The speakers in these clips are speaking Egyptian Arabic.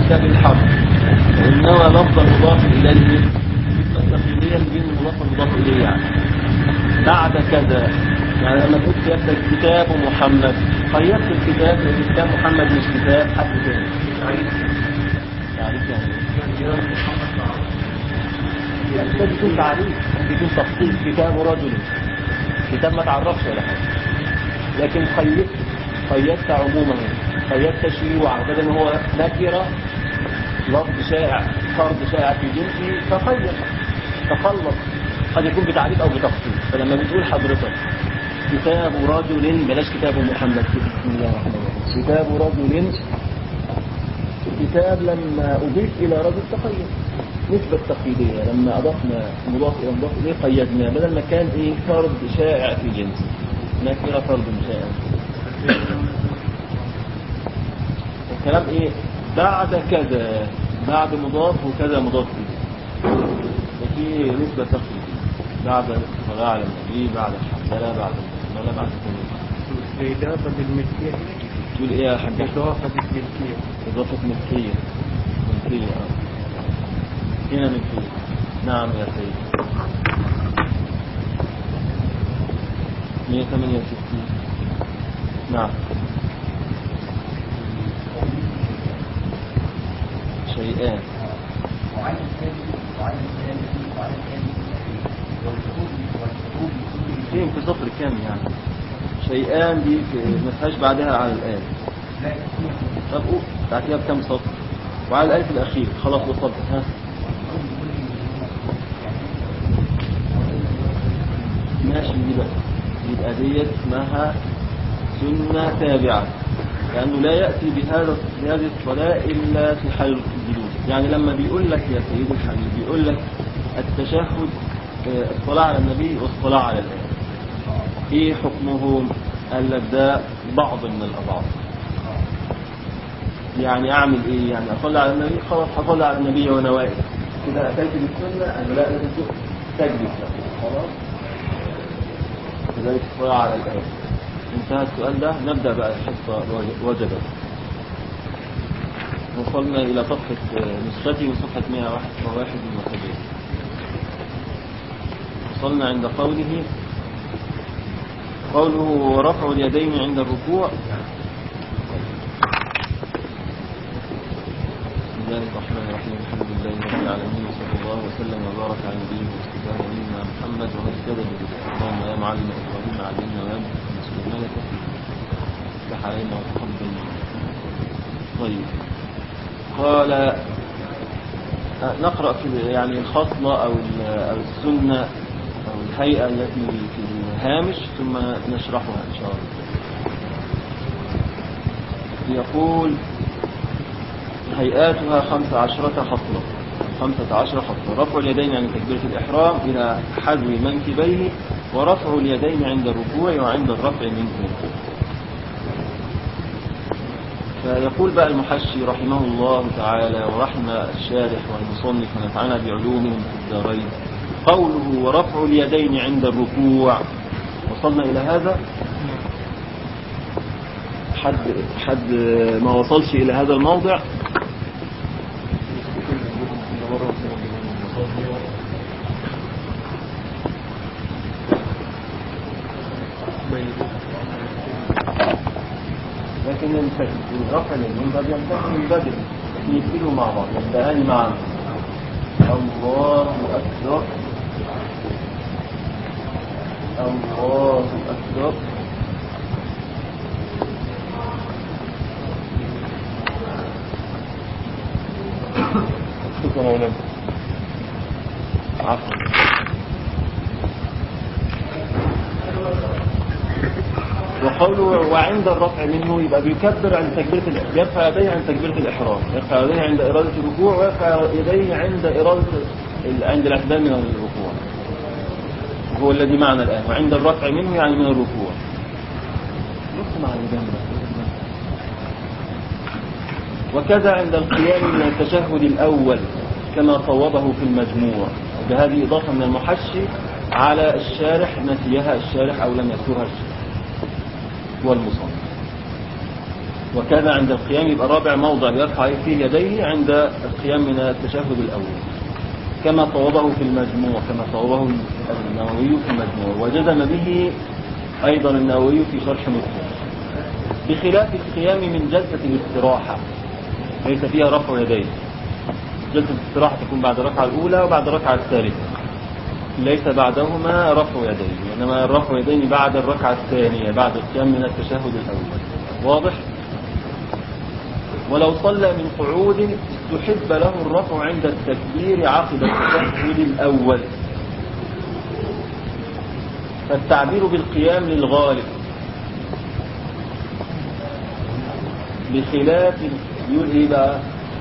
قيد بالحرف فإنما لفظ المضاف إليه نسبة تقليدية بين المضاف والمضاف إليه يعني بعد كذا يعني لما تقول سيادتك كتاب محمد قيدت الكتاب لأن كتاب محمد مش كتاب حد تاني تعريف يعني يعني ده بيكون تعريف بيكون تخصيص كتاب رجل كتاب ما تعرفش ولا حاجة لكن قيدت قيدت عموما قيدت شيوعا بدل ما هو نكرة لفظ شائع فرد شائع في جنسه فقيد تخلص قد يكون بتعريف او بتخصيص فلما بتقول حضرتك كتاب رجل بلاش كتاب محمد بسم الله الرحمن الرحيم كتاب رجل كتاب لما أضيف إلى رجل تقيد نسبة تقييدية لما أضفنا مضاف إلى مضاف إليه قيدناه بدل ما كان إيه فرد شائع في جنسه نكرة فرد شائع الكلام إيه بعد كذا بعد مضاف وكذا مضاف إليه وفي نسبة تقييدية بعد الصلاة على النبي بعد الحمدلة بعد البسملة بعد كل الإضافة بالملكية تقول إيه يا حاج أحمد؟ إضافة بالملكية إضافة ملكية ملكية آه. هنا ملكية نعم يا سيدي 168 نعم شيئان وعن الثاني وعن الثالث وعن الثالث والخروج والخروج كل فين في سطر كام يعني شيئان دي في- ما فيهاش بعدها على الآن لا يكون طب قول بعدها بكام سطر وعلى الألف الأخير خلاص وصلت ها ماشي دي بقى يبقى ديت اسمها سنة تابعة لأنه لا يأتي بهذا بهذه الصلاة إلا في حال الجلوس يعني لما بيقول لك يا سيدي الحبيب بيقول لك التشهد آه، الصلاة على النبي والصلاة على الآن إيه حكمهم قال لك ده بعض من الأبعاد يعني أعمل إيه يعني أصلي على النبي خلاص هصلي على النبي وأنا واقف كده أتيت بالسنة أنا لا لازم تجلس خلاص كذلك الصلاة على الآن انتهى السؤال ده نبدأ بقى الحصة وجبت وصلنا إلى صفحة آه، نسختي من صفحة 101 وسبعين وصلنا عند قوله قوله ورفع اليدين عند الركوع بسم الله الرحمن الرحيم الحمد لله رب العالمين وصلى الله وسلم وبارك على نبينا واصطفاه نبينا محمد ومن اهتدى بهداه اللهم يا معلم ابراهيم علمنا ويا محمد سليمان تسليما افتح علينا وتقبل طيب قال آه، نقرأ في يعني الخصلة أو ال- أو السنة أو الهيئة التي في الهامش ثم نشرحها إن شاء الله يقول هيئاتها خمس عشرة خصلة خمسة عشر خصلة رفع اليدين عند تكبيرة الإحرام إلى حذو منكبيه ورفع اليدين عند الركوع وعند الرفع منه فيقول بقى المحشي رحمه الله تعالى ورحم الشارح والمصنف ونفعنا بعلومهم في الدارين قوله ورفع اليدين عند الركوع وصلنا إلى هذا حد حد ما وصلش إلى هذا الموضع لكن ينتهي رفع اليمين قد ينتهي من بدري يبتدوا مع بعض يبدأان معا الله أكبر الله أكبر شكرا لك عفوا وقوله وعند الرفع منه يبقى بيكبر عند تكبيرة الإحرام يرفع يديه عند تكبيرة الإحرام يرفع يديه عند إرادة الركوع ويرفع يديه عند إرادة ال- عند الاعتدال من الركوع هو الذي معنا الآن وعند الرفع منه يعني من الركوع بص مع الجنب وكذا عند القيام من التشهد الأول كما صوبه في المجموع بهذه إضافة من المحشي على الشارح نسيها الشارح أو لم يذكرها الشارح والمصنف وكذا عند القيام يبقى رابع موضع يرفع فيه يديه عند القيام من التشهد الأول كما صوبه في المجموع كما صوبه النووي في المجموع وجزم به أيضا النووي في شرح مسلم بخلاف القيام من جلسة الاستراحة ليس فيها رفع يديه جلسة الاستراحة تكون بعد الركعة الأولى وبعد الركعة الثالثة ليس بعدهما رفع يدين إنما الرفع يدين بعد الركعة الثانية بعد القيام من التشهد الأول واضح؟ ولو صلى من قعود استحب له الرفع عند التكبير عقب التشهد الأول فالتعبير بالقيام للغالب بخلاف يقول ايه بقى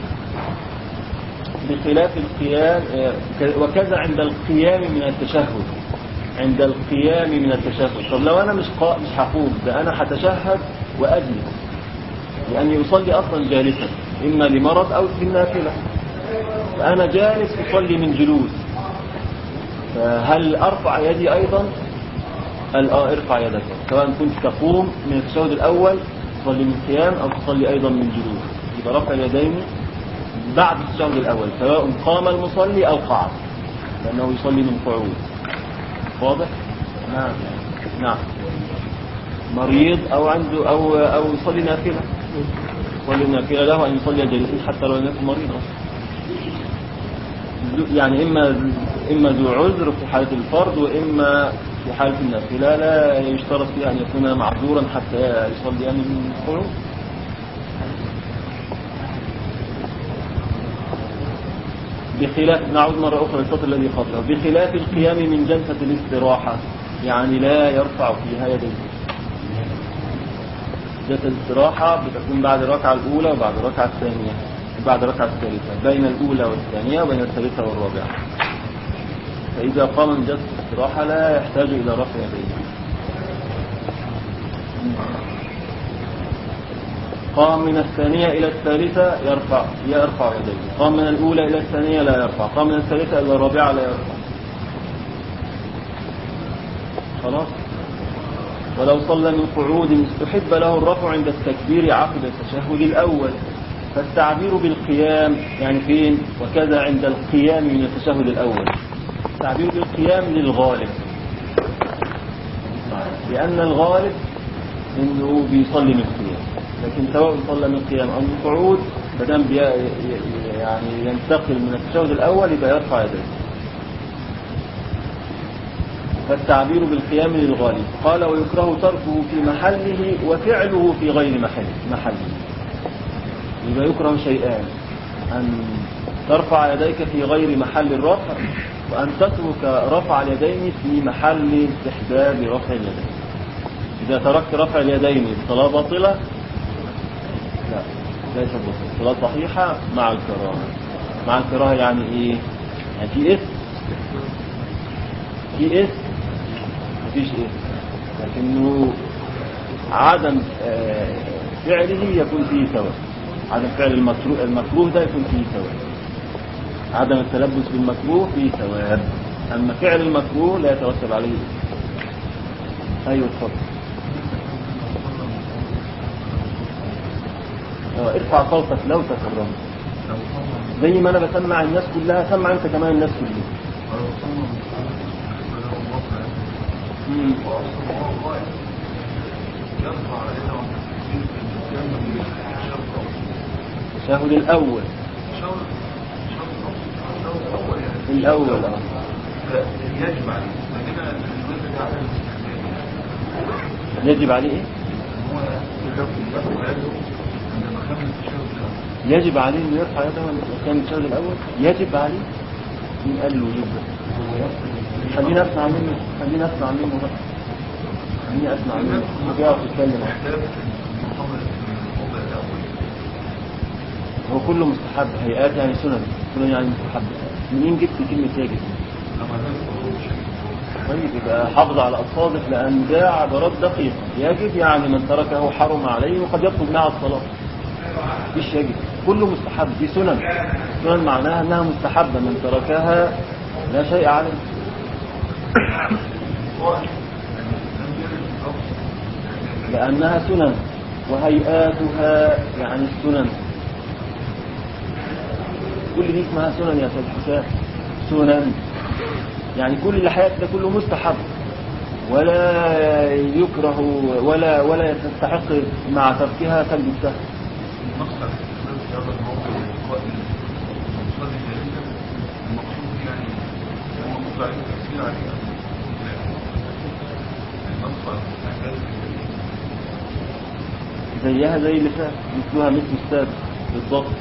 بخلاف القيام وكذا عند القيام من التشهد عند القيام من التشهد طب لو انا مش قا... مش هقوم ده انا هتشهد واجلس لاني يصلي اصلا جالسا اما لمرض او في النافله فانا جالس اصلي من جلوس فهل ارفع يدي ايضا قال اه ارفع يدك سواء كنت تقوم من التشهد الاول تصلي من قيام او تصلي ايضا من جلوس يبقى رفع اليدين بعد التشهد الاول سواء قام المصلي او قعد لانه يصلي من قعود واضح نعم نعم مريض او عنده او او يصلي نافله يصلي النافله له ان يصلي جالسا حتى لو لم يكن مريضا يعني اما اما ذو عذر في حاله الفرض واما في حالة النافلة لا يشترط فيها أن يكون معذورا حتى يصلي من القعود بخلاف نعود مرة أخرى للسطر الذي قبله بخلاف القيام من جلسة الاستراحة يعني لا يرفع فيها يديه جلسة الاستراحة بتكون بعد الركعة الأولى وبعد الركعة الثانية وبعد الركعة الثالثة بين الأولى والثانية وبين الثالثة والرابعة فإذا قام من جلسة الاستراحة لا يحتاج إلى رفع يديه قام من الثانية إلى الثالثة يرفع يرفع يديه قام من الأولى إلى الثانية لا يرفع قام من الثالثة إلى الرابعة لا يرفع خلاص ولو صلى من قعود استحب له الرفع عند التكبير عقب التشهد الأول فالتعبير بالقيام يعني فين وكذا عند القيام من التشهد الأول التعبير بالقيام للغالب لأن الغالب انه بيصلي من قيام لكن سواء صلى من قيام او من قعود ما دام بي- يعني ينتقل من التشهد الاول يبقى يرفع يديه فالتعبير بالقيام للغالب قال ويكره تركه في محله وفعله في غير محله محله يبقى يكره شيئان أن ترفع يديك في غير محل الرفع وأن تترك رفع اليدين في محل استحباب رفع اليدين إذا تركت رفع اليدين الصلاة باطلة لا ليس باطلة الصلاة صحيحة مع الكراهة مع الكراهة يعني إيه؟ يعني في اسم في اسم مفيش اسم لكنه عدم آه، فعله يكون فيه ثواب عدم فعل المكروه المكروه ده يكون فيه ثواب عدم التلبس بالمكروه فيه ثواب أما فعل المكروه لا يترتب عليه أيوة اتفضل آه، ارفع صوتك لو تكرمت زي ما انا بسمع الناس كلها سمع انت كمان الناس كلها مم. التشهد الاول الاول اه يجب عليه فكده الجزء بتاع يجب عليه ايه هو يكفي عندما خمس التشهد الاول يجب عليه انه يرفع يده لما كان التشهد الاول يجب عليه مين قال له يجب خلينا اسمع منه خلينا اسمع منه بقى خليني اسمع منه هو بيعرف يتكلم أهو. محتاج المقام الموضع الاول هو كله مستحب هيئات يعني سنن سنن يعني مستحب منين جبت كلمة يجب لما الناس طيب يبقى حافظ على ألفاظك لأن ده عبارات دقيقة يجب يعني من تركه حرم عليه وقد يطلب معه الصلاة مفيش يجب كله مستحب دي سنن سنن معناها أنها مستحبة من تركها لا شيء عليه لأنها سنن وهيئاتها يعني السنن كل دي اسمها سنن يا سيد حسام سنن يعني كل اللي حياتك ده كله مستحب ولا يكره ولا ولا تستحق مع تركها سلب السهل المصدر في هذا الموضوع القائل المصدر الجديدة المقصود يعني هو المفروض عليه تأثير عليه المصدر أحداث زيها زي اللي فات مثلها مثل السابق بالضبط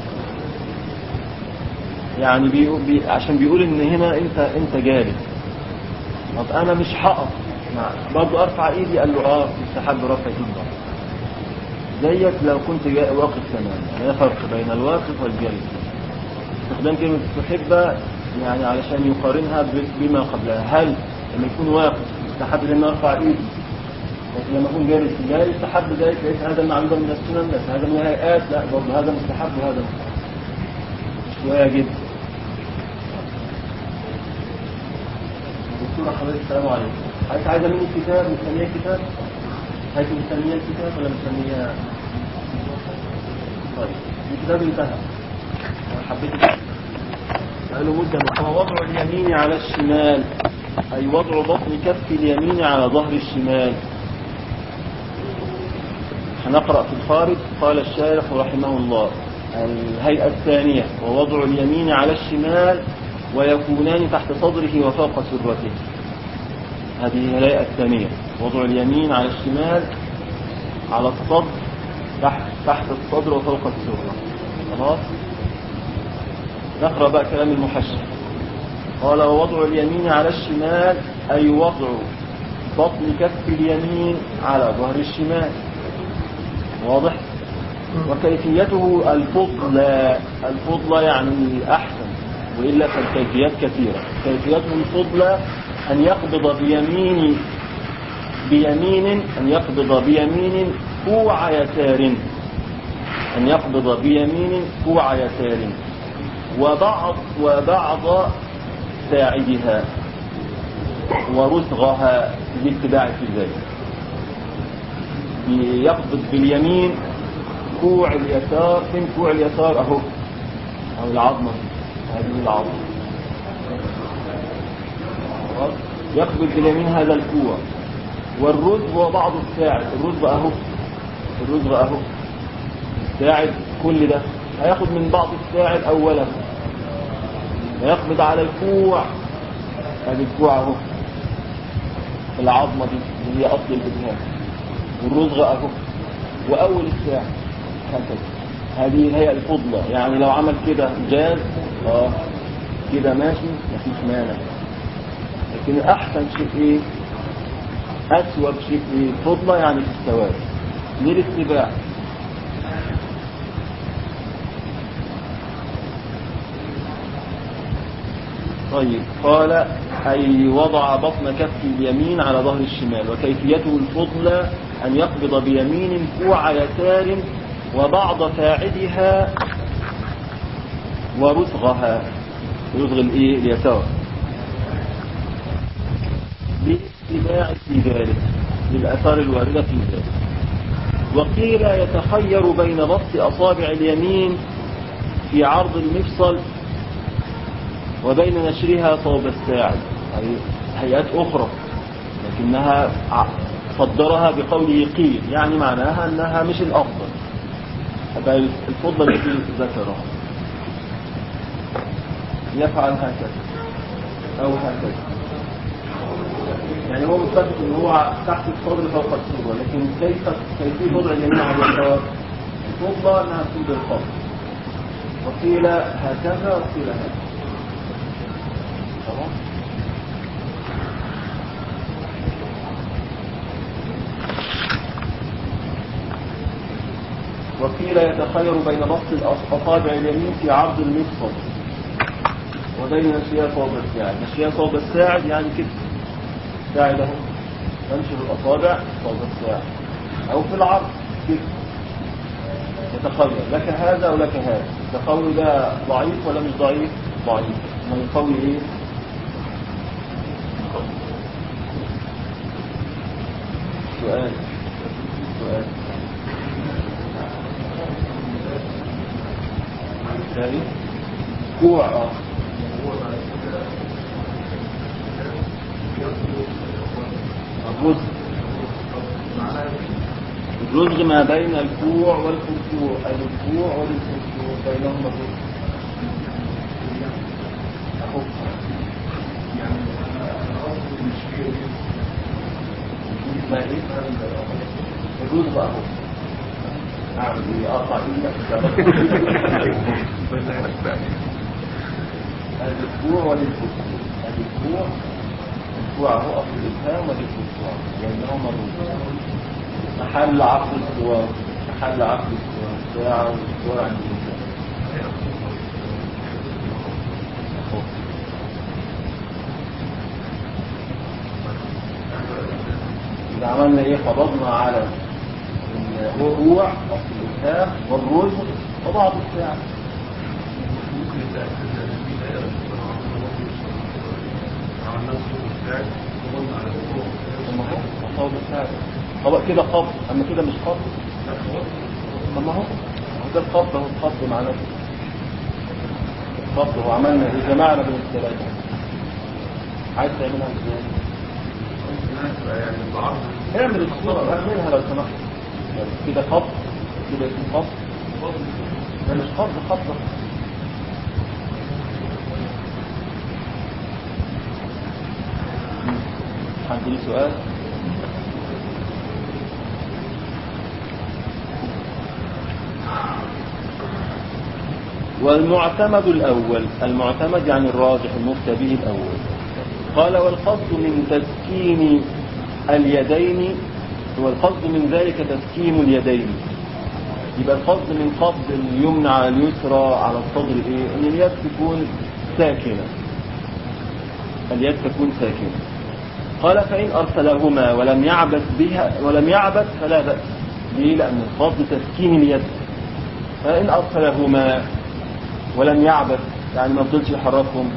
يعني بيقول بي عشان بيقول ان هنا انت انت جالس طب انا مش هقف مع- برضه ارفع ايدي قال له اه مستحب رفع ايدي برضه. زيك لو كنت جا- واقف تماما لا فرق بين الواقف والجالس استخدام كلمة تحب يعني علشان يقارنها ب- بما قبلها هل لما يكون واقف مستحب ان أنا ارفع ايدي لكن لما اكون جالس لا يستحب ذلك ليس هذا معلومة من السنن ليس هذا من الهيئات لا برضه هذا مستحب وهذا مستحب شوية جدا دكتورة حضرتك السلام عليكم حضرتك عايزة مني الكتاب مستنية الكتاب حضرتك مستنية الكتاب ولا مستنية طيب الكتاب انتهى أنا حبيت بقاله مدة هو وضع اليمين على الشمال أي وضع بطن كف اليمين على ظهر الشمال هنقرأ في الخارج قال الشارح رحمه الله الهيئة الثانية ووضع اليمين على الشمال ويكونان تحت صدره وفوق سرته هذه هي الهيئة الثانية وضع اليمين على الشمال على الصدر تحت تحت الصدر وفوق السرة خلاص نقرأ بقى كلام المحشر قال ووضع اليمين على الشمال أي وضع بطن كف اليمين على ظهر الشمال واضح وكيفيته الفضلى الفضلى يعني الأحسن وإلا فالكيفيات كثيرة كيفيته الفضلى أن يقبض بيمين بيمين أن يقبض بيمين كوع يسار أن يقبض بيمين كوع يسار وبعض وبعض ساعدها ورزغها لاتباع في ذلك يقبض باليمين كوع اليسار فين كوع اليسار اهو او العظمة هذه العظمة خلاص؟ يقبض باليمين هذا الكوع والرزغ وبعض الساعد الرزغ اهو الرزغ اهو الساعد كل ده هياخد من بعض الساعد اولا ويقبض على الكوع هذه الكوع اهو العظمة دي اللي هي اصل الابهام والرزغ اهو واول الساعة هكذا هذه الهيئة الفضلى يعني لو عمل كده جاز اه كده ماشي مفيش مانع لكن احسن شيء ايه اسوأ شيء ايه فضلى يعني في السواد للاتباع طيب قال أي وضع بطن كف اليمين على ظهر الشمال وكيفيته الفضلى أن يقبض بيمين كوع يسار وبعض فاعلها ورزغها رزغ الايه اليسار لاتباع في ذلك للآثار الواردة في ذلك وقيل يتخير بين بسط أصابع اليمين في عرض المفصل وبين نشرها صوب الساعد هي هيئات أخرى لكنها ع- صدرها بقوله قيل يعني معناها أنها مش الأفضل بل الفضل التي ذكرها يفعل هكذا أو هكذا يعني هو متفق ان هو تحت الصدر فوق الصدر لكن كيف كيفية وضع اليمين على اليسار الفضلى انها تكون بالفضل وقيل هكذا وقيل هكذا تمام وقيل يتخير بين بسط الأصابع اليمين في عرض المفصل وبين نشيا صوب الساعد نشيا صوب الساعد يعني كده ساعد اهو تنشر الأصابع صوب الساعد أو في العرض كده يتخير لك هذا ولك هذا التخير ده ضعيف ولا مش ضعيف ضعيف من القول ايه سؤال سؤال تاني كوع اه الرزق الرزق ما بين الكوع والخشوع أي الكوع والخشوع بينهما الرزق أهو. ما إيه؟ الرزق أهو أعمل إيه؟ أقطع إيدك الكوع والخشوع الكوع الكوع هو أصل الإبهام والخشوع بينهما الرزق محل عقد السوار محل عقد السوار ساعة والسوار عند الإنسان إذا عملنا إيه قبضنا على الركوع أصل الإبهام والرزق وبعض الساعة ممكن يتأكد ان في دائرة عملنا الصوت بتاعي وقلنا على الصوت ثم هو مصاب الساعة طبق كده قبض أما كده مش قبض طب ما هو هو ده القبض هو القبض معناه القبض هو عملنا إيه جمعنا بين الثلاثة عايز تعملها ازاي؟ يعني بعرض اعمل الصورة اعملها لو سمحت كده قبض كده اسمه قبض ده مش قبض قبض حد ليه سؤال؟ والمعتمد الأول المعتمد يعني الراجح المفتى به الأول قال والقصد من تسكين اليدين والقصد من ذلك تسكين اليدين يبقى القصد من قبض اليمنى على اليسرى على الصدر ايه ان اليد تكون ساكنة اليد تكون ساكنة قال فإن أرسلهما ولم يعبث بها ولم يعبث فلا بأس ليه لأن القصد تسكين اليد فإن أرسلهما ولم يعبث يعني ما فضلش يحركهم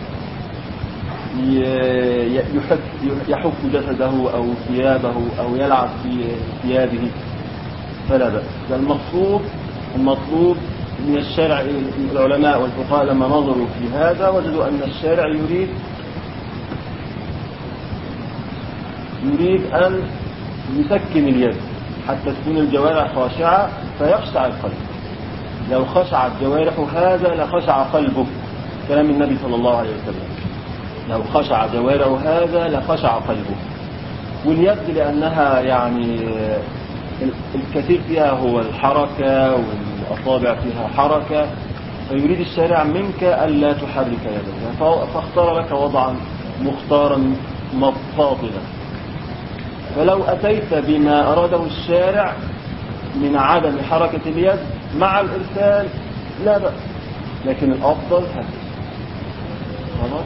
ي- يحك يحك جسده أو ثيابه أو يلعب في ثيابه فلا بأس ده المقصود المطلوب من الشرع العلماء والفقهاء لما نظروا في هذا وجدوا أن الشارع يريد يريد أن يسكن اليد حتى تكون الجوارح خاشعة فيخشع القلب لو خشعت جوارح هذا لخشع قلبه كلام النبي صلى الله عليه وسلم لو خشع جوارح هذا لخشع قلبه واليد لأنها يعني ال- الكثير فيها هو الحركة والأصابع فيها حركة فيريد الشارع منك ألا تحرك يدك ف- فاختار لك وضعا مختارا م- فاضلا فلو أتيت بما أراده الشارع من عدم حركة اليد مع الإرسال لا بأس لكن الأفضل هكذا خلاص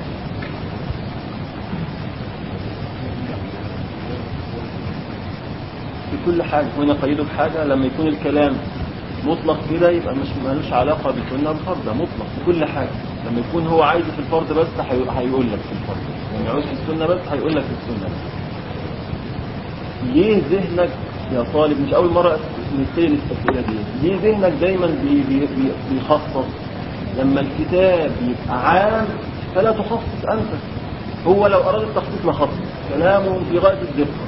في كل حاجة هنا قيده بحاجة لما يكون الكلام مطلق كده يبقى مش ملوش علاقة بالسنة الفرد ده مطلق في كل حاجة لما يكون هو عايزه في الفرد بس هي- هيقول لك في الفرد لما يعوز في السنة بس هيقول لك في السنة بس ليه ذهنك يا طالب مش أول مرة نستلم الأسئلة دي ليه ذهنك دايما بي بي بي بيخصص لما الكتاب يبقى عام فلا تخصص أنت هو لو أراد التخصيص لخصص كلامه في غاية الدقة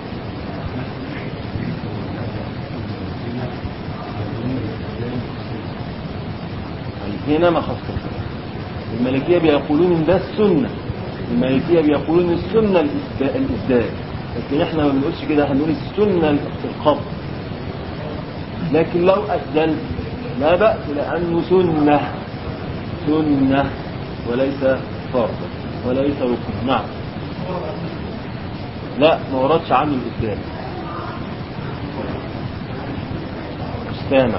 هنا ما خصص المالكية بيقولون إن ده السنة المالكية بيقولون السنة الإسباء- الإسداد لكن احنا ما بنقولش كده هنقول السنة القبض لكن لو أسدلت لا بأس لأنه سنة سنة وليس فرضا وليس ركن نعم لا ما وردش عنه الإسلام مش سامع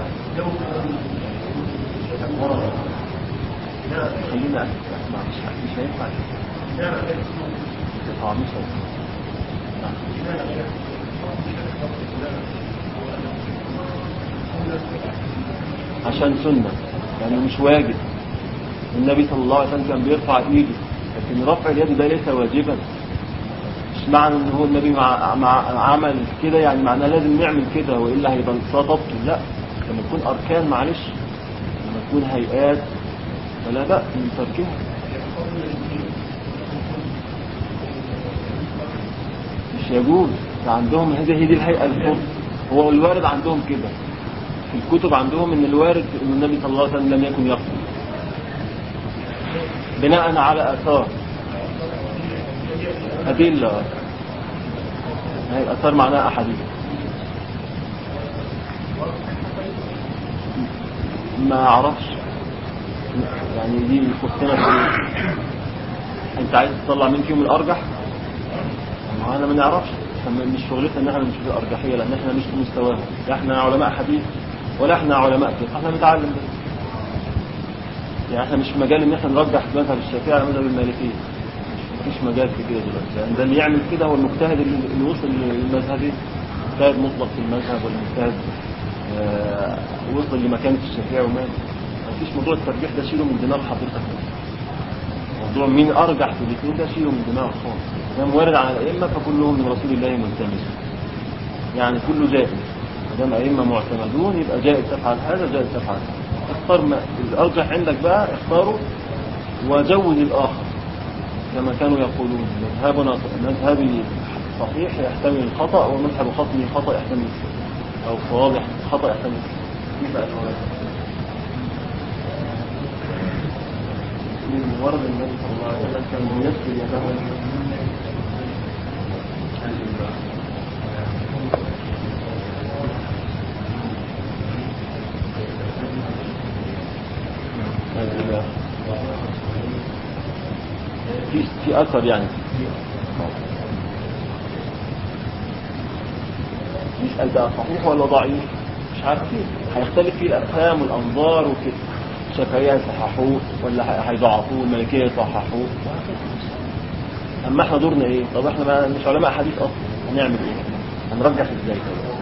خلينا اسمع مش مش هينفع اه مش هينفع عشان سنة يعني مش واجب النبي صلى الله عليه وسلم كان بيرفع ايده لكن رفع اليد ده ليس واجبا مش معنى ان هو النبي مع, مع عمل كده يعني معناه لازم نعمل كده والا هيبقى صدقته لا لما تكون اركان معلش لما تكون هيئات فلا بأس من تركها مش يجوز عندهم هذه هي دي الهيئة الفضل هو الوارد عندهم كده في الكتب عندهم ان الوارد ان النبي صلى الله عليه وسلم لم يكن يقصد بناء على اثار ادله هي الاثار معناها احاديث ما اعرفش يعني دي يخصنا في ايه انت عايز تطلع مين فيهم الارجح ما انا ما نعرفش فما- مش شغلتنا ان احنا نشوف الارجحيه لان احنا مش في مستواهم لا احنا علماء حديث ولا احنا علماء فقه احنا بنتعلم بس يعني احنا مش في مجال ان احنا نرجح مذهب الشافعي على مذهب المالكيه مش مفيش مجال في كده دلوقتي يعني ده اللي يعمل كده هو المجتهد اللي اللي وصل للمذهبين مجتهد مطلق في المذهب ولا مجتهد آه، وصل لمكانة الشافعي ومال مفيش موضوع الترجيح ده شيله من دماغ حضرتك موضوع مين ارجح في الاثنين ده شيله من دماغ خالص دام وارد على الائمه فكلهم من رسول الله ملتمس يعني كله جائز ما دام ائمه معتمدون يبقى جائز تفعل هذا جائز تفعل هذا اختار ما الارجح عندك بقى اختاره وجوز الاخر كما كانوا يقولون مذهبنا مذهبي صحيح يحتمل الخطا ومذهب خصمي خطا يحتمل الصواب او صواب خطا يحتمل الصواب دي بقى الوارد من ورد النبي صلى الله عليه وسلم كان يسجد يده في في اثر يعني يسأل بقى صحيح ولا ضعيف مش عارفين هيختلف فيه الافهام والانظار وكده الشافعية يصححوه ولا ه- هيضعفوه المالكية يصححوه وهكذا. اما احنا دورنا ايه طب احنا ما مش علماء حديث اصلا هنعمل ايه هنرجح ازاي طيب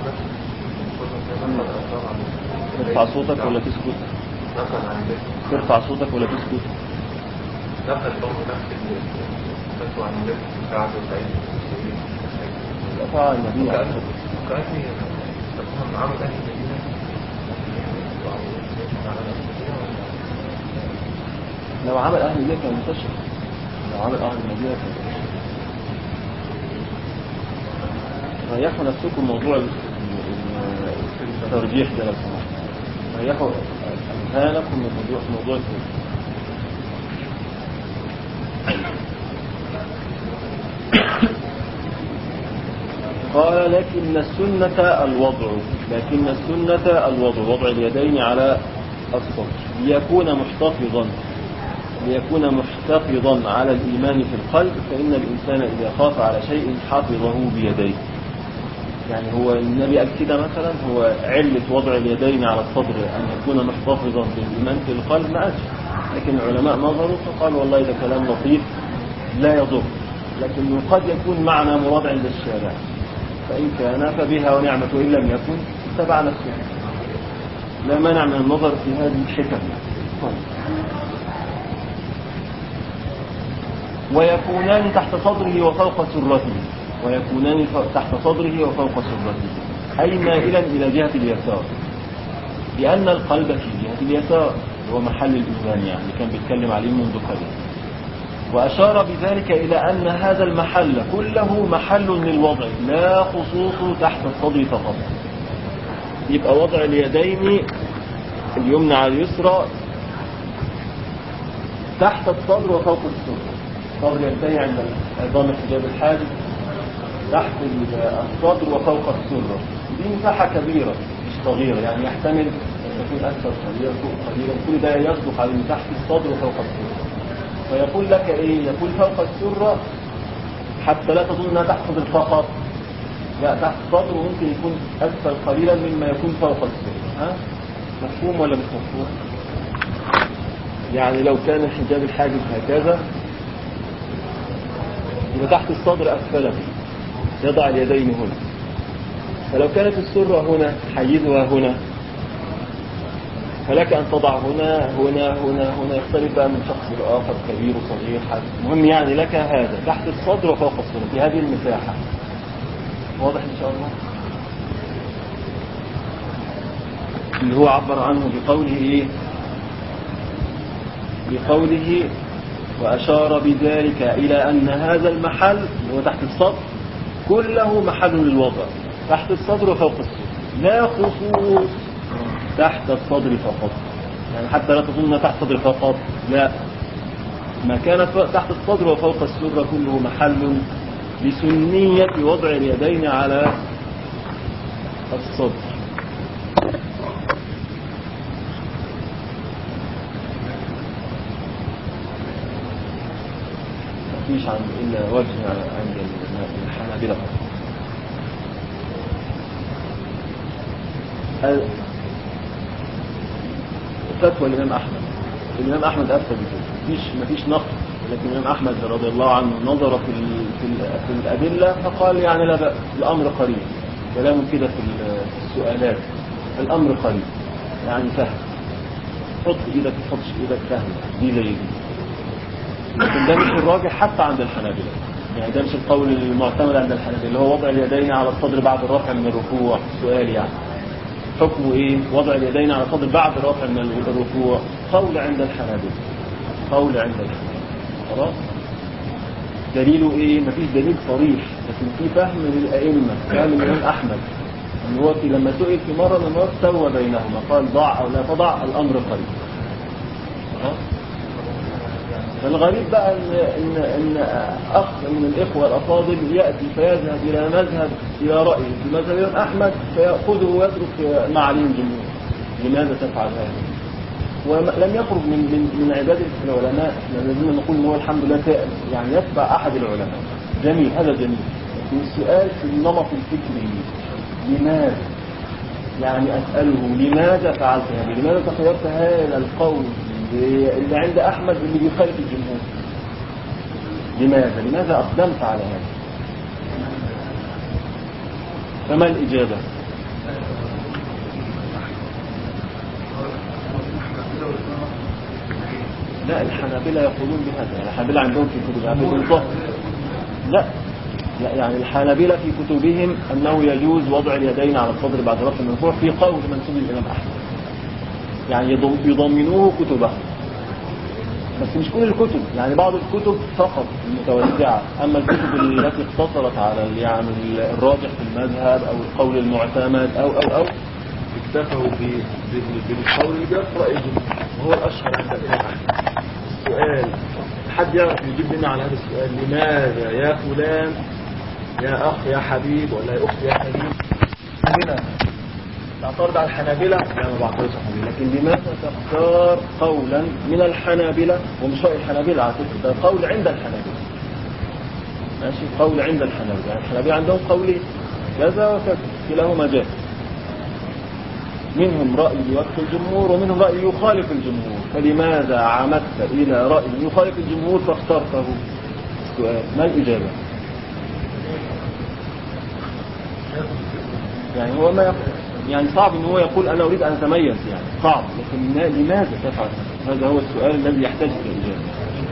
ترفع صوتك ولا تسكت ترفع صوتك ولا تسكت نقل برضه نفس الفتوى عن النبي سعد وسعيد المسلمين رفع النبي عليه وكأنه وكأني تكون عمل أهل المدينة لو عمل اهل المدينه كان منتشر لو عمل اهل المدينه كان منتشر ريحوا نفسكم موضوع ال- ال- الترجيح ده لو سمحت ريحوا اذهانكم من موضوع موضوع الترجيح قال لكن السنة الوضع لكن السنة الوضع وضع اليدين على الصدر ليكون محتفظا ليكون محتفظا على الإيمان في القلب فإن الإنسان إذا خاف على شيء حفظه بيديه يعني هو النبي قال كده مثلا هو علة وضع اليدين على الصدر أن يكون محتفظا بالإيمان في القلب ما قالش لكن العلماء نظروا فقالوا والله ده كلام لطيف لا يضر لكنه قد يكون معنى مراد عند الشارع فإن كان فبها ونعمة وإن لم يكن اتبعنا السنة لا مانع من النظر في هذه الحكم طيب. ويكونان تحت صدره وفوق سرته ويكونان ف- تحت صدره وفوق سرته أي مائلا إلى جهة اليسار لأن القلب في جهة اليسار هو محل الإيمان يعني كان بيتكلم عليه منذ قليل وأشار بذلك إلى أن هذا المحل كله محل للوضع لا خصوص تحت الصدر فقط يبقى وضع اليدين اليمنى على اليسرى تحت الصدر وفوق الصدر الصدر ينتهي عند عظام الحجاب الحاجب تحت الصدر وفوق السرة دي مساحة كبيرة مش صغيرة يعني يحتمل أن تكون أكثر قليلا فوق قليلا كل ده يصدق على من تحت الصدر وفوق السرة فيقول لك ايه يقول فوق السرة حتى لا تظن انها تحت الصدر فقط لا تحت الصدر وممكن يكون اسفل قليلا مما يكون فوق السرة ها مفهوم ولا مش مفهوم يعني لو كان الحجاب الحاجب هكذا يبقى تحت الصدر اسفله يضع اليدين هنا فلو كانت السرة هنا حيزها هنا فلك أن تضع هنا هنا هنا هنا يختلف بقى من شخص لآخر كبير وصغير حد المهم يعني لك هذا تحت الصدر وفوق الصدر في هذه المساحة واضح إن شاء الله اللي هو عبر عنه بقوله إيه بقوله وأشار بذلك إلى أن هذا المحل اللي هو تحت السطر كله محل للوضع تحت السطر وفوق السطر لا خصوص تحت الصدر فقط يعني حتى لا تظن تحت الصدر فقط لا ما كان ف- تحت الصدر وفوق السرة كله محل لسنية وضع اليدين على الصدر مفيش عند إلا وجه عند الحنابلة فقط ال- فتوى الإمام أحمد الإمام أحمد أفتى بكده مفيش مفيش نقد لكن الإمام أحمد رضي الله عنه نظر في ال- في, ال- في الأدلة فقال يعني لا بأس الأمر قريب كلامه كده في ال- في السؤالات الأمر قريب يعني سهل حط إيدك ما تحطش إيدك سهل دي زي دي لكن ده مش الراجح حتى عند الحنابلة يعني ده مش القول المعتمد عند الحنابلة اللي هو وضع اليدين على الصدر بعد الرفع من الركوع سؤال يعني حكمه ايه وضع اليدين على الصدر بعد الرفع من الركوع قول عند الحنابلة قول عند الحنابلة خلاص دليله ايه مفيش دليل صريح لكن في فهم للائمه فهم الامام احمد ان هو في لما سئل في مره من المرات سوى بينهما قال ضع او لا تضع الامر قريب خلاص فالغريب بقى ان ان ان اخ من الاخوه الافاضل ياتي فيذهب الى مذهب الى رايه في مذهب الامام احمد فياخذه ويترك ما عليه الجمهور لماذا تفعل هذا؟ ولم يخرج من من من عباده العلماء احنا لازم نقول ان هو الحمد لله تائب يعني يتبع احد العلماء جميل هذا جميل لكن السؤال في النمط الفكري لماذا؟ يعني اساله لماذا فعلت هذا؟ لماذا تخيرت هذا القول اللي عند احمد اللي بيخالف الجمهور؟ لماذا؟ لماذا اقدمت على هذا؟ فما الاجابه؟ لا الحنابلة يقولون بهذا الحنابلة عندهم في كتب بالظبط لا لا، يعني الحنابلة في كتبهم أنه يجوز وضع اليدين على الصدر بعد رفع الركوع في قول منسوب الإمام أحمد يعني يضم- يضمنوه كتبهم بس مش كل الكتب يعني بعض الكتب فقط المتوسعة أما الكتب التي اقتصرت على ال- يعني الراجح في المذهب أو القول المعتمد أو أو أو اكتفوا ب- ب- بالقول اللي بيقرأ الجمهور وهو الأشهر عند الإمام أحمد السؤال حد يعرف يجيب لنا على هذا السؤال لماذا يا فلان يا أخ يا حبيب ولا يا أخت يا حبيب هنا تعترض على الحنابلة لا ما بعترضش على الحنابلة لكن لماذا تختار قولا من الحنابلة ومش رأي الحنابلة على فكرة ده قول عند الحنابلة ماشي قول عند الحنابلة يعني الحنابلة عندهم قولين كذا وكذا كلاهما جاء منهم رأي يوافق الجمهور ومنهم رأي يخالف الجمهور فلماذا عمدت إلى رأي يخالف الجمهور فاخترته السؤال ما الإجابة يعني هو ما يقول يعني صعب ان هو يقول انا اريد ان اتميز يعني صعب لكن ما- لماذا تفعل هذا هو السؤال الذي يحتاج الى اجابه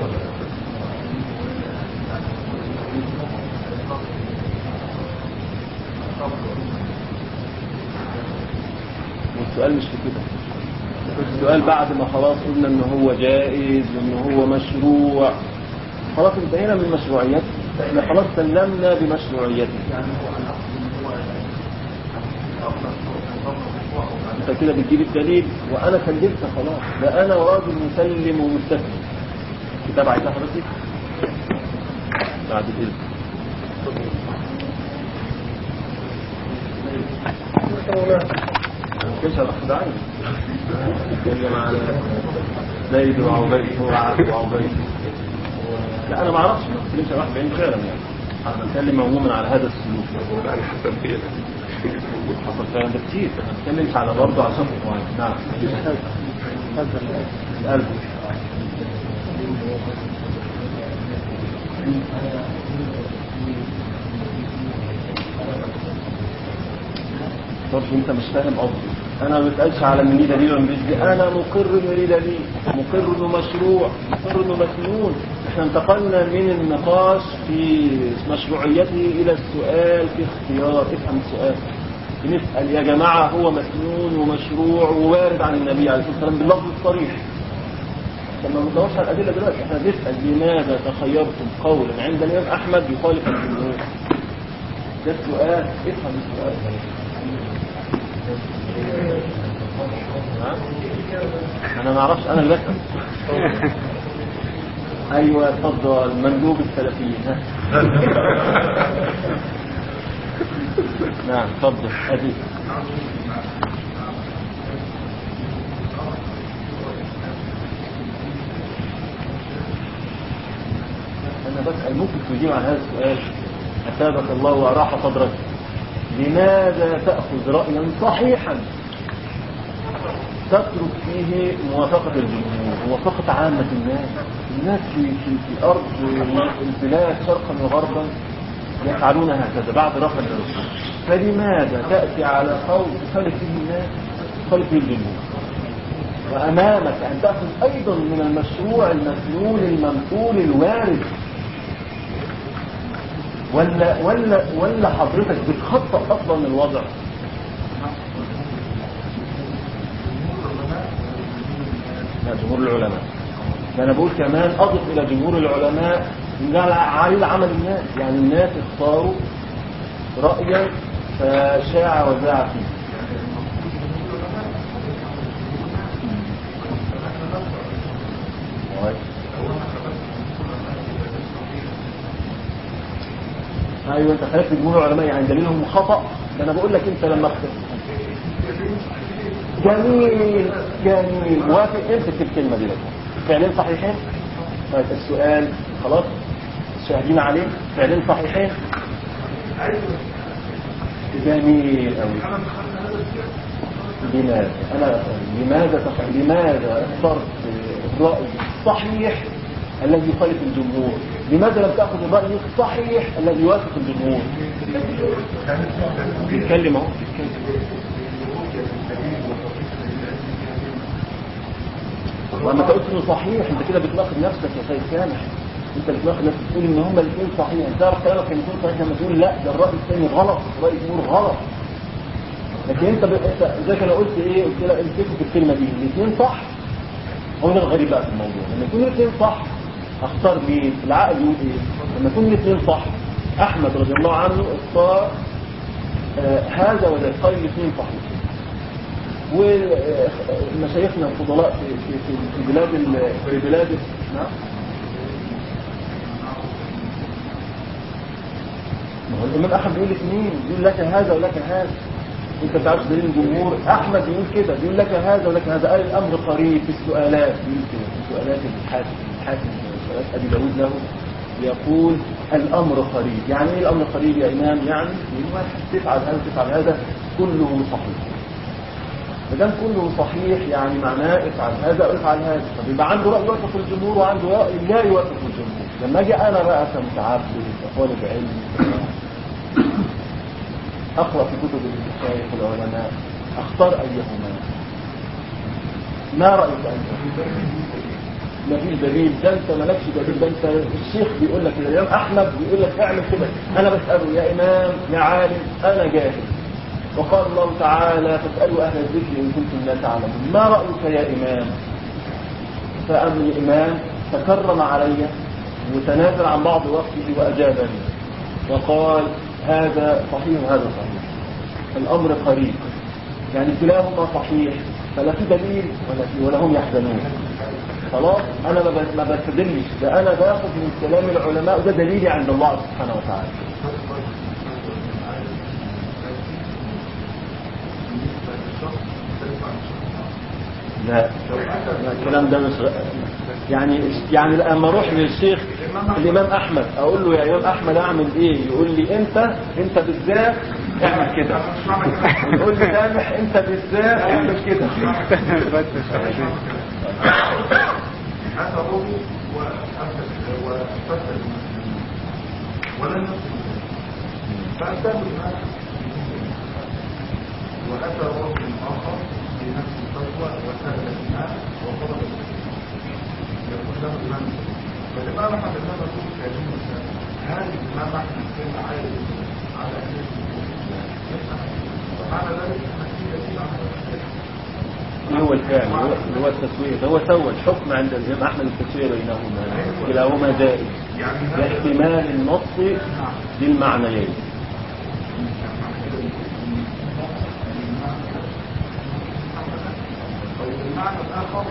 والسؤال مش في كده السؤال بعد ما خلاص قلنا ان هو جائز وان هو مشروع خلاص انتهينا من مشروعيته احنا خلاص سلمنا بمشروعيته انت كده بتجيب الدليل وانا سلمت خلاص ده انا راجل مسلم ومستسلم كتاب عايزها حضرتك بعد الاذن كيف الاخ ده عايز نتكلم على زيد وعبيد وعبد وعبيد لا انا ما اعرفش ما بتكلمش على واحد بعيد فعلا يعني انا بتكلم عموما على هذا السلوك على حسب فينا حصل فعلا ده كتير انا ما بتكلمش على برضه على شخص معين نعم القلب طب انت مش فاهم قصدي انا ما بسالش على ان ليه دليل ولا مفيش دليل انا مقر ان ليه دليل مقر انه مشروع مقر انه مسنون احنا انتقلنا من النقاش في مشروعيته الى السؤال في اختيار افهم السؤال بنسال يا جماعه هو مسنون ومشروع ووارد عن النبي عليه الصلاه والسلام باللفظ الصريح لما ندورش على الادله دلوقتي احنا بنسال لماذا تخيرتم قولا عند الامام احمد يخالف الجمهور ده السؤال افهم السؤال ها؟ انا ما اعرفش انا اللي بسال ايوه اتفضل مندوب السلفيين ها نعم اتفضل ادي انا بسال ممكن تجيب عن هذا السؤال اثابك الله واراح صدرك لماذا تاخذ رايا صحيحا تترك فيه موافقة الجمهور موافقة عامة الناس الناس في, في, في أرض البلاد شرقا وغربا يفعلون هكذا بعد رفع الرسول فلماذا تأتي على قول تخالف فيه الناس تخالف فيه الجمهور وأمامك أن تأخذ أيضا من المشروع المسنون المنقول الوارد ولا ولا ولا حضرتك بتخطط اصلا الوضع لا جمهور العلماء ده انا بقول كمان اضف الى جمهور العلماء ان ده عليه عمل الناس يعني الناس اختاروا رايا فشاع وذاع فيه ايوه انت خالفت جمهور العلماء يعني دليلهم خطا ده انا بقول لك انت لما اخترت جميل جميل موافق امسك الكلمه دي لك فعلين صحيحين طيب السؤال خلاص شاهدين عليه فعلين صحيحين جميل قوي لماذا انا لماذا تخ... لماذا اخترت الراي الصحيح الذي يخالف الجمهور لماذا لم تاخذ الراي الصحيح الذي يوافق الجمهور بيتكلم اهو بيتكلم واما قلت انه صحيح انت كده بتناقض نفسك يا سيد سامح انت بتناقض نفسك تقول ان هما الاثنين صحيح انت تعرف كلامك كان يكون صحيح لما تقول لا ده الراي الثاني غلط راي الجمهور غلط لكن انت ب... انت زي انا قلت ايه قلت لك امسكوا في الكلمه دي الاثنين صح هو ده الغريب بقى في الموضوع لما يكون الاثنين صح اختار مين العقل يقول ايه لما يكون الاثنين صح احمد رضي الله عنه اختار آه هذا وذاك قال الاثنين صحيح ومشايخنا الفضلاء في في في, في بلاد ال... في بلاد نعم ما هو الامام احمد بيقول اثنين بيقول لك هذا ولك هذا انت بتعرفش دليل الجمهور احمد بيقول كده بيقول لك هذا ولك هذا قال الامر قريب في السؤالات بيقول كده في سؤالات الحاكم الحاكم سؤالات ابي داود له يقول الامر قريب يعني ايه الامر قريب يا امام يعني من واحد تفعل هذا تفعل هذا كله صحيح ما دام كله صحيح يعني معناه افعل هذا او افعل هذا طب يبقى عنده راي يوافق الجمهور وعنده راي لا يوافق الجمهور لما اجي انا بقى كمتعبد كطالب علم اقرا في كتب المشايخ والعلماء اختار ايهما ما رايك انت ما فيش دليل ده انت مالكش دليل ده انت الشيخ بيقول لك الامام احمد بيقول لك اعمل كده انا بساله يا امام يا عالم انا جاهل وقال الله تعالى فاسألوا أهل الذكر إن كنتم لا تعلمون ما رأيك يا إمام فأم الإمام تكرم علي وتنازل عن بعض وقته وأجابني وقال هذا صحيح وهذا صحيح الأمر قريب يعني كلاهما صحيح فلا في دليل ولا في ولا هم يحزنون خلاص انا ما بستدلش ده انا باخذ من كلام العلماء وده دليلي عند الله سبحانه وتعالى لا لا الكلام ده مش يعني يعني لما اروح للشيخ الامام احمد اقول له يا امام احمد اعمل ايه يقول لي انت انت بالذات اعمل كده ويقول لي سامح انت بالذات اعمل كده حسبه وفتل ولن فأتاه المال وأتى رجل آخر في نفس الفتوى وسأل المال وطلب يقول له المال فالإمام أحمد هذا يقول كريم هل الإمام أحمد كان عالم على أهل فمعنى ذلك أن في دليل على التسوية هو الفعل هو اللي هو التسوية ده هو سوى الحكم عند الإمام أحمد التسوية بينهما كلاهما جائز يعني هذا لاحتمال النص للمعنيين المعنى الآخر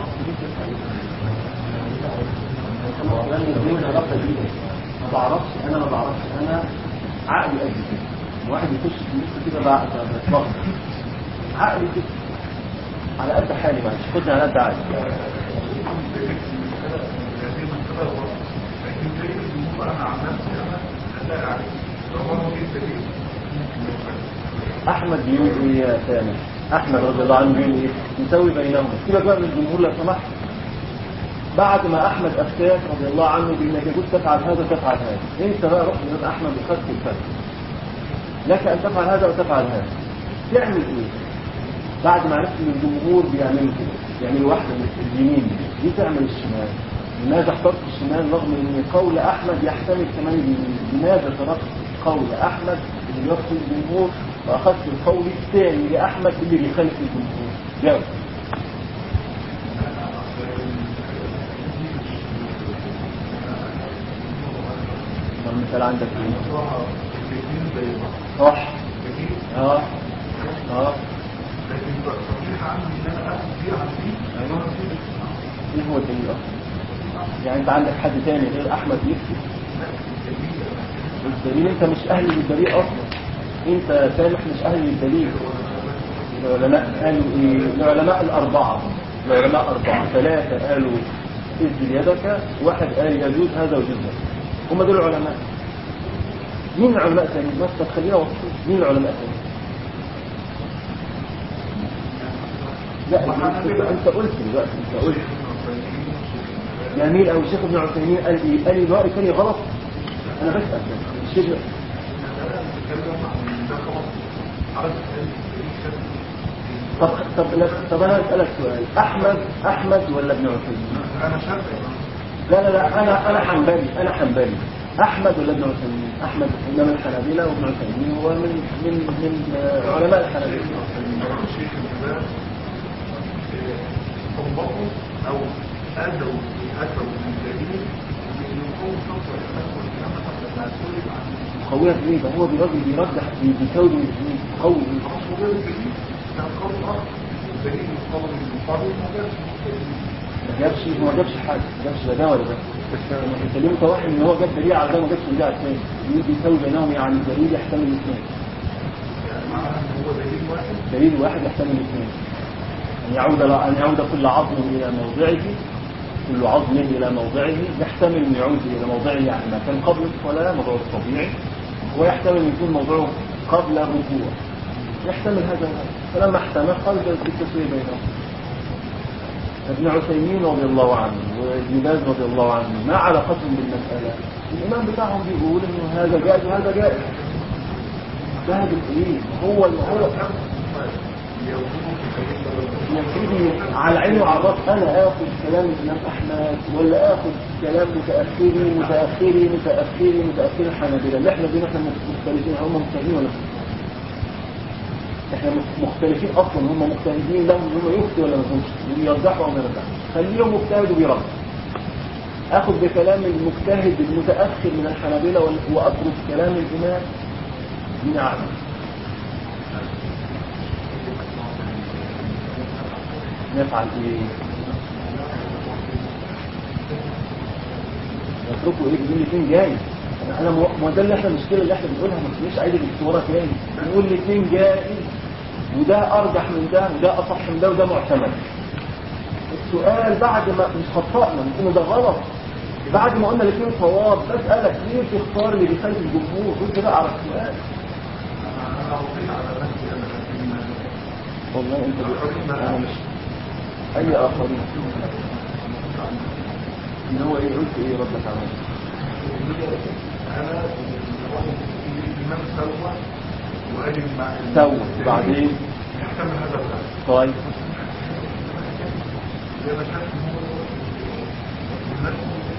ما بعرفش انا ما بعرفش انا عقلي قد كده واحد يخش في النص كده بعد بتلخبط عقلي كده على قد حالي معلش خدني على قد عقلي هذه المسألة الغلط لكن زي الجمهور أنا عن نفسي أنا أداء عليه رغم أنه في دليل احمد بيقول ايه يا سامح احمد رضي الله عنه بيقول ايه يسوي بينهما سيبك بقى من الجمهور لو سمحت بعد ما احمد افتاك رضي الله عنه بانك يجوز تفعل هذا تفعل هذا انت بقى رحت من احمد وخدت الفتح لك ان تفعل هذا وتفعل هذا تعمل ايه بعد ما عرفت ان الجمهور بيعملوا كده بيعملوا واحده من اليمين دي دي تعمل الشمال لماذا اخترت الشمال رغم ان قول احمد يحتمل كمان اليمين لماذا تركت قول احمد اللي يقصد الجمهور واخذت القول الثاني لاحمد اللي بيخالف الجمهور جاوب طب المثال عندك ايه بصراحة الاثنين زي بعض صح جميل اه اه لكن تصريح عندي ان انا اخد دي عن دي أيوة. ايه هو الدليل اصلا يعني انت عندك حد تاني غير احمد يفتي الدليل انت مش اهل للدليل اصلا انت سامح مش اهل للدليل العلماء قالوا ايه العلماء الاربعه العلماء اربعه ثلاثه قالوا اسجل يدك واحد قال يجوز هذا ويجوز هذا هم دول العلماء مين العلماء تاني بس خلينا واضحين مين العلماء تاني لا انت, انت قلت دلوقتي انت قلت جميل او الشيخ ابن عثيمين قال ايه قال لي الرأي الثاني غلط انا بسأل الشيخ طب طب لا طب انا اسالك سؤال احمد احمد ولا ابن عثيمين انا شافعي لا لا لا انا انا حنبلي انا حنبلي احمد ولا ابن عثيمين احمد امام الحنابلة وابن عثيمين هو من من من آه، علماء الحنابلة الشيخ الإمام طبقوا أو أدوا أدوا من دليل يقوم خطوة الأول كما قبل المسؤول عن قوية ايه ده هو بيراجل بيرجح بيساوي الاثنين قوي الأصل غير الدليل كان قول آخر الدليل القول المقابل ما جابش ما جابش ما جابش حاجه ما جابش لا ده ولا ده انت ليه متوهم ان هو جاب دليل على ده ما جابش دليل على الثاني دليل بيساوي بينهم يعني الدليل يحتمل الاثنين يعني معناها أن هو دليل واحد دليل واحد يحتمل الاثنين ان يعود ان يعود كل عظم الى موضعه كل عظم الى موضعه يحتمل ان يعود الى موضعه يعني ما كان قبل الصلاه موضوع الطبيعي ويحتمل ان يكون موضوعه قبل الركوع يحتمل هذا وهذا. فلما احتمل قال بالتسويه بينهم ابن عثيمين رضي الله عنه وابن باز رضي الله عنه ما علاقتهم بالمسألة الإمام بتاعهم بيقول إنه هذا جائز وهذا جائز ده بالإيه هو هو يا سيدي على عيني وعلى الراس انا اخذ كلام الامام احمد ولا اخذ كلام متاخري متاخري متاخري متاخري الحنابلة اللي احنا بينا احنا مختلفين هم مختلفين ولا مختلفين؟ احنا مختلفين اصلا هم مجتهدين لهم ان هم يفتوا ولا ما يفتوش ويرجحوا او ما يرجحوا خليهم مجتهد وبيرجح اخذ بكلام المجتهد المتاخر من الحنابلة وال- واترك كلام الامام مين اعلم نفعل ايه نتركه ايه بيقول الاثنين جاي انا انا مو- ما ده اللي احنا المشكله اللي احنا بنقولها ما تخليش عايز الصوره تاني نقول الاثنين جاي وده ارجح من ده وده اصح من ده وده معتمد السؤال بعد ما مش خطأنا نقول ده غلط بعد ما قلنا الاثنين صواب بسألك ليه تختار اللي بيخالف الجمهور رد بقى على السؤال أنا أوصي على نفسي أنا لكن والله انت بت- انا مش اي اخرين اللي هو ايه قلت ايه ربك عمل أنا الإمام سوى وقال مع سوى بعدين يحتمل هذا الرأي طيب زي ما شايف إن هو الناس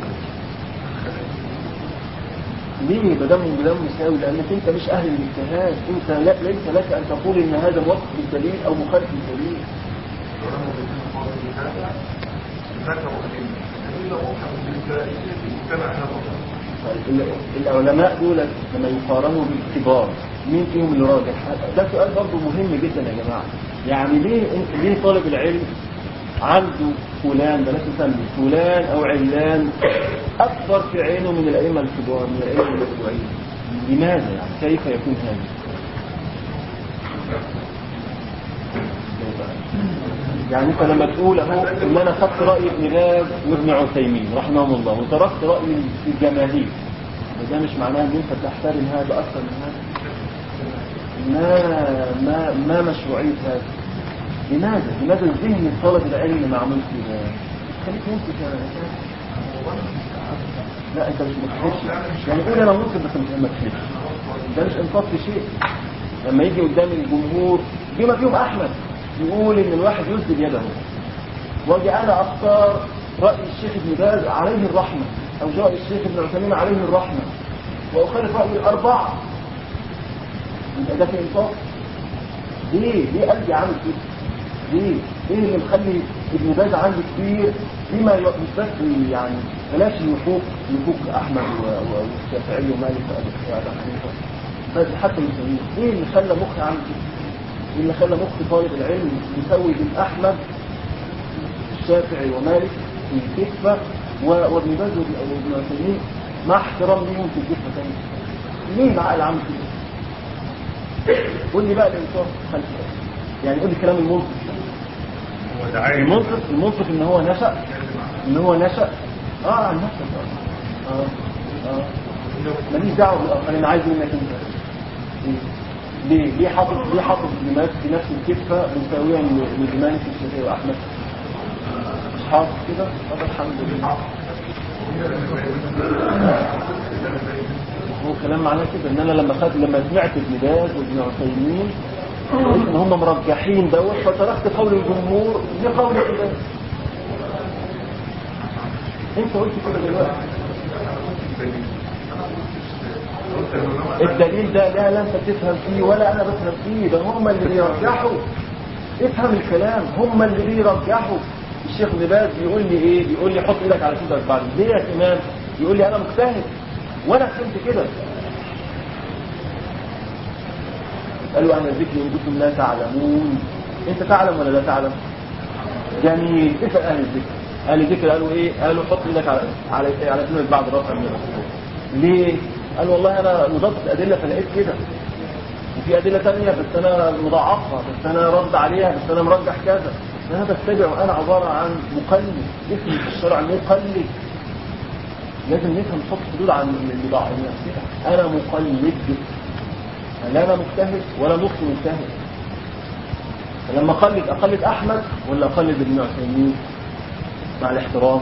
ليه بدم بدم مساوي لانك انت مش اهل الاجتهاد انت لا ليس لك ان تقول ان هذا موافق بالدليل او مخالف بالدليل ولما بيتم قول بهذا ذكروا العلم الأدلة أخرى بالنسبة مجتمع هذا الرجل طيب ال- العلماء دول لما يقارنوا بالكبار مين فيهم اللي راجح ده سؤال برضه مهم جدا يا جماعه يعني ليه ليه طالب العلم عنده فلان بلاش نسمي فلان او علان اكبر في عينه من الائمه الكبار من الائمه المتبوعين لماذا يعني كيف يكون هذا يعني انت لما تقول اهو ان انا خدت راي ابن باز وابن عثيمين رحمهم الله وتركت راي الجماهير وده مش معناه ان انت تحترم هذا اكثر من هذا ما ما ما مشروعيه هذا لماذا لماذا الذهن طلب العلم معمول كده خليك منصف يا أستاذ. لا انت مش متحرش يعني قول انا منصف بس مش متحرش ده مش انصاف في شيء لما يجي قدام الجمهور بما فيهم احمد يقول ان الواحد يسجد يده واجي انا اختار راي الشيخ ابن باز عليه الرحمه او راي الشيخ ابن عثيمين عليه الرحمه واخالف راي الاربعه يبقى ده في انصاف ليه ليه قلبي عامل كده ليه ايه اللي مخلي ابن باز عندي كبير بما ي- مش بس يعني بلاش يفوق يفوق احمد و- و- والشافعي ومالك وابي حنيفه بس حتى المسلمين ايه اللي خلى مخي عامل كده ايه اللي خلى مخ طالب العلم يسوي بين احمد الشافعي ومالك في كفه و- وابن باز وابن وابن عثيمين مع احترام ليهم في كفه ثانيه ليه العقل عامل كده؟ قول لي بقى الانصاف خلف يعني قول لي كلام المنصف هو دعاية المنصف المنصف ان هو نشأ ان هو نشأ اه عن نفسك اه اه اه ماليش دعوه بالاخرين عايز منك انت ليه؟ ليه ليه حاطط ليه حاطط دماغ في نفس الكفه مساويه لدماغ الشافعي واحمد مش حاطط كده طب الحمد لله هو كلام معناه كده ان انا لما خد لما سمعت ابن باز وابن عثيمين قلت ان هم مرجحين دوت فتركت قول الجمهور لقول ابن باز انت قلت كده دلوقتي الدليل ده لا لا انت تفهم فيه ولا انا بفهم فيه ده هم اللي بيرجحوا افهم الكلام هم اللي بيرجحوا الشيخ ابن باز بيقول لي ايه بيقول لي حط ايدك على صدرك بعد ليه يا امام يقول لي انا مجتهد وانا فهمت كده قال له انا ذكر ان كنتم لا تعلمون انت تعلم ولا لا تعلم جميل اسال اهل الذكر اهل الذكر قالوا ايه قالوا حط ايدك على على على سنة بعد رفع من الرسول ليه قال والله انا مضبط ادله فلقيت كده وفي ادله ثانيه بس انا مضاعفها بس انا رد عليها بس انا مرجح كذا انا بتبع انا عباره عن مقلد اسم في الشرع مقلد لازم نفهم نحط حدود عن البضاعة أنا مقلد لا أنا مجتهد ولا مخي مجتهد فلما أقلد أقلد أحمد ولا أقلد ابن عثيمين مع الاحترام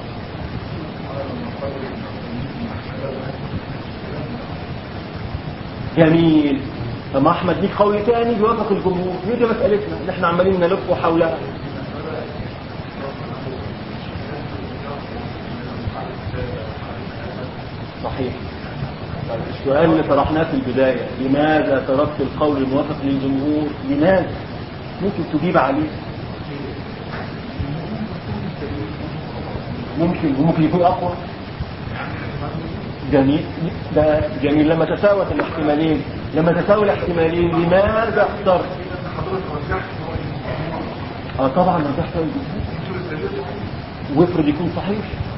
جميل طب ما أحمد ليك قول تاني بيوافق الجمهور هي دي مسألتنا اللي احنا عمالين نلف حولها صحيح طيب السؤال اللي طرحناه في البداية لماذا تركت القول الموافق للجمهور لماذا ممكن تجيب عليه ممكن وممكن يكون أقوى جميل ده جميل لما تساوت الاحتمالين لما تساوي الاحتمالين لماذا اخترت اه طبعا رجحت الجمهور وافرض يكون صحيح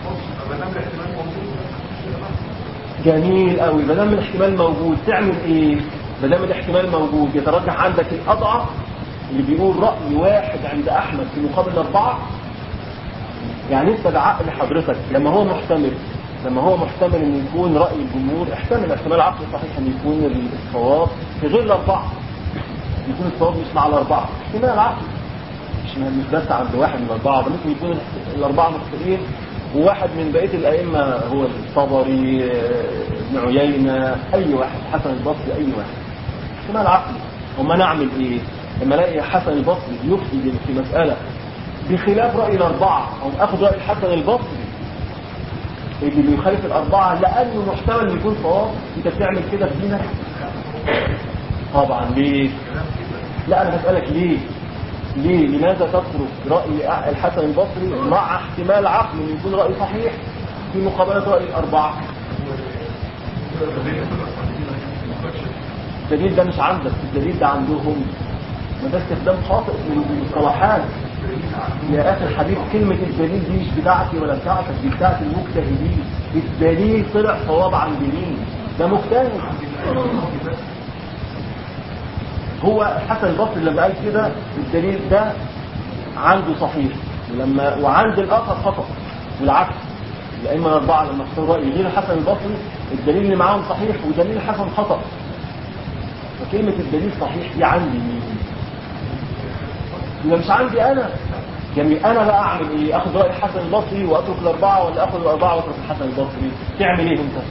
جميل قوي ما دام الاحتمال موجود تعمل ايه ما دام الاحتمال موجود يترجح عندك الاضعف اللي بيقول راي واحد عند احمد في مقابل اربعه يعني انت بعقل حضرتك لما هو محتمل لما هو محتمل ان يكون راي الجمهور احتمل احتمال عقلي صحيح ان يكون الصواب في غير الاربعه يكون الصواب مش مع الاربعه احتمال عقلي مش مش بس عند واحد من الاربعه ده ممكن يكون الاربعه مخطئين وواحد من بقيه الائمه هو الطبري ابن عيينه اي واحد حسن البصري اي واحد احتمال عقلي هم انا اعمل ايه لما الاقي حسن البصري يفتي في مساله بخلاف راي الاربعه او اخذ راي الحسن البصري اللي بيخالف الاربعه لانه محتمل إن يكون صواب انت بتعمل كده في دينك طبعا ليه لا انا بسالك ليه ليه لماذا تترك رأي الحسن البصري مع احتمال عقل ان يكون رأي صحيح في مقابلة رأي الأربعة الدليل ده مش عندك الدليل ده عندهم ما ده استخدام خاطئ من المصطلحات يا اخي الحبيب كلمة الدليل دي مش بتاعتي ولا بتاعتك دي بتاعت المجتهدين الدليل طلع صواب عند مين ده مجتهد هو حسن البصري لما قال كده الدليل ده عنده صحيح ولما وعند الاخر خطأ والعكس الائمه الاربعه لما اختاروا راي غير حسن البصري الدليل اللي معاهم صحيح ودليل حسن خطأ فكلمة الدليل صحيح دي عندي مين يبقى مش عندي انا يعني انا بقى اعمل ايه اخد راي الحسن البصري واترك الاربعه ولا اخد الاربعه واترك الحسن البصري تعمل ايه انت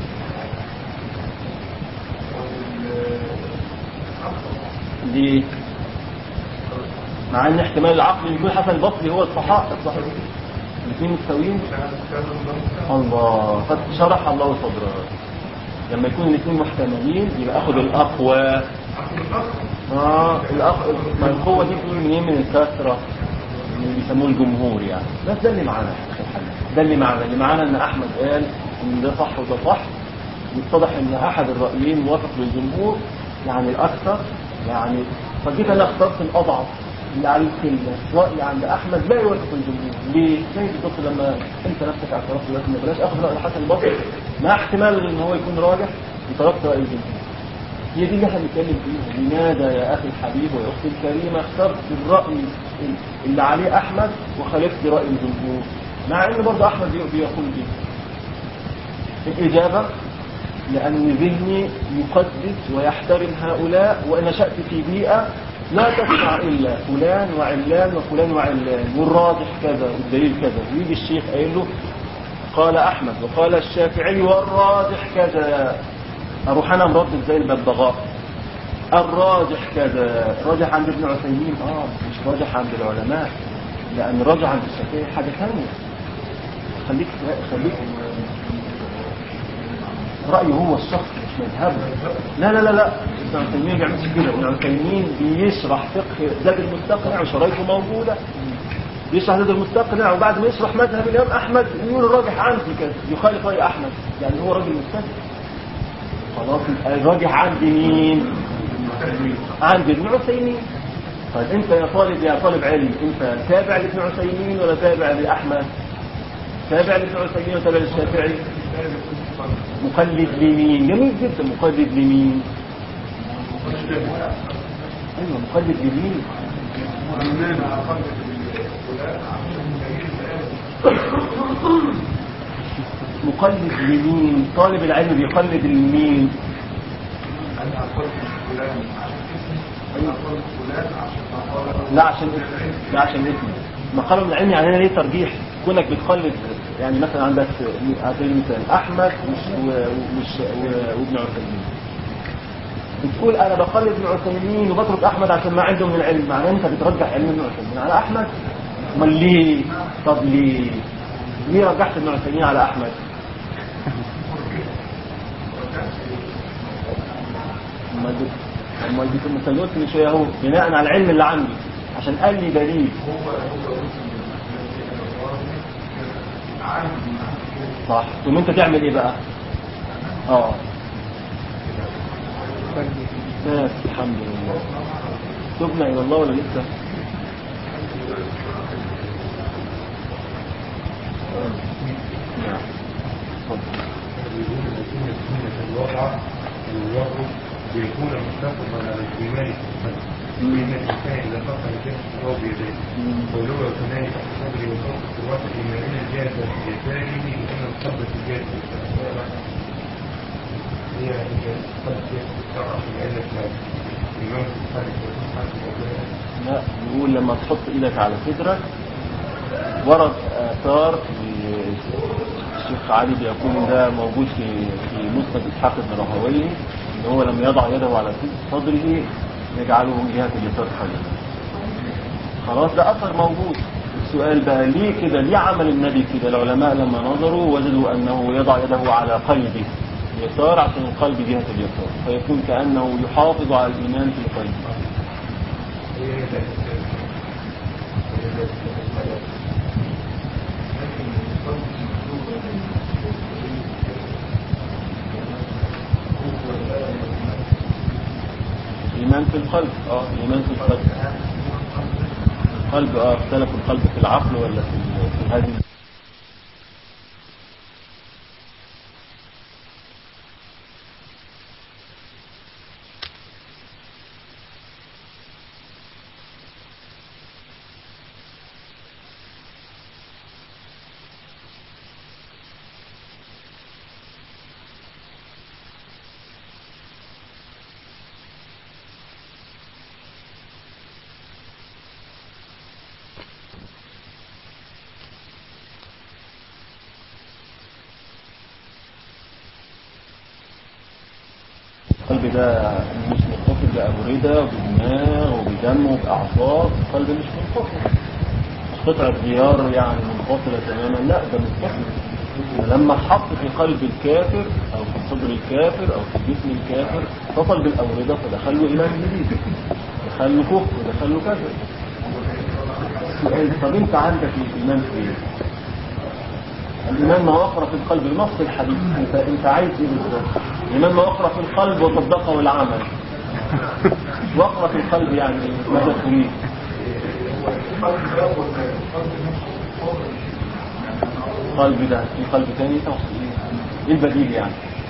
ليه مع ان احتمال العقل يكون حسن البصري هو الصحاح الصحيح الاثنين متساويين الله قد شرح الله صدره لما يكون الاثنين محتملين يبقى اخد الاقوى اه الاقوى ما القوه دي بتيجي منين من الكثره اللي بيسموه الجمهور يعني بس ده اللي معانا يا أخي الحاج. ده اللي معانا اللي معانا ان احمد قال ان ده صح وده صح يتضح ان احد الرايين موافق للجمهور يعني الاكثر يعني فجيت انا اخترت الاضعف اللي عليه الكلمه رايي عند احمد لا يوافق الجمهور ليه؟ زي بالظبط لما انت نفسك اعترفت دلوقتي ان بلاش اخذ راي الحسن البصري مع احتمال ان هو يكون راجح وتركت راي الجمهور هي دي اللي احنا بنتكلم فيها لماذا يا اخي الحبيب ويا اختي الكريمه اخترت الراي اللي عليه احمد وخالفت راي الجمهور مع ان برضه احمد بي- بيقول دي الاجابه لأن ذهني يقدس ويحترم هؤلاء ونشأت في بيئة لا تسمع إلا فلان وعلان وفلان وعلان والراجح كذا والدليل كذا ويجي الشيخ قايل له قال أحمد وقال الشافعي والراجح كذا أروح أنا مردد زي الببغاء الراجح كذا راجح عند ابن عثيمين آه مش راجح عند العلماء لأن راجح عند الشافعي حاجة ثانية خليك خليك رأيه هو الشخص مش مذهبه لا لا لا لا ابن عثيمين ما بيعملش كده ابن عثيمين بيشرح فقه زاد المستقنع وشرايطه موجودة بيشرح زاد المستقنع وبعد ما يشرح مذهب الإمام أحمد يقول الراجح عندي كده يخالف رأي أحمد يعني هو راجل مستقنع خلاص يبقى الراجح عند مين؟ عند ابن عثيمين طيب انت يا طالب يا طالب علم انت تابع لابن عثيمين ولا تابع لأحمد؟ تابع لابن عثيمين ولا تابع للشافعي؟ مقلد لمين جميل جدا مقلد لمين ايوه مقلد لمين مقلد لمين طالب العلم بيقلد لمين لا عشان اسم لا عشان اسم مقام العلم يعني انا ليه ترجيح كونك بتقلد يعني مثلا عندك على سبيل المثال احمد وش- و- وش- و- وابن عثيمين بتقول انا بقلد ابن عثيمين وبترك احمد عشان ما عنده من العلم معناه انت بترجح علم ابن عثيمين على احمد امال ليه طب ليه ليه رجحت ابن عثيمين على احمد امال دي امال دي كنت قلت من شويه اهو بناء على العلم اللي عندي عشان قال لي دليل صح ثم انت تعمل ايه بقى اه بس الحمد لله تبنا الى الله ولا لسه نعم اتفضل. الوضع الوضع بيكون متفقا على الايمان بين الانسان اذا فقد كيف هو بيديه ولولا كذلك صدري وصوت القوات الايمانيه جاءت يساره لان القلب في جهه هي هي قد تعرف العله الامام البخاري لا بيقول لما تحط ايدك على صدرك ورد اثار الشيخ علي بيقول إن ده موجود في في مسند اسحاق بن راهويه ان هو لما يضع يده على صدره يجعله من جهه اليسار خليلا خلاص ده اثر موجود السؤال بقى ليه كده ليه عمل النبي كده العلماء لما نظروا وجدوا انه يضع يده على قلبه اليسار عشان القلب جهه اليسار فيكون كانه يحافظ على الايمان في قلبه في القلب اه الايمان في القلب القلب اه اختلف القلب في العقل ولا في ال- في هذه القلب ده مش متصل بأوردة وبدماغ وبدم وبأعصاب القلب مش منفصل مش قطعة غيار يعني منفصلة تماما لا ده متصل لما اتحط في قلب الكافر أو في صدر الكافر أو في جسم الكافر اتصل بالأوردة فدخل له إيمان جديد دخل له كفر ودخل له كذا السؤال طب أنت عندك الإيمان في إيه؟ الإيمان ما وقر في القلب بنص الحديث أنت, انت عايز إيه بالظبط الإيمان ما وقر في القلب وصدقه العمل وقر في القلب يعني ماذا تريد القلب ده في قلب ثاني توصل إيه؟ ايه البديل يعني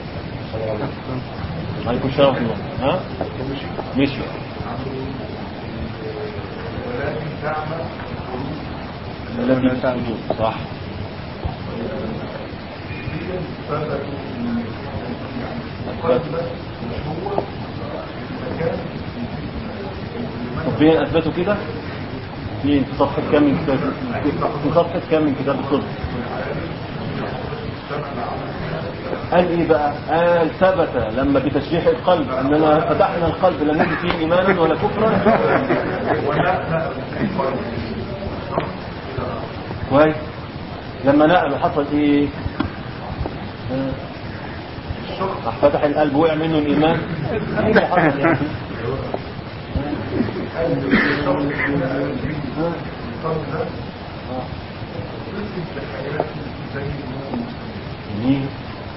عليكم السلام ورحمة الله ها مشي ولكن تعمل الذي تعمل صح هي ثبت القلب ده مش هو المكان طب فين اثبتوا كده فين في صفحة كام من كتاب في صفحة كام من كتاب الصدق قال ايه بقى قال ثبت لما بتشريح القلب اننا فتحنا القلب لم نجد فيه ايمانا ولا كفرا ونحن القلب كويس لما نقلوا حصل ايه آه. راح فتح القلب وقع منه الايمان ايه اللي حصل يعني آه. القلب ده آه. قسم بحياته زي ما هو ليه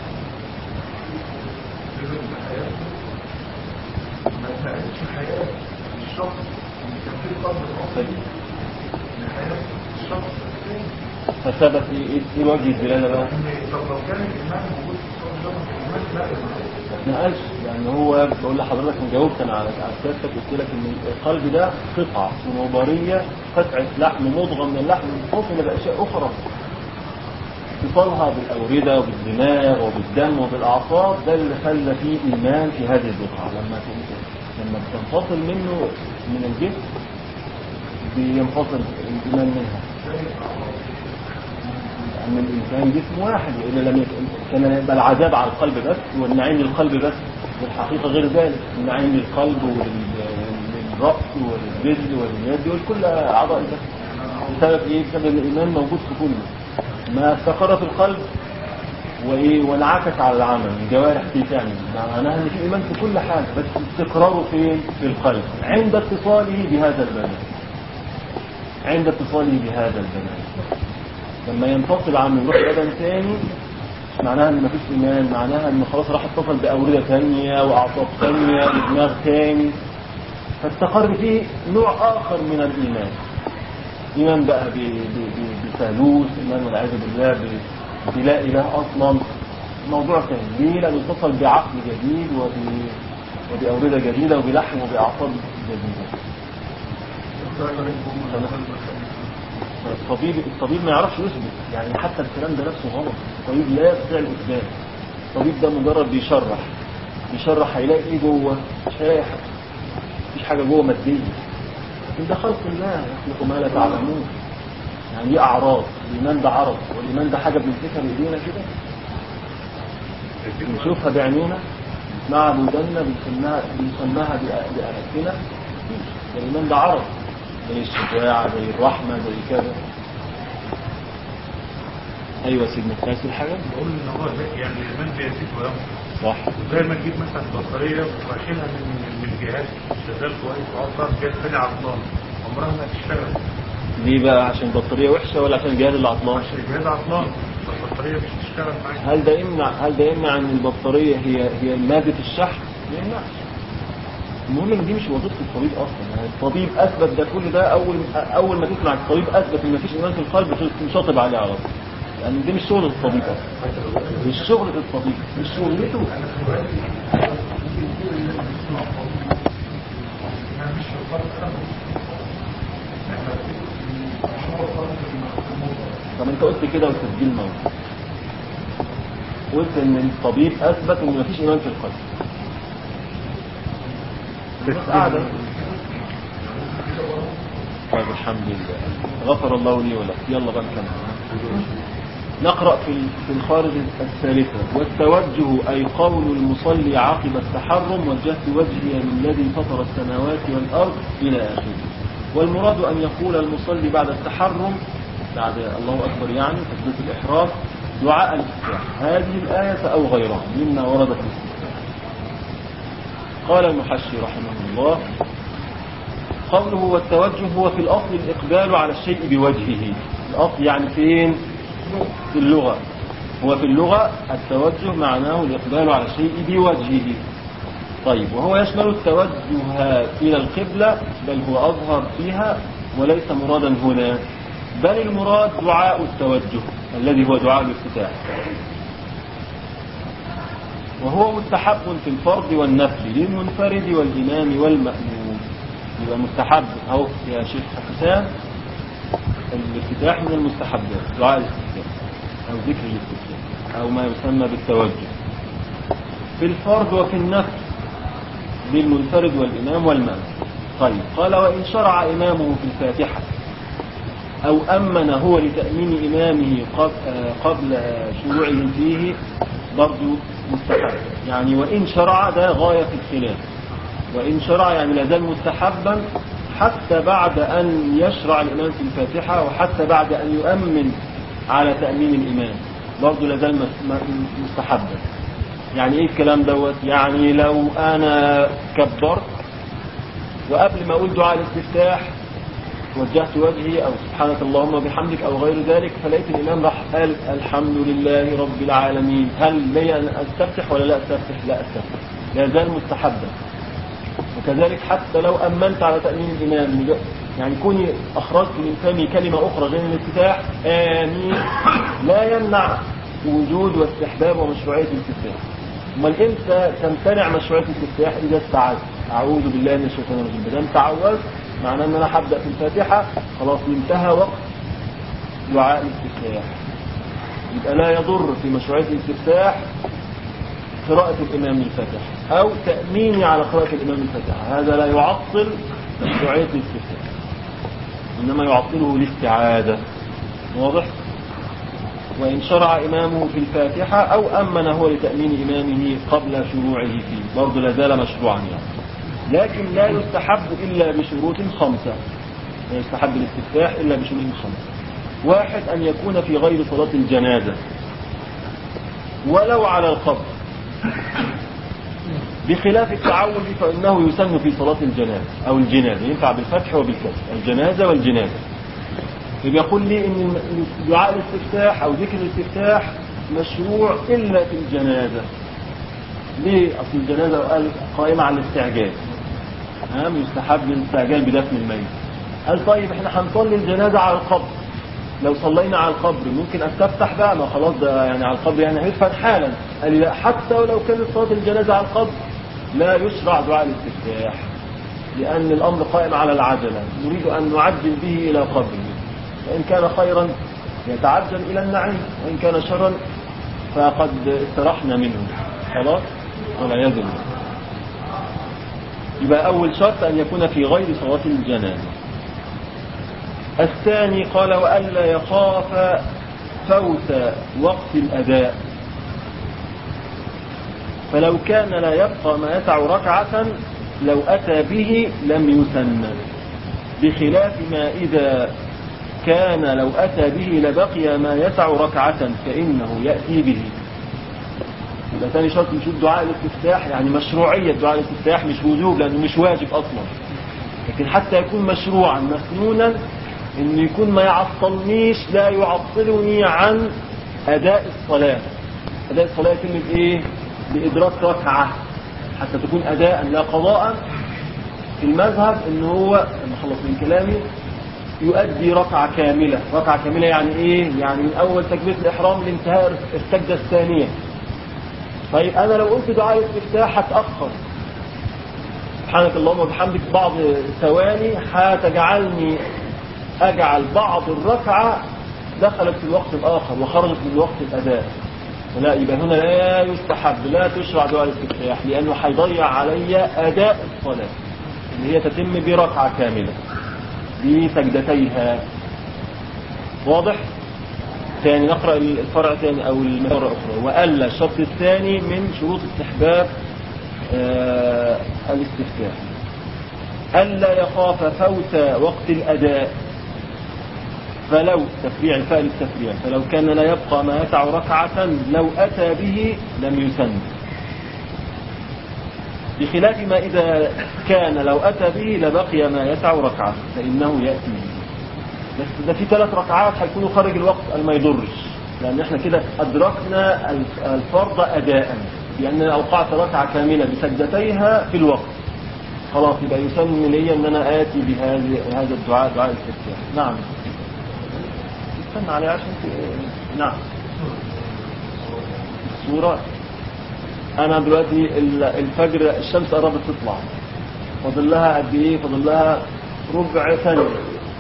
قسم بحياته ما تنقلش حياة الشخص اللي كان فيه القلب الأصلي لحياة الشخص الثاني فثبت ايه ايه إيه وجه الدلاله بقى إن طب لو كان الإيمان موجود في الشخص ده الإيمان لا يبقى ما قالش يعني هو بقول لحضرتك من جاوبت انا على على سيادتك قلت لك ان القلب ده قطعه صنوبريه قطعه لحم مضغه من اللحم منفصله باشياء اخرى اتصالها بالاورده وبالدماغ وبالدم وبالاعصاب ده اللي خلى فيه ايمان في هذه البقعه لما تن- لما بتنفصل منه من الجسم بينفصل الايمان منها أن الإنسان جسم واحد وإلا لم يكن كان يبقى العذاب على القلب بس والنعيم للقلب بس والحقيقة غير ذلك النعيم للقلب وللرأس وللرجل ولليد ولكل أعضاء الجسم بسبب إيه؟ بسبب إن الإيمان موجود في كله ما استقر في القلب وإيه وانعكس على العمل الجوارح دي تعمل معناها إن في إيمان في كل حاجة بس استقراره فين؟ في القلب عند اتصاله بهذا البناء عند اتصاله بهذا البناء لما ينفصل عنه يروح بدن ثاني مش معناها ان مفيش ايمان معناها ان خلاص راح اتصل باورده ثانيه واعصاب ثانيه ودماغ ثاني فاستقر فيه نوع اخر من الايمان ايمان بقى ب- ب- ب- بثالوث ايمان والعياذ بالله ب- بلا اله اصلا موضوع ثاني ليه لانه اتصل بعقل جديد وب وبأوردة جديدة وبلحم وبأعصاب جديدة الطبيب الطبيب ما يعرفش يثبت يعني حتى الكلام ده نفسه غلط الطبيب لا يستطيع الاثبات الطبيب ده مجرد بيشرح بيشرح هيلاقي ايه جوه مش هيلاقي حاجه مفيش حاجه جوه ماديه لكن ده خلق الله يخلق ما لا تعلمون يعني دي اعراض الايمان ده عرض والايمان ده حاجه بنمسكها بايدينا كده بنشوفها بعينينا نسمعها بودنا بنسمعها بنسمعها بأ- بألسنة مفيش. ده الايمان ده عرض زي الشجاعة زي الرحمة زي كذا ايوه سيدنا كويس الحاجة بقول ان هو زي- يعني الايمان بيزيد وينقص صح زي ما تجيب مثلا بطاريه واشيلها من من الجهاز شغال كويس واحطها في جهاز تاني عطلان عمرها ما هتشتغل ليه بقى عشان البطارية وحشة ولا عشان الجهاز اللي عطلان عشان الجهاز عطلان فالبطاريه مش هتشتغل معاك هل ده يمنع هل ده يمنع ان البطارية هي هي مادة الشحن؟ ما يمنعش المهم ان دي مش وظيفه الطبيب اصلا يعني الطبيب اثبت ده كل ده اول اول ما تسمع الطبيب اثبت ان مفيش ايمان في القلب مش شاطب عليه على طول يعني دي مش شغل الطبيب اصلا مش شغل الطبيب مش شغلته طب انت قلت كده والتسجيل موجود قلت ان الطبيب اثبت ان مفيش ايمان في القلب بس قاعدة طيب الحمد لله غفر الله لي ولك يلا بقى نكمل نقرأ في في الخارج الثالثة والتوجه أي قول المصلي عقب التحرم وجهت وجهي للذي فطر السماوات والأرض إلى آخره والمراد أن يقول المصلي بعد التحرم بعد الله أكبر يعني تكبيرة الإحرام دعاء الافتتاح هذه الآية أو غيرها مما ورد في الاستفتاح قال المحشي رحمه الله قوله والتوجه هو في الأصل الإقبال على الشيء بوجهه الأصل يعني فين في اللغة هو في اللغة التوجه معناه الإقبال على الشيء بوجهه طيب وهو يشمل التوجه إلى القبلة بل هو أظهر فيها وليس مرادا هنا بل المراد دعاء التوجه الذي هو دعاء الافتتاح وهو مستحب في الفرض والنفل للمنفرد والإمام والمأموم يبقى مستحب أهو يا شيخ حسان الافتتاح من المستحبات دعاء الافتتاح أو ذكر الافتتاح أو ما يسمى بالتوجه في الفرض وفي النفل للمنفرد والإمام والمأموم طيب قال وإن شرع إمامه في الفاتحة أو أمن هو لتأمين إمامه قبل شروعه فيه برضو مستحب يعني وإن شرع ده غاية في الخلاف وإن شرع يعني لازال مستحبا حتى بعد أن يشرع الإمام في الفاتحة وحتى بعد أن يؤمن على تأمين الإمام برضو لازال مستحبا يعني إيه الكلام دوت يعني لو أنا كبرت وقبل ما أقول دعاء الاستفتاح وجهت وجهي أو سبحانك اللهم وبحمدك أو غير ذلك فلقيت الإمام راح قال الحمد لله رب العالمين هل لي أن أستفتح ولا لا أستفتح لا أستفتح لا زال مستحبا وكذلك حتى لو أمنت على تأمين الإمام يعني كوني أخرجت من فمي كلمة أخرى غير الافتتاح آمين لا يمنع وجود واستحباب ومشروعية الاستفتاح امال امتى تمتنع مشروعية الاستفتاح إذا استعذت أعوذ بالله من الشيطان الرجيم ما دام تعوذت معناه ان انا هبدا في الفاتحه خلاص انتهى وقت دعاء الاستفتاح يبقى لا يضر في مشروعيه الاستفتاح قراءة الإمام الفاتحة أو تأميني على قراءة الإمام الفاتحة هذا لا يعطل مشروعية الاستفتاح إنما يعطله الاستعادة واضح وإن شرع إمامه في الفاتحة أو أمن هو لتأمين إمامه قبل شروعه فيه برضه لا زال مشروعا يعني لكن لا يستحب إلا بشروط خمسة لا يستحب الاستفتاح إلا بشروط خمسة واحد أن يكون في غير صلاة الجنازة ولو على القبر بخلاف التعوذ فإنه يسن في صلاة الجنازة أو الجنازة ينفع بالفتح وبالكسر الجنازة والجنازة يقول لي ان دعاء الاستفتاح او ذكر الاستفتاح مشروع الا في الجنازة ليه اصل الجنازة قال قائمة على الاستعجال ها يستحب الاستعجال بدفن الميت قال طيب احنا هنصلي الجنازة على القبر لو صلينا على القبر ممكن استفتح بقى ما خلاص ده يعني على القبر يعني هيدفن حالا قال لي لا حتى ولو كانت صلاة الجنازة على القبر لا يشرع دعاء الاستفتاح لأن الأمر قائم على العجلة نريد أن نعجل به إلى قبره فإن كان خيرا يتعجل إلى النعيم وإن كان شرا فقد استرحنا منه خلاص والعياذ بالله يبقى أول شرط أن يكون في غير صلاة الجنازة الثاني قال وألا يخاف فوت وقت الأداء فلو كان لا يبقى ما يسع ركعة لو أتى به لم يسن بخلاف ما إذا كان لو أتى به لبقي ما يسع ركعة فإنه يأتي به يبقى ثاني شرط نشوف دعاء الاستفتاح يعني مشروعية دعاء الاستفتاح مش وجوب لأنه مش واجب أصلا لكن حتى يكون مشروعا مسنونا إنه يكون ما يعطلنيش لا يعطلني عن أداء الصلاة أداء الصلاة يتم بإيه؟ بإدراك ركعة حتى تكون أداء لا قضاء في المذهب ان هو مخلص من كلامي يؤدي ركعة كاملة ركعة كاملة يعني ايه يعني من اول تكبيرة الاحرام لانتهاء السجدة الثانية طيب انا لو قلت دعاء الاستفتاح هتأخر سبحانك اللهم وبحمدك بعض ثواني هتجعلني اجعل بعض الركعة دخلت في الوقت الاخر وخرجت من وقت الاداء لا يبقى هنا لا يستحب لا تشرع دعاء الاستفتاح لانه هيضيع علي اداء الصلاة اللي هي تتم بركعة كاملة بسجدتيها واضح ثاني نقرأ الفرع ثاني أو المرة أخرى وألا الشرط الثاني من شروط استحباب آه الاستفتاح ألا يخاف فوت وقت الأداء فلو تفريع الفاء للتفريع فلو كان لا يبقى ما يسع ركعة لو أتى به لم يسن بخلاف ما إذا كان لو أتى به لبقي ما يسع ركعة فإنه يأتي به بس ده في ثلاث ركعات هيكونوا خارج الوقت ما يضرش لأن احنا كده أدركنا الفرض أداء لأننا أوقعت ركعة كاملة بسجدتيها في الوقت خلاص يبقى يسن لي أن أنا آتي بهذا هذا الدعاء دعاء الاستفتاح نعم استنى عليه عشان في... نعم الصورة انا دلوقتي الفجر الشمس قربت تطلع فاضل لها قد ايه فاضل لها ربع ثانية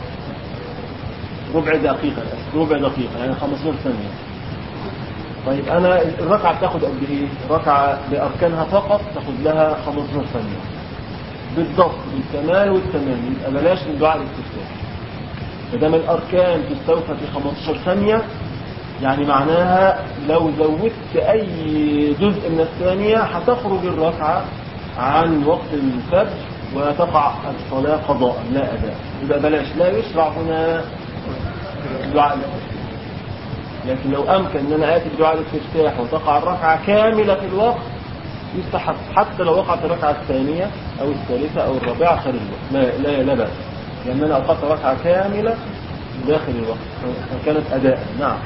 ربع دقيقة ربع دقيقة يعني 15 ثانية طيب انا الركعة بتاخد قد ايه ركعة باركانها فقط تاخد لها 15 ثانية بالضبط بالكمال والتمام يبقى بلاش من دعاء الاستفتاح ما دام الاركان تستوفى في 15 ثانية يعني معناها لو زودت اي جزء من الثانية هتخرج الركعة عن وقت الفجر وتقع الصلاة قضاء لا أداء يبقى بلاش لا يشرع هنا دعاء الاستفتاح لكن لو أمكن أن أنا آتي بدعاء الاستفتاح وتقع الركعة كاملة في الوقت يستحب حتى لو وقعت الركعة الثانية أو الثالثة أو الرابعة خارج الوقت لا لا, لا بأس لأن أنا أوقعت ركعة كاملة داخل الوقت فكانت أداء نعم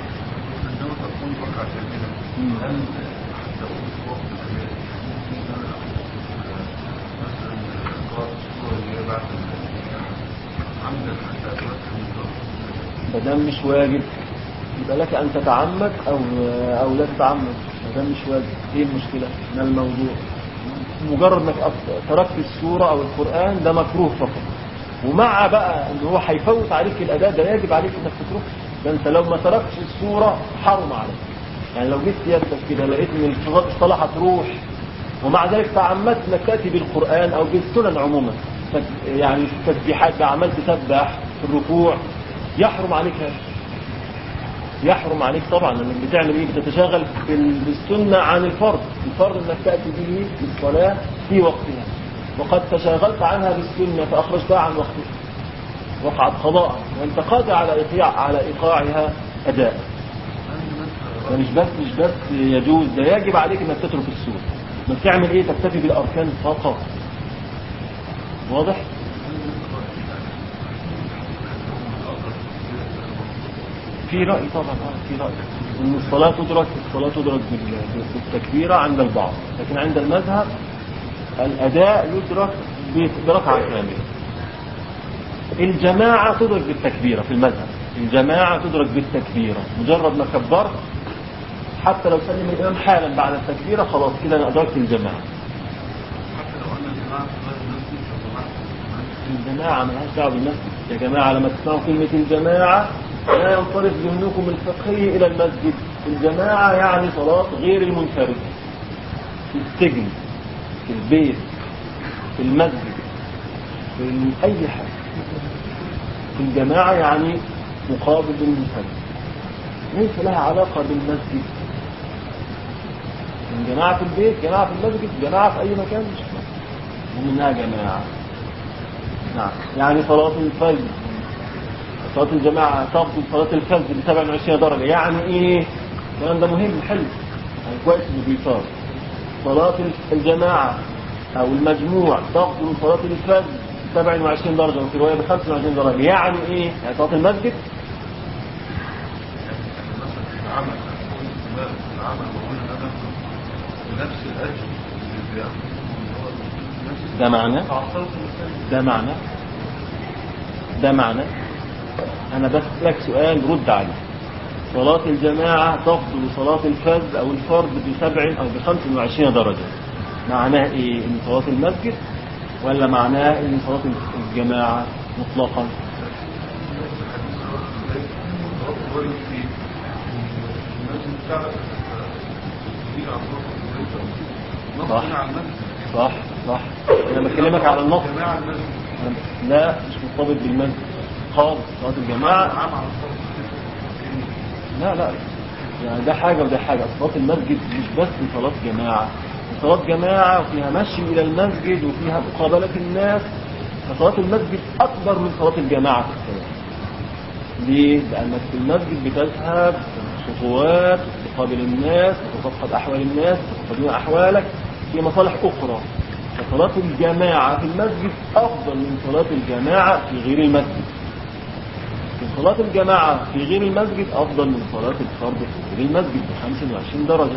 مادام مش واجب يبقى لك ان تتعمد او او لا تتعمد مادام مش واجب ايه المشكله ما الموضوع مجرد انك تركت السوره او القران ده مكروه فقط ومع بقى ان هو هيفوت عليك الاداء ده يجب عليك انك تتركه ده انت لو ما تركتش السوره حرم عليك يعني لو جيت سيادتك كده لقيت ان الصلاه هتروح ومع ذلك تعمدت انك تاتي بالقران او بالسنن عموما يعني تسبيحات عمال تسبح في الركوع يحرم عليك هذا يحرم عليك طبعا انك بتعمل ايه بتتشاغل بالسنه عن الفرض الفرض انك تاتي به بالصلاه في وقتها وقد تشاغلت عنها بالسنه فاخرجتها عن وقتها وقعت قضاء وانت قادر على ايقاع على ايقاعها اداء فمش بس مش بس يجوز ده يجب عليك انك تترك السنه ما تعمل ايه تكتفي بالاركان فقط واضح في رأي طبعا آه في رأي ان الصلاة تدرك الصلاة تدرك بالتكبيرة عند البعض لكن عند المذهب الأداء يدرك بركعة كاملة الجماعة تدرك بالتكبيرة في المذهب الجماعة تدرك بالتكبيرة مجرد ما كبرت حتى لو سلم الإمام حالا بعد التكبيرة خلاص كده أنا أدركت الجماعة الجماعة ملهاش دعوة بالمسجد يا جماعة لما تسمعوا كلمة الجماعة لا ينصرف ذهنكم الفقهي إلى المسجد الجماعة يعني صلاة غير المنفرد في السجن في البيت في المسجد في أي حاجة في الجماعة يعني مقابل المنفرد ليس لها علاقة بالمسجد جماعة في البيت جماعة في المسجد جماعة في أي مكان مش ومنها جماعة نعم يعني صلاة الفجر صلاة الجماعة تفضل صلاة الفجر ب 27 درجة يعني ايه الكلام ده مهم حلو يعني كويس انه بيصار صلاة الجماعة او المجموع تفضل صلاة الفجر ب 27 درجة وفي رواية ب 25 درجة يعني ايه يعني صلاة المسجد العمل العمل وقلنا هذا بنفس الاجر اللي بيعمله اللي هو ده معنى ده معنى ده معنى انا بسألك سؤال رد عليه صلاة الجماعة تفضل صلاة الفرد او الفرد بسبع او بخمس وعشرين درجة معناه ايه ان صلاة المسجد ولا معناه ان صلاة الجماعة مطلقا صح صح صح انا بكلمك على النص أنا- لا مش مرتبط بالمسجد خالص صلاة الجماعة لا لا يعني ده حاجة وده حاجة صلاة المسجد مش بس صلاة جماعة صلاة جماعة وفيها مشي إلى المسجد وفيها مقابلة الناس فصلاة المسجد أكبر من صلاة الجماعة في الصلاة ليه؟ لأنك في المسجد بتذهب خطوات تقابل الناس تتفقد أحوال الناس تتفقدون أحوالك في مصالح أخرى فصلاة الجماعة في المسجد أفضل من صلاة الجماعة في غير المسجد لكن صلاة الجماعة في غير المسجد أفضل من صلاة الفرد في غير المسجد ب 25 درجة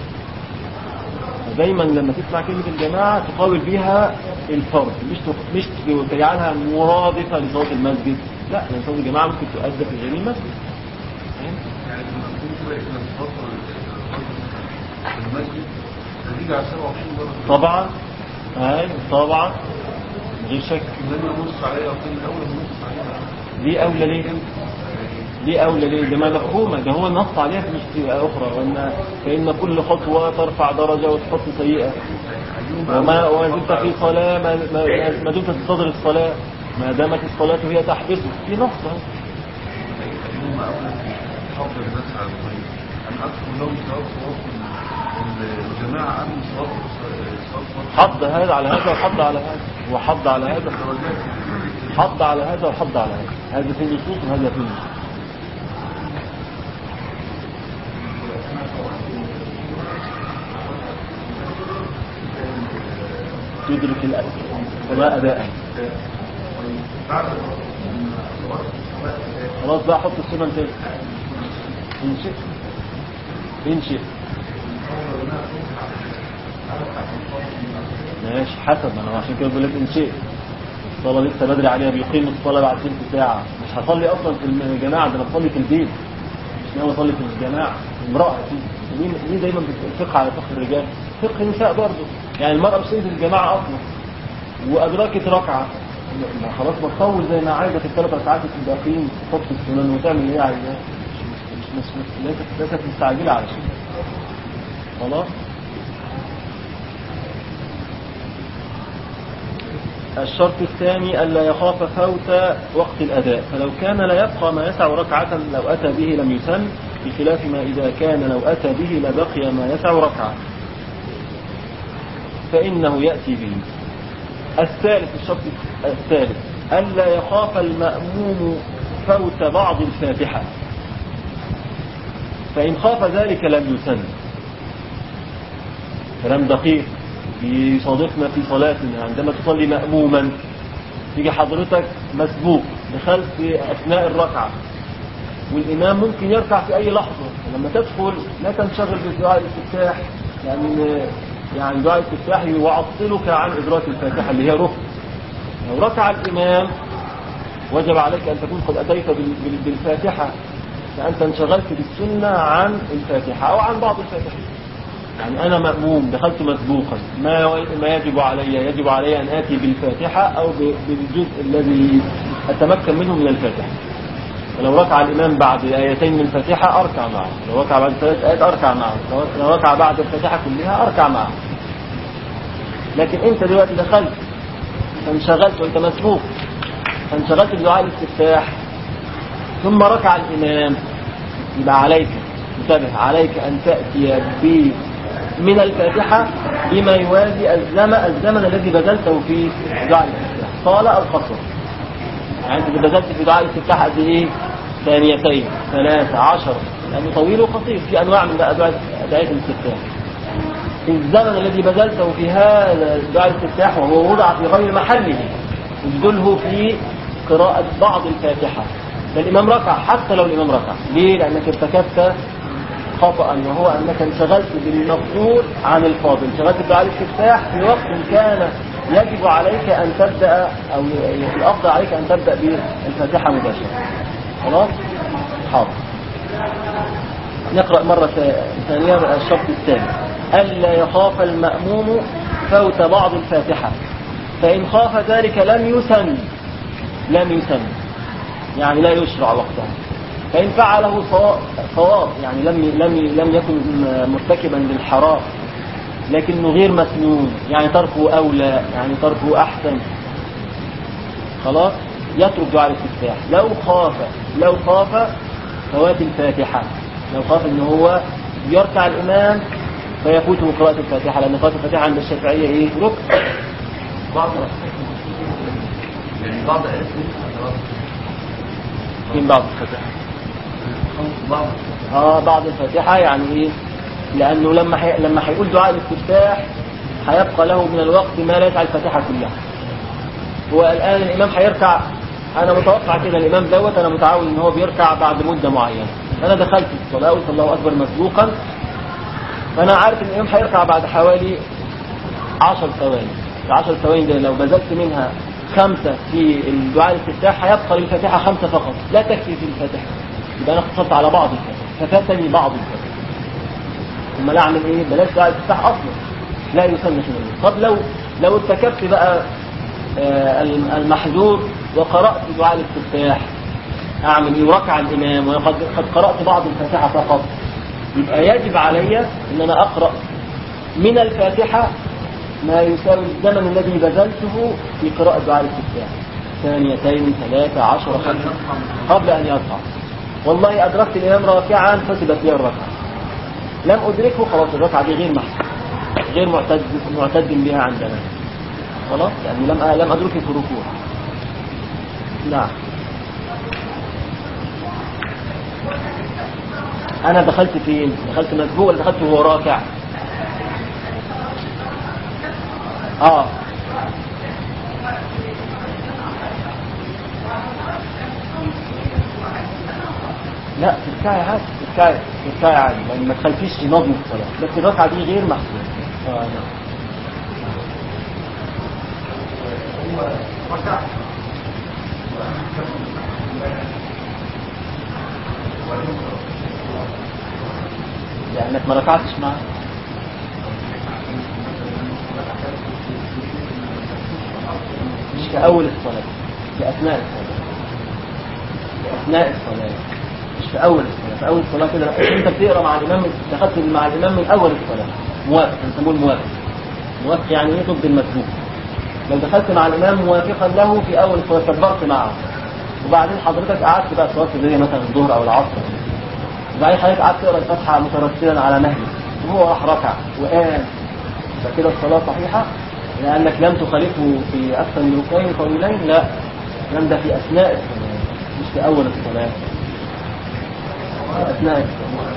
فدايما لما تسمع كلمة الجماعة تقابل بيها الفرد مش تق- مش تجعلها مرادفة لصلاة المسجد لا لأن صلاة الجماعة ممكن تؤدى في غير المسجد فاهم؟ يعني لما تكون كده كده الفترة في المسجد هتيجي على 27 درجة طبعا أيوة طبعا من غير شك لما نبص عليها وكان الأول نبص عليها دي أولى ليه؟ دي أولى ليه؟ ده ما مفهومة ده هو نص عليها في مشكلة أخرى وأن فإن كل خطوة ترفع درجة وتحط سيئة وما وما دمت في صلاة ما, ما, ما دمت تنتظر الصلاة ما دامت الصلاة هي تحبسك في نص أهو. أيهما أولى في حفظ الناس على الطريق أن أدخل لهم ثواب صلاة الجماعة أم صلاة صلاة حض هذا على هذا وحض على هذا وحض على هذا درجات حض على هذا وحض على هذا هذا في نصوص وهذا في نصوص تدرك الأسر ولا أداء خلاص بقى حط السنن تاني إن شئت إن شئت ماشي حسب أنا عشان كده بقول لك إن شئت الصلاة لسه بدري عليها بيقيم الصلاة بعد ثلث ساعة مش هصلي أصلا في الجماعة ده أنا بصلي في البيت مش ناوي أصلي في الجماعة امرأة أكيد ليه ليه دايما الفقه على فقه الرجال فقه النساء برضه يعني المرأة مش في الجماعة أصلا وأدركت ركعة ما خلاص ما تطول زي ما عايزة في الثلاث ركعات الباقيين تحط السنن وتعمل إيه عايزاه مش مش مش ليست ليست مستعجلة على شيء خلاص الشرط الثاني ألا يخاف فوت وقت الأداء فلو كان لا يبقى ما يسع ركعة لو أتى به لم يسن بخلاف ما إذا كان لو أتى به لبقي ما يسع ركعة فإنه يأتي به الثالث الشرط الثالث ألا يخاف المأموم فوت بعض الفاتحة فإن خاف ذلك لم يسن كلام دقيق بيصادفنا في صلاتنا عندما تصلي مأموما تيجي حضرتك مسبوق دخلت في أثناء الركعة والإمام ممكن يركع في أي لحظة لما تدخل لا تنشغل بدعاء الاستفتاح لأن يعني دعاء الاستفتاح يعطلك عن إدراك الفاتحة اللي هي ركن لو ركع الإمام وجب عليك أن تكون قد أتيت بال- بال- بالفاتحة فأنت انشغلت بالسنة عن الفاتحة أو عن بعض الفاتحة يعني أنا مأموم دخلت مسبوقا ما ما يجب علي يجب علي أن آتي بالفاتحة أو ب- بالجزء الذي أتمكن منه من الفاتحة فلو ركع الإمام بعد آيتين من الفاتحة أركع معه لو ركع بعد ثلاث آيات أركع معه لو- لو ركع بعد الفاتحة كلها أركع معه لكن أنت دلوقتي دخلت فانشغلت وأنت مسبوق فانشغلت بدعاء الاستفتاح ثم ركع الإمام يبقى عليك انتبه عليك أن تأتي ب من الفاتحة بما يوازي الزمن الزمن الذي بذلته في دعاء الاستفتاح طال أو قصر يعني انت بذلت في دعاء الاستفتاح قد ايه ثانيتين ثلاثة عشر يعني طويل وقصير في انواع من ادعاء ادعية الاستفتاح في الزمن الذي بذلته في هذا دعاء الاستفتاح وهو وضع في غير محله ابذله في قراءة بعض الفاتحة فالإمام ركع حتى لو الإمام ركع ليه؟ لأنك ارتكبت خطأ وهو أنك انشغلت بالمفضول عن الفاضل انشغلت بدعاء الاستفتاح في وقت كان يجب عليك أن تبدأ أو الأفضل عليك أن تبدأ بالفاتحة مباشرة خلاص حاضر نقرأ مرة ثانية الشرط الثاني ألا يخاف المأموم فوت بعض الفاتحة فإن خاف ذلك لم يسن لم يسن يعني لا يشرع وقتها فإن فعله صوا- صواب يعني لم لم لم يكن مرتكبا للحرام لكنه غير مسنون يعني تركه أولى يعني تركه أحسن خلاص يترك دعاء الاستفتاح لو خاف لو خاف فوات الفاتحة لو خاف ان هو يركع الإمام فيفوته قراءة الفاتحة لأن قراءة الفاتحة عند الشافعية إيه ركن بعض يعني بعض الأسئلة خلاص من بعض الفاتحة بعض اه بعض الفاتحة يعني ايه لانه لما حي... لما هيقول دعاء الاستفتاح هيبقى له من الوقت ما لا يفعل الفاتحة كلها هو الان الامام هيركع انا متوقع كده الامام دوت انا متعود ان هو بيركع بعد مدة معينة انا دخلت في الصلاة قلت الله اكبر مسبوقا فانا عارف ان الامام هيركع بعد حوالي 10 ثواني العشر ثواني ده لو بذلت منها خمسة في الدعاء الاستفتاح هيبقى للفاتحة خمسة فقط لا تكفي في الفاتحة يبقى انا اقتصرت على بعض الفاتحة ففاتني بعض الفاتحة ثم لا اعمل ايه بلاش دعاء الاستفتاح اصلا لا يسن حينئذ طب لو لو ارتكبت بقى آه، المحذور وقرأت دعاء الاستفتاح اعمل ايه وركع الامام وقد قد قرأت بعض الفاتحة فقط يبقى يجب علي ان انا اقرأ من الفاتحة ما يساوي الزمن الذي بذلته في قراءة دعاء الاستفتاح ثانيتين ثلاثة عشر خمسة قبل أن يرفع والله أدركت الإمام راكعا حسبت لي الركعة لم أدركه خلاص الركعة دي غير محسوبة غير معتد معتد بها عندنا خلاص يعني لم لم أدركه في الركوع نعم أنا دخلت فين؟ دخلت مسبوق ولا دخلت وهو راكع؟ اه لا تركعي عادي تركعي تركعي عادي يعني ما تخلفيش نظم الصلاة بس الركعة دي غير محسوبة اه نعم هو ركع لأنك ما ركعتش معاه مش في أول الصلاة في أثناء الصلاة في أثناء الصلاة مش في أول الصلاة في أول الصلاة كده لا. أنت بتقرأ مع الإمام دخلت مع الإمام من أول الصلاة موافق بنسموه الموافق موافق يعني إيه ضد المسبوق لو دخلت مع الإمام موافقا له في أول الصلاة كبرت معه وبعدين حضرتك قعدت بقى صلاة زي مثلا الظهر أو العصر وبعدين حضرتك قعدت تقرأ الفاتحة مترتلا على مهلك وهو راح ركع وقام فكده الصلاة صحيحة لأنك لم تخالفه في أكثر من ركعين طويلين لا لم ده في أثناء الصلاة مش في أول الصلاة في أثناء الصلاة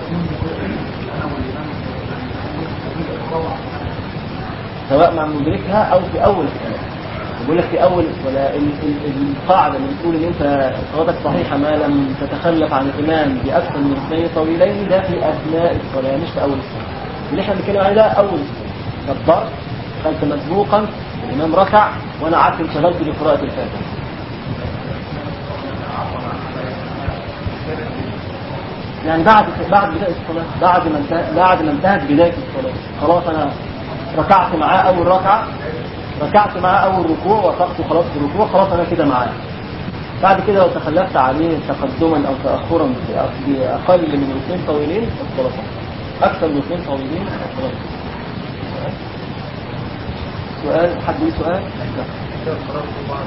سواء مع مدركها أو في أول الصلاة بقول لك في أول الصلاة ال- ال- القاعدة اللي بتقول إن أنت صلاتك صحيحة ما لم تتخلف عن الإمام بأكثر من ركعين طويلين ده في أثناء الصلاة مش في أول الصلاة اللي احنا بنتكلم عليه ده أول الصلاة كبرت دخلت مسبوقا الإمام ركع وأنا قعدت انشغلت بقراءة الفاتحة يعني بعد بعد بداية الصلاة بعد ما انتهت بعد ما انتهت بداية الصلاة خلاص أنا ركعت معاه أول ركعة ركعت معاه أول ركوع وقفت خلاص في الركوع خلاص أنا كده معاه بعد كده لو تخلفت عليه تقدما أو تأخرا بأقل من ركنين طويلين فالصلاة صحيحة. أكثر من ركنين طويلين فالصلاة صحيحة. سؤال حد ليه سؤال؟ إذا قرأت بعض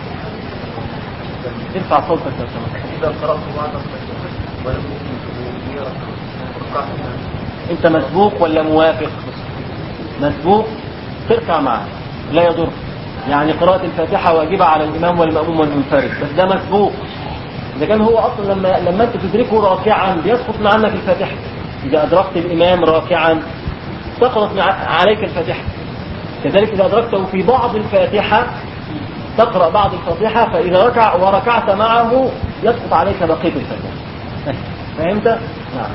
ارفع صوتك لو سمحت إذا قرأت بعض الفتوى ولم أكن في ركعة انت مسبوق ولا موافق مسبوق تركع معه لا يضر يعني قراءة الفاتحة واجبة على الإمام والمأموم والمنفرد بس ده مسبوق إذا كان هو أصلا لما لما أنت تدركه راكعا بيسقط من عنك الفاتحة إذا أدركت الإمام راكعا سقطت مع- عليك الفاتحة كذلك إذا أدركته في بعض الفاتحة تقرأ بعض الفاتحة فإذا ركع وركعت معه يسقط عليك بقية الفاتحة فهمت؟ نعم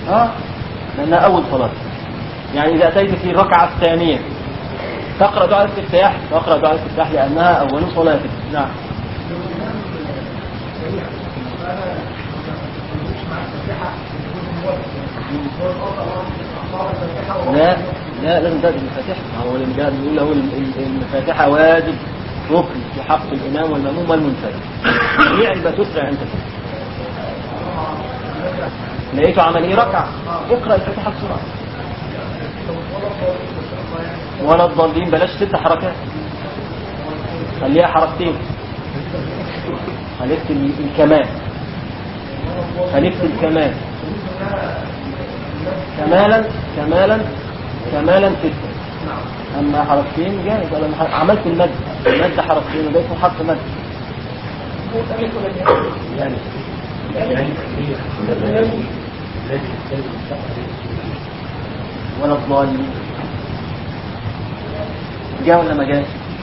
اه لأنها أول صلاة يعني إذا أتيت في الركعة الثانية تقرأ دعاء الاستفتاح تقرأ دعاء الاستفتاح لأنها أول صلاتك نعم لا لا لازم تأتي بالفاتحة هو اللي جاء بيقول له ال- ال- الفاتحة واجب ركن في حق الإمام والمأموم والمنفرد جميع يبقى تسرع أنت فيه لقيته عمل ايه ركعة اقرأ الفاتحة بسرعة ولا الضالين بلاش ست حركات خليها حركتين خليفة ال- الكمال خليفة الكمال كمالا كمالا كمالا ستة أما حركتين جاهز ولا مح- عملت المد المد حركتين وده اسمه حرف مد يعني ولا الضالين جاء ولا ما جاش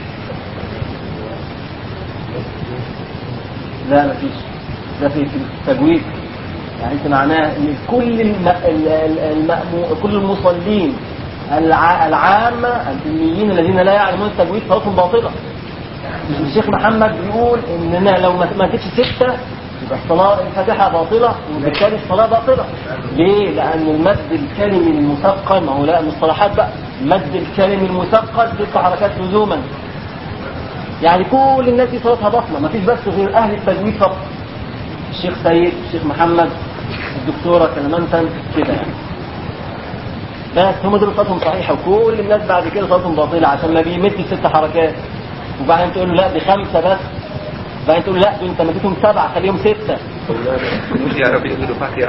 لا مفيش ده في في التجويد يعني انت معناه ان كل الم... ال- ال- المأمو... كل المصلين الع... العامة الأميين الذين لا يعلمون التجويد صلاتهم باطلة الشيخ محمد بيقول اننا لو ما ما جتش ستة يبقى الصلاة الفاتحة باطلة وبالتالي الصلاة باطلة ليه؟ لأن المد الكلمي المثقل ما هو لا مصطلحات بقى مد الكلمي المثقل ست حركات لزوما يعني كل الناس دي صلاتها باطلة ما فيش بس غير أهل التجويد فقط الشيخ سيد الشيخ محمد الدكتورة كلمنتن كده يعني بس هم دول صلاتهم صحيحة وكل الناس بعد كده صلاتهم باطلة عشان ما بيمد ست حركات وبعدين تقول له لا دي خمسة بس بعدين تقول له لا دول انت مديتهم سبعة خليهم ستة يا رب يقولوا فاتحة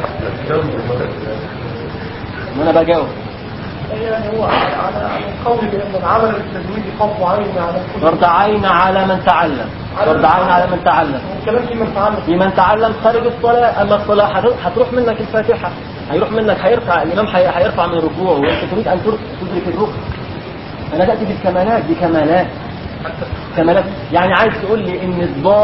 وانا بجاوب يعني هو على على القول بأن العمل التجويدي فرض عين على كل فرض عين على من تعلم فرض عين على من تعلم الكلام في من تعلم في من تعلم خارج الصلاة أما الصلاة هتروح- هتروح منك الفاتحة هيروح منك هيرفع الإمام هي- هيرفع من الركوع وأنت تريد أن تر- تدرك الركن أنا تأتي بالكمالات دي كمالات كمالات يعني عايز تقول لي إن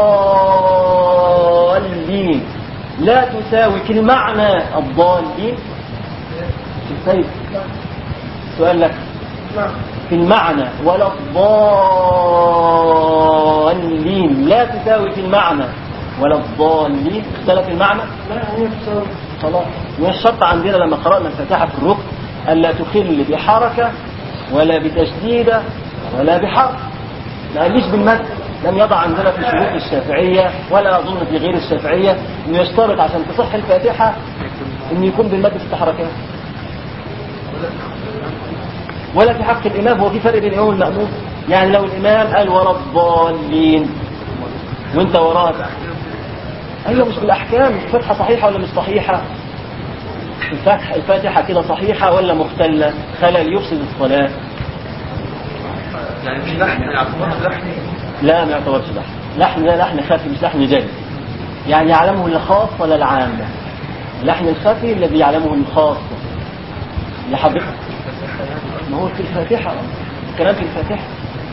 الضالين لا تساوي في المعنى الضالين في السيد سؤال لك نعم في المعنى ولا الضالين لا تساوي في المعنى ولا الضالين اختلف المعنى لا هي تساوي خلاص من الشرط عندنا لما قرأنا الفاتحة في الركن ألا تخل بحركة ولا بتشديدة ولا بحرف ما قاليش بالمد لم يضع عندنا في شروط الشافعية ولا أظن في غير الشافعية أنه يشترط عشان تصح الفاتحة أن يكون بالمد ست حركات ولا في حق الإمام هو في فرق بين الإمام والمأموم يعني لو الإمام قال وراء الضالين وانت وراه ايوه مش بالاحكام الفتحه صحيحه ولا مش صحيحه الفتح الفاتحه كده صحيحه ولا مختله خلل يفسد الصلاه يعني مش لحن يعتبر لحن لا ما يعتبرش لحن لحن ده لحن خفي مش لحن جلي يعني يعلمه الخاص ولا العامة اللحن الخفي الذي يعلمه الخاص لحضرتك ما هو في الفاتحة الكلام في الفاتحة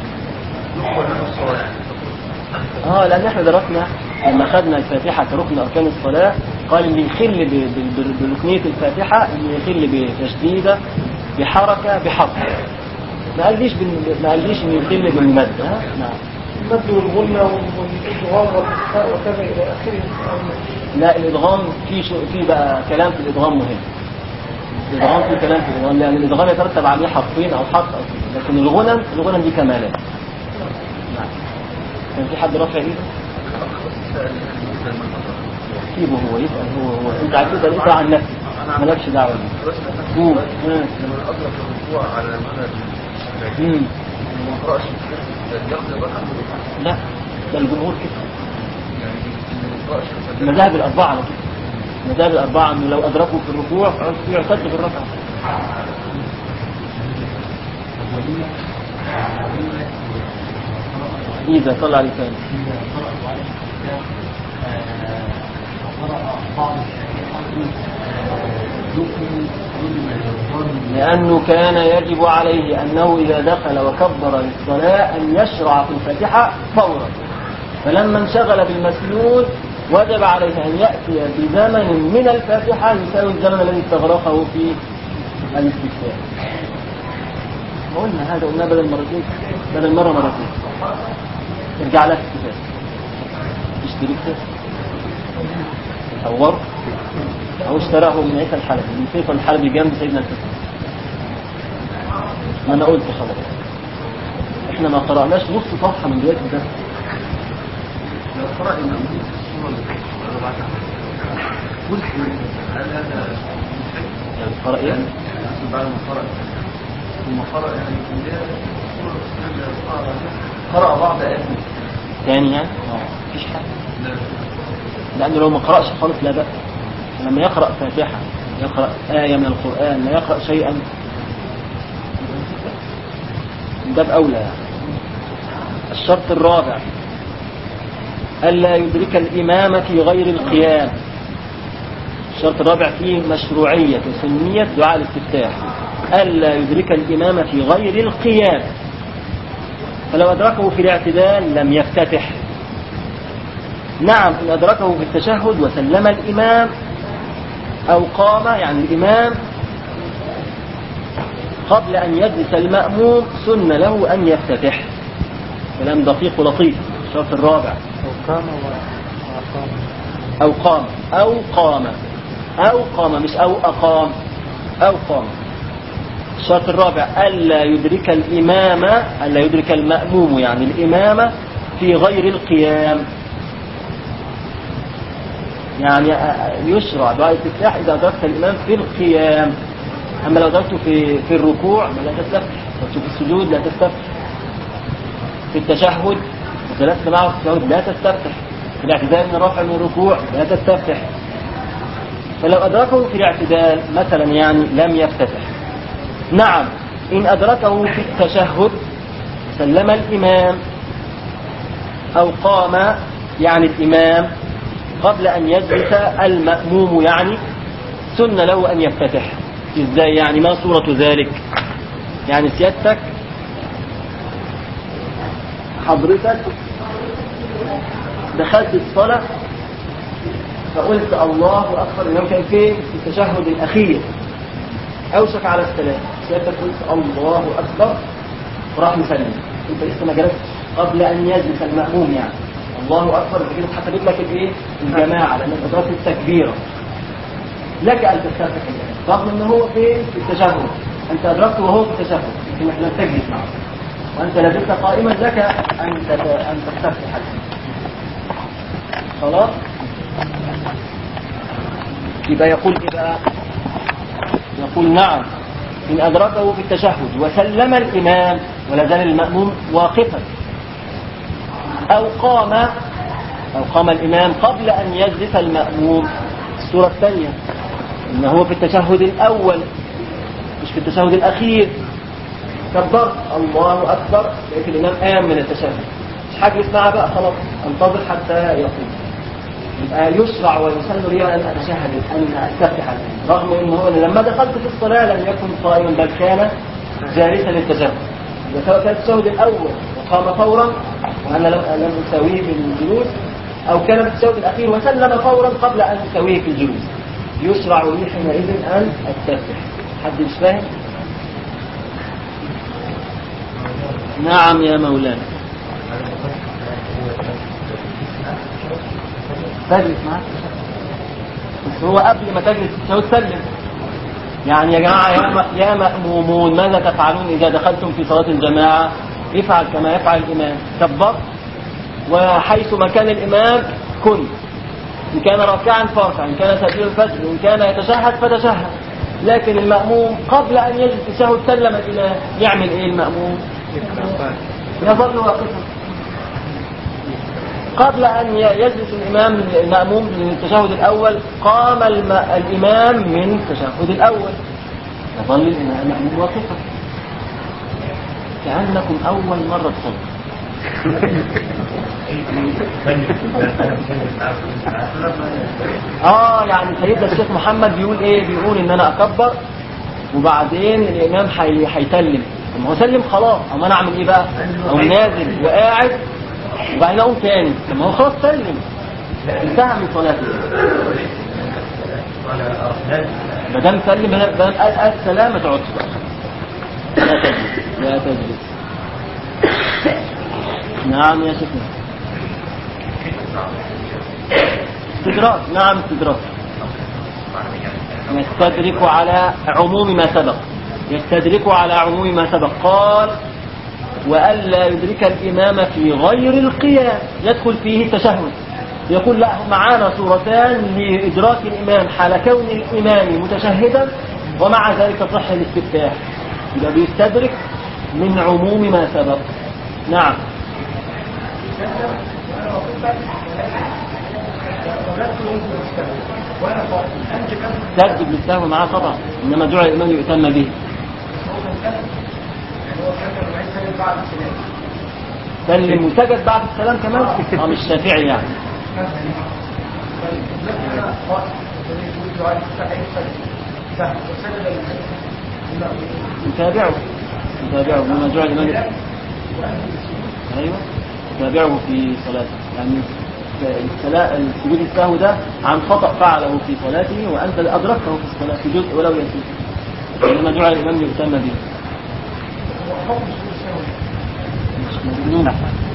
اه لان احنا درسنا لما خدنا الفاتحة كركن اركان الصلاة قال اللي يخل ب- ب- ب- بركنية الفاتحة اللي يخل بتشديدة بحركة بحرف ما قاليش بال- ما قاليش انه يخل بالمد ها نعم المد والغنة والإدغام والإخفاء وكذا إلى آخره لا الادغام في شو في بقى كلام في الادغام مهم الادغام في كلام في الادغام لان الادغام يترتب عليه حرفين او حرف او كده. لكن الغنم الغنم دي كمالات نعم كان في حد رافع ايده سيبه هو يسال هو هو انت عايز تسال انت عن نفسك مالكش دعوه بيه قول. مم. لما الأطلق الركوع على مدى مم. ما قرأش ياخد الرقم لا ده الجمهور كده يعني ما قرأش المذاهب الأربعة على كده المذاهب الأربعة أنه لو أدركوا في الركوع يعتد بالركعة إذا طلع عليه ثاني لأنه كان يجب عليه أنه إذا دخل وكبر للصلاة أن يشرع في الفاتحة فورا فلما انشغل بالمسنون وجب عليه أن يأتي بزمن من الفاتحة يساوي الزمن الذي استغرقه في الاستفتاء قلنا هذا قلنا بدل مرتين بدل مرة مرتين ارجع لها في الكتاب اشتري كتاب أو ورق أو اشتراه من عيسى الحلبي من فيصل الحلبي جنب سيدنا الفقه ما أنا قلت خلاص احنا ما قرأناش نص صفحة من بداية الدرس لو قرأ الإمام الصورة اللي قرأ بعدها قلت هل هذا يعني قرأ ايه؟ يعني بعد ما قرأ ثم قرأ يعني في البداية الصورة اللي قرأ بعدها قرأ بعض آيات تاني يعني؟ اه مفيش حاجة لا لأنه لو ما قرأش خالص لا بأس لما يقرأ فاتحة يقرأ آية من القرآن لا يقرأ شيئا من باب أولى يعني. الشرط الرابع ألا يدرك الإمام في غير القيام الشرط الرابع فيه مشروعية وسنية دعاء الاستفتاح ألا يدرك الإمام في غير القيام فلو أدركه في الاعتدال لم يفتتح نعم إن أدركه في التشهد وسلم الإمام أو قام يعني الإمام قبل أن يجلس المأموم سن له أن يفتتح كلام دقيق ولطيف الشرط الرابع أو قام أو قام أو قام مش أو أقام أو قام الشرط الرابع ألا يدرك الإمام ألا يدرك المأموم يعني الإمام في غير القيام يعني يشرع دعاء الاستفتاح إذا أدركت الإمام في القيام أما لو أدركته في في الركوع لا تستفتح لو في السجود لا تستفتح في التشهد وجلست معه في التشهد لا تستفتح في الاعتدال من الرفع من الركوع لا تستفتح فلو أدركه في الاعتدال مثلا يعني لم يفتتح نعم إن أدركه في التشهد سلم الإمام أو قام يعني الإمام قبل أن يجلس المأموم يعني سن له أن يفتتح إزاي يعني ما صورة ذلك يعني سيادتك حضرتك دخلت الصلاة فقلت الله أكبر الإمام كان فين في التشهد الأخير أوشك على السلام سيادتك قلت الله أكبر وراح مسلم أنت لسه ما جلستش قبل أن يجلس المأموم يعني الله أكبر كده حسبت لك الإيه الجماعة لأن أدركت التكبيرة لك أن تستفتح الآن رغم أن هو فين في التشهد أنت أدركته وهو في التشهد لكنك لم تجلس معه وأنت لازلت قائما لك أن تت- أن تستفتح الآن خلاص يبقى يقول إيه بقى يقول نعم إن أدركه في التشهد وسلم الإمام ولا زال المأموم واقفا أو قام أو قام الإمام قبل أن يجلس المأموم السورة الثانية إن هو في التشهد الأول مش في التشهد الأخير كبرت الله أكبر لقيت الإمام قام من التشهد مش حاجة اسمعها بقى خلاص انتظر حتى يقوم يبقى يشرع ويسن لي أن أتشهد أن أستفتح الآن رغم أنه هو لما دخلت في الصلاة لم يكن قائما بل كان جالسا للتشهد إذا سواء كان التشهد الأول وقام فورا وأنا لم لم أساويه في الجلوس أو كان في التشهد الأخير وسلم فورا قبل أن أساويه في الجلوس يشرع لي حينئذ أن أستفتح حد مش فاهم؟ نعم يا مولانا تجلس معاك بس هو قبل ما تجلس التشهد سلم يعني يا جماعة يا م- يا مأمومون ماذا تفعلون إذا دخلتم في صلاة الجماعة افعل كما يفعل الإمام كبر وحيث ما كان الإمام كن إن كان راكعا فاركع إن كان سجيل الفجر إن كان يتشهد فتشهد لكن المأموم قبل أن يجلس التشهد سلم الإمام يعمل إيه المأموم يظل واقفا قبل أن يجلس الإمام المأموم من التشهد الأول قام الم... الإمام من التشهد الأول يظل الإمام المأموم واقفا كأنكم أول مرة تصلوا اه يعني سيدنا الشيخ محمد بيقول ايه بيقول ان انا اكبر وبعدين الامام حي- هيسلم طب ما هو سلم خلاص اما انا اعمل ايه بقى او نازل وقاعد وبعدين اقوم تاني طب ما هو خلاص سلم انتهى من صلاته ما دام سلم ما دام قال السلام ما تقعدش بقى لا تجلس لا تجلس نعم يا شيخنا استدراك نعم استدراك يستدرك على عموم ما سبق يستدرك على عموم ما سبق قال وألا يدرك الإمام في غير القيام يدخل فيه التشهد يقول لا معانا صورتان لإدراك الإمام حال كون الإمام متشهدا ومع ذلك تصح الاستفتاح يبقى بيستدرك من عموم ما سبق نعم سجد بالسهو معاه طبعا إنما دعاء الإمام يؤتم به سلم وسجد بعد السلام كمان اه مش شافعي يعني يتابعه يتابعه لما دعا الإمام أيوه يتابعه في صلاته يعني السلا- السجود السهو ده عن خطأ فعله في صلاته وأنت أدركته في الصلاة في جزء ولو يسير لما دعا الإمام يؤتم به مش مجنون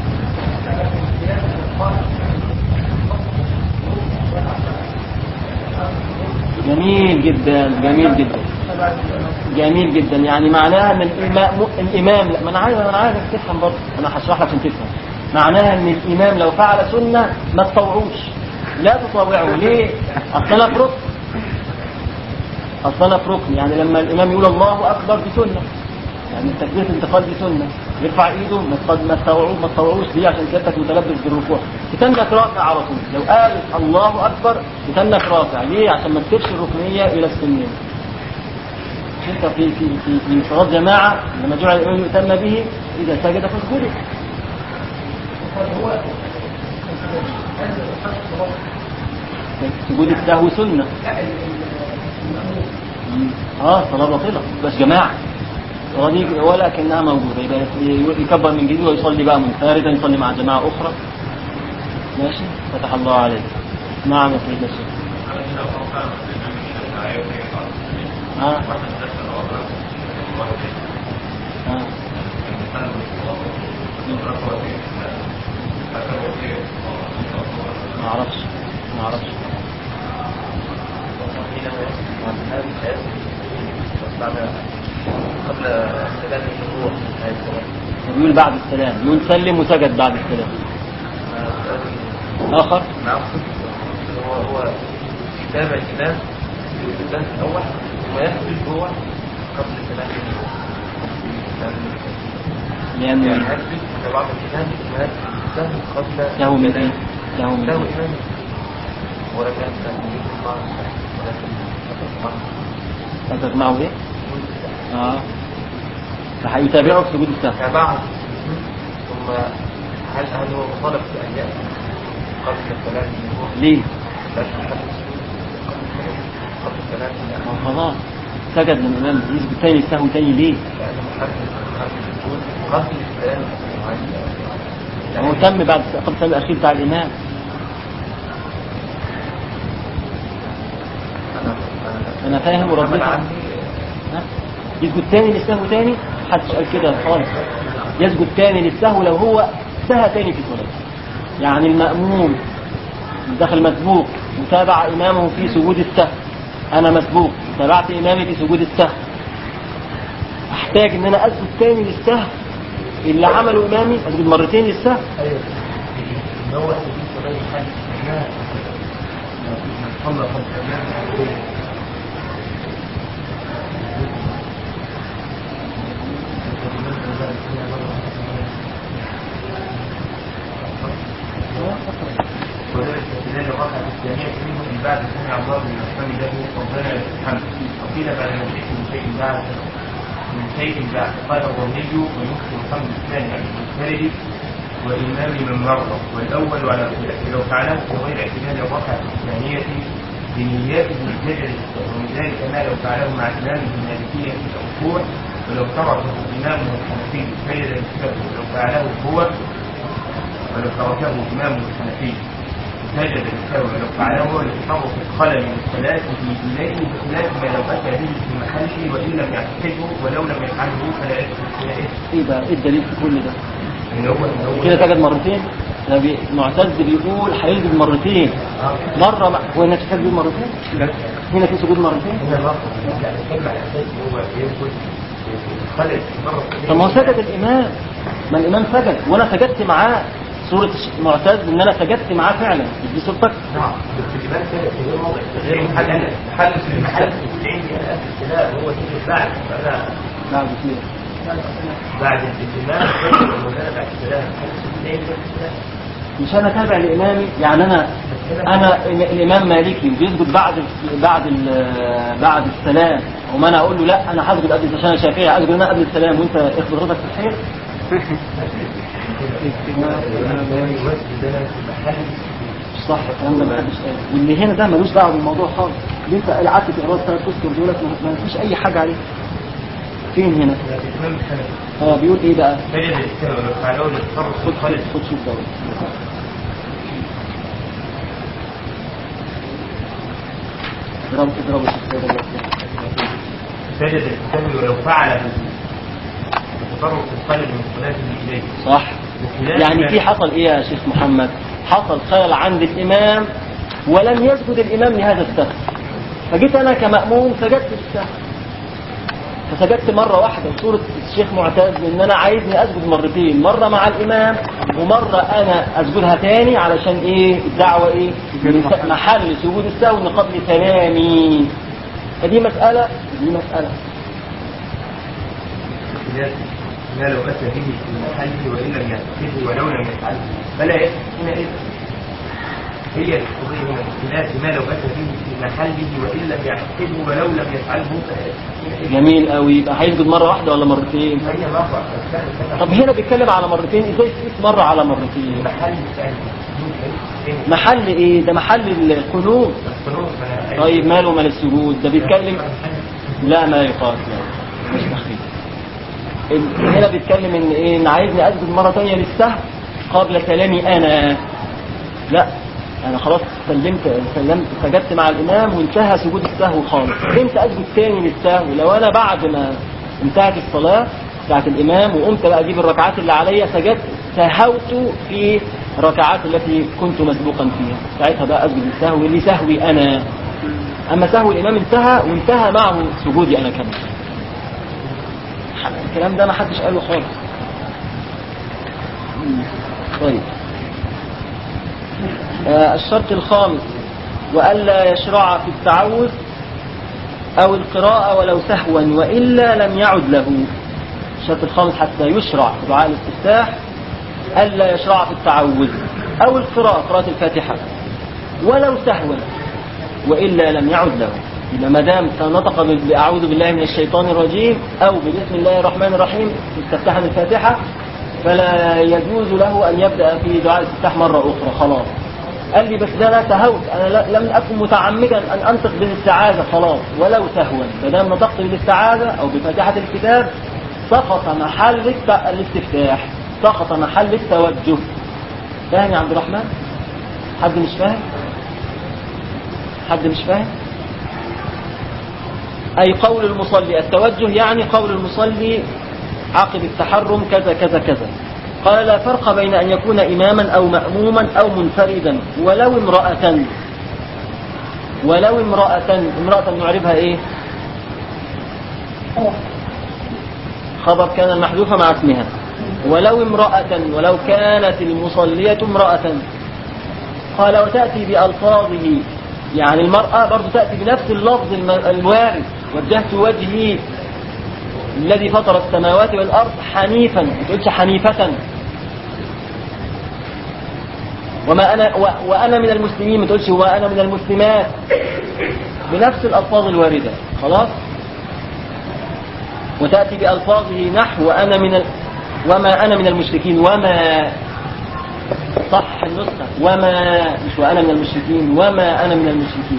جميل جدا جميل جدا جميل جدا يعني معناها ان الامام الامام لا ما انا عايز انا عايزك تفهم برضه انا هشرح لك عشان تفهم معناها ان الامام لو فعل سنه ما تطوعوش لا تطوعه ليه؟ اصل انا في ركن اصل انا في ركن يعني لما الامام يقول الله اكبر دي سنه يعني تكبيره الانتقال دي سنه يرفع ايده ما تقد- ما تطوعوش ما تطوعوش ليه عشان كده متلبس بالركوع تتنك رافع على طول لو قال الله اكبر تتنك رافع ليه عشان ما تسيبش الركنيه الى السنيه انت في في في في صلاه جماعه لما جعل الامام يؤتم به اذا سجد فاسجدوا سجود السهو سنه مم. اه صلاه باطله بس جماعه الصلاه دي ولكنها موجوده يبقى يكبر من جديد ويصلي بقى منفردا يصلي مع جماعه اخرى ماشي فتح الله عليك نعم يا سيدنا الشيخ ها ها ما اعرفش ما اعرفش قبل استدامة الشروع بيقول بعد السلام يقول سلم وسجد بعد السلام اخر نعم هو هو يتابع الإمام في الإمام الأول ثم يسجد هو قبل استدامة الشروع يعني لان يسجد بعض الإمام ثم يسجد السهو قبل له من ايه له من له ايه إمام ولم يسجد معه ولكن معه قصدك معه ايه اه فهيتابعه في سجود السهو تابعه ثم هل هل هو مطالب بأن يأتي قبل الصلاة الظهر؟ ليه لا يحب السجود قبل الصلاة ما هو خلاص سجد من الامام يسجد تاني السهو تاني ليه لأنه محب محب السجود قبل الصلاة هو تم بعد قبل السلام الاخير بتاع الامام انا فاهم وربنا عندي ها؟ يسجد تاني للسهو تاني محدش قال كده خالص يسجد تاني للسهو لو هو سهى تاني في صلاته يعني المأموم دخل مسبوق وتابع إمامه في سجود السهو أنا مسبوق تابعت إمامي في سجود السهو أحتاج إن أنا أسجد تاني للسهو اللي عمله إمامي أسجد مرتين للسهو ايوه اللي هو سبيل صلاه الحج معناها صلى خمس ايام وذلك استدلال الركعة الثانية منه من بعد سمع الله لمن حمده ربنا لك الحمد وقيل بعد ما شئت من شيء بعد من شيء بعد قال الرملي ويمكن الحمد الثاني عن المنفرد وإمام من مرة والأول على خلاف لو فعله بغير اعتماد الركعة الثانية بنياته الجدل ومن ذلك ما لو فعله مع إمامه المالكية في الركوع ولو تركه إمامه الحنفي سيدا السبب ولو فعله هو ولو تركه إمامه الحنفي سجد للسهو ولو فعله هو الاتفاق في الخلل من الصلاة في إليه بخلاف ما لو أتى به في محله وإن لم يعتقده ولو لم يفعله فلا يدخل فيها إثم. ايه بقى ايه الدليل في كل ده إن هو إن هو كده سجد مرتين ده بي- معتز بيقول هيسجد مرتين مرة مع... هو هنا في سجد مرتين هنا في سجود مرتين هنا الوقت يعني الحكمة الأساسي هو يسجد الخلل مرة طب ما هو سجد الامام ما الامام سجد وانا سجدت معاه سورة الش- معتز ان انا سجدت معاه فعلا مش دي صورتك نعم بس الإمام سجد في غير موضع غير محل محل في المحل عندي أنا في السلاح هو سجد بعد فأنا بعد كده بعد الإمام سجد وأنا بعد السلاح محل في السلاح مش انا تابع لامامي يعني انا انا إم- الامام مالكي وبيسجد بعد بعد ال- بعد السلام وما انا اقول له لا انا هسجد قبل عشان انا شافعي اسجد انا قبل السلام وانت اخد غضبك في الحيط مش صح الكلام ده ما حدش قال واللي هنا ده ملوش دعوه بالموضوع خالص اللي انت قعدت تقرا الثلاث اسطر دولت ما- ما فيش اي حاجه عليه فين هنا؟ الإمام الحنفي اه بيقول ايه بقى؟ سجد السهو ولو فعله التصرف في خد الخلل خد شوف ده اضرب اضرب الشيخ ده سجد السهو ولو فعل التصرف في الخلل من صلاته إليه صح بخلاف يعني ما- في حصل ايه يا شيخ محمد حصل خلل عند الامام ولم يسجد الامام لهذا السهو فجيت انا كمأموم سجدت للسهو فسجدت مرة واحدة وصورة الشيخ معتز ان انا عايزني اسجد مرتين مرة مع الامام ومرة انا اسجدها تاني علشان ايه الدعوة ايه مس- محل سجود السهو ان قبل سلامي فدي مسألة دي مسألة خلاف ما لو أتى به في محله وإن لم يعتقده ولو لم يفعله فلا يأتي هنا إذن هي القضية هنا خلاف ما لو أتى به في محله وإن لم يعتقده ولو لم يفعله فلا يأتي هنا إذن جميل قوي يبقى هيسجد مرة واحدة ولا مرتين هي مرة طب هنا بيتكلم على مرتين ازاي تقيس مرة على مرتين محل الثاني محل ايه ده محل القنوت القنوط فأنا طيب ماله مال السجود ده بيتكلم لا ما يقاس لا مش تخفيف ال- هنا بيتكلم ان ايه ان عايزني اسجد مرة تانية للسهو قبل سلامي انا لا انا خلاص سلمت سلمت سجدت مع الامام وانتهى سجود السهو خالص امتى اسجد تاني للسهو لو انا بعد ما انتهت الصلاة بتاعت الامام وقمت بقى اجيب الركعات اللي عليا سجدت سهوت في الركعات التي كنت مسبوقا فيها ساعتها بقى اسجد السهو لسهوي انا اما سهو الامام انتهى وانتهى معه سجودي انا كمان الكلام ده ما حدش قاله خالص مم. طيب آه، الشرط الخامس وألا يشرع في التعوذ أو القراءة ولو سهوا وإلا لم يعد له الشرط الخامس حتى يشرع في دعاء الاستفتاح ألا يشرع في التعوذ أو القراءة قراءة الفاتحة ولو سهوا وإلا لم يعد له إذا ما دام نطق بأعوذ بالله من الشيطان الرجيم أو بسم الله الرحمن الرحيم استفتح الفاتحة فلا يجوز له أن يبدأ في دعاء الاستفتاح مرة أخرى خلاص قال لي بس ده انا سهوت انا لا- لم اكن متعمدا ان انطق بالاستعاذه خلاص ولو سهوا ما دام نطقت بالاستعاذه او بفاتحه الكتاب سقط محل الت- الاستفتاح سقط محل التوجه فاهم يا عبد الرحمن حد مش فاهم حد مش فاهم أي قول المصلي التوجه يعني قول المصلي عقب التحرم كذا كذا كذا قال لا فرق بين أن يكون إماما أو مأموما أو منفردا ولو امرأة ولو امرأة امرأة نعرفها إيه خبر كان محذوفة مع اسمها ولو امرأة ولو كانت المصلية امرأة قال وتأتي بألفاظه يعني المرأة برضو تأتي بنفس اللفظ الم- الوارد وجهت وجهي الذي فطر السماوات والأرض حنيفا ما تقولش حنيفة وما أنا و وأنا من المسلمين ما تقولش وأنا من المسلمات بنفس الألفاظ الواردة خلاص وتأتي بألفاظه نحو وأنا من ال... وما أنا من المشركين وما صح النسخة وما مش وأنا من المشركين وما أنا من المشركين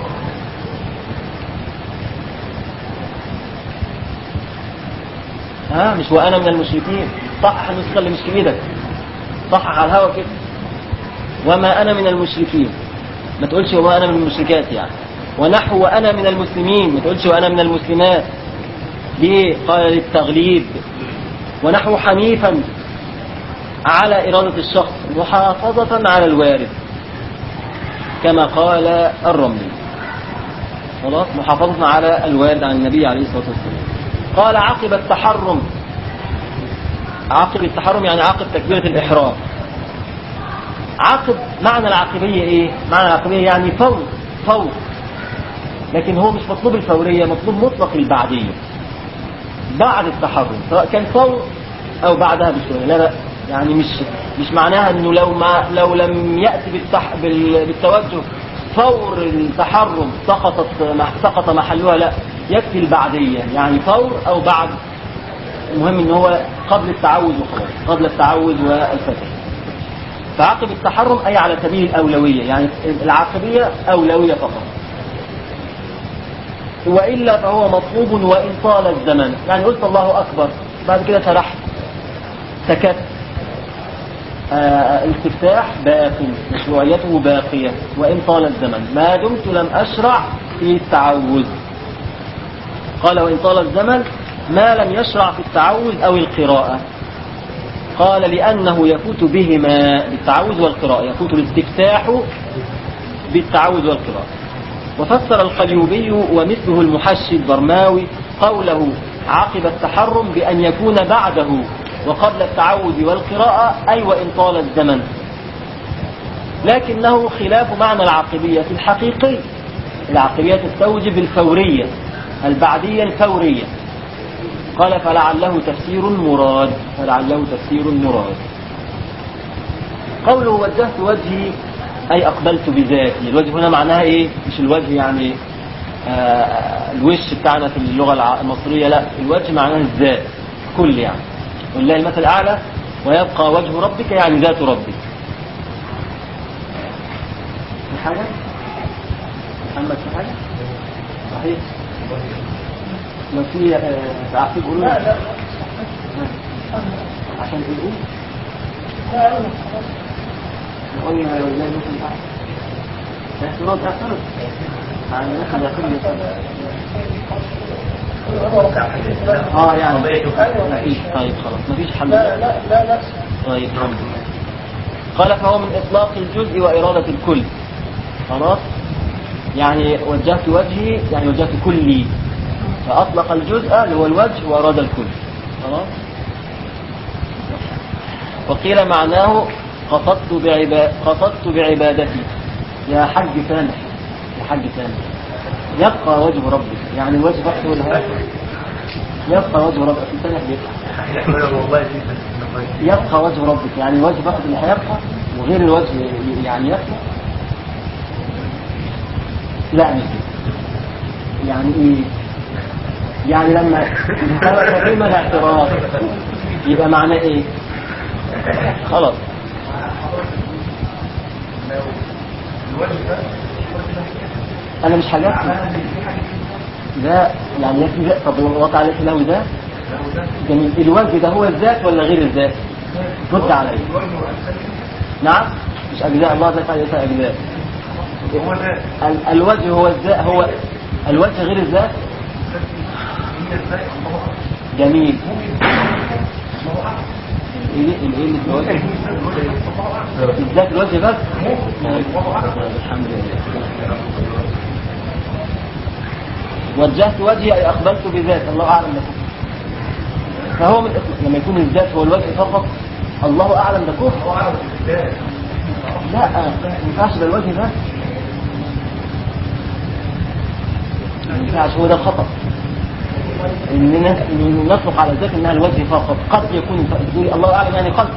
ها مش وأنا من المشركين صحح النسخة اللي مش في إيدك صحح على الهوا كده وما أنا من المشركين ما تقولش وما أنا من المشركات يعني ونحو وأنا من المسلمين ما تقولش وأنا من المسلمات ليه قال للتغليب ونحو حنيفا على إرادة الشخص محافظة على الوارد كما قال الرملي خلاص محافظة على الوارد عن النبي عليه الصلاة والسلام قال عقب التحرم عقب التحرم يعني عقب تكبيرة الإحرام عقب معنى العقبية إيه؟ معنى العقبية يعني فور فور لكن هو مش مطلوب الفورية مطلوب مطلق البعدية بعد التحرم سواء كان فور أو بعدها بشوية لا لا يعني مش مش معناها انه لو ما لو لم ياتي بالتح بال- بالتوجه فور التحرم سقطت سقط محلها لا يكفي البعديه يعني فور او بعد المهم ان هو قبل التعوذ وخلاص قبل التعوذ والفتح فعقب التحرم اي على سبيل الاولويه يعني العقبيه اولويه فقط والا فهو مطلوب وان طال الزمن يعني قلت الله اكبر بعد كده سرحت سكت آه، الاستفتاح باق مشروعيته باقية وإن طال الزمن ما دمت لم أشرع في التعوذ قال وإن طال الزمن ما لم يشرع في التعوذ أو القراءة قال لأنه يفوت بهما بالتعوذ والقراءة يفوت الاستفتاح بالتعوذ والقراءة وفسر القليوبي ومثله المحشي البرماوي قوله عقب التحرم بأن يكون بعده وقبل التعوذ والقراءة أي وإن طال الزمن لكنه خلاف معنى العقبية الحقيقي العقبية تستوجب الفورية البعدية الفورية قال فلعله تفسير مراد فلعله تفسير مراد قوله وجهت وجهي أي أقبلت بذاتي الوجه هنا معناها إيه مش الوجه يعني آه الوش بتاعنا في اللغة الع- المصرية لا الوجه معناه الذات كل يعني ولله المثل الأعلى ويبقى وجه ربك يعني ذات ربك في حاجة؟ محمد في حاجة؟ صحيح ما في آه، تعقيب قولوا لا لا عشان تقول لا لا خلاص. نقول لي لو ازاي ممكن تعمل اعتراض اعتراض عن احد يقول اه يعني مفيش طيب خلاص مفيش حل لا لا لا لا طيب الحمد لله قال فهو من إطلاق الجزء وإرادة الكل خلاص يعني وجهت وجهي يعني وجهت كلي فأطلق الجزء اللي هو الوجه وأراد الكل خلاص وقيل معناه قصدت بعبا... قصدت بعبادتي يا حج سامح يا حج سامح يبقى وجه ربك يعني الوجه فقط هو اللي هيبقى. يبقى وجه ربك في سامح بيبقى والله دي بس يبقى وجه ربك يعني الوجه فقط اللي هيبقى وغير الوجه يعني يبقى لا مش كده. يعني ايه يعني لما ثبت فيما الاعتراض يبقى معناه ايه خلاص انا مش حاجات ده يعني يكفي ده طب وقع عليك له ده جميل الوجه ده هو الذات ولا غير الذات رد علي نعم مش اجزاء الله ذات عليه اجزاء هو ده ال- الوجه هو الذات هو الوجه غير الذات هي ازاي الله جميل ايه الايه اللي في الوجه الذات الوجه بس الحمد لله وجهت وجهي اي اقبلت بذات الله اعلم لكم فهو من إطلاق- لما يكون الذات هو الوجه فقط الله اعلم ده كفر لا ما ينفعش ده الوجه بس ما ينفعش هو ده الخطأ إننا إن نطلق على الذات انها الوجه فقط قد يكون تقول الله اعلم يعني قد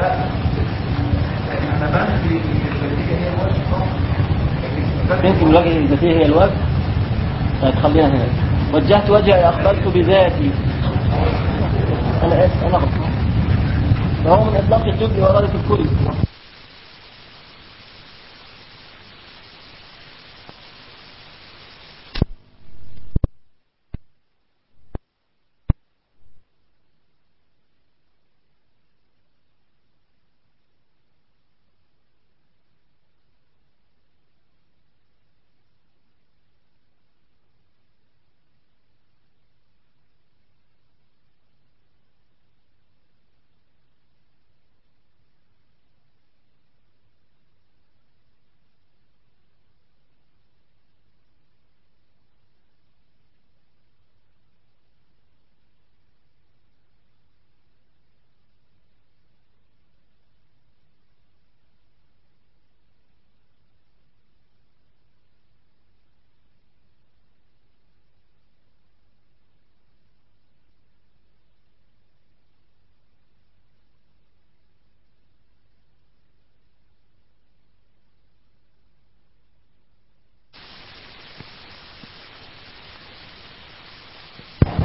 انا بنفي النتيجه هي الوجه فقط يمكن الوجه الذاتية هي الوجه طيب خلينا هنا وجهت وجهي اقبلت بذاتي انا اسف انا غلطان فهو من اطلاق الجزء واراده الكل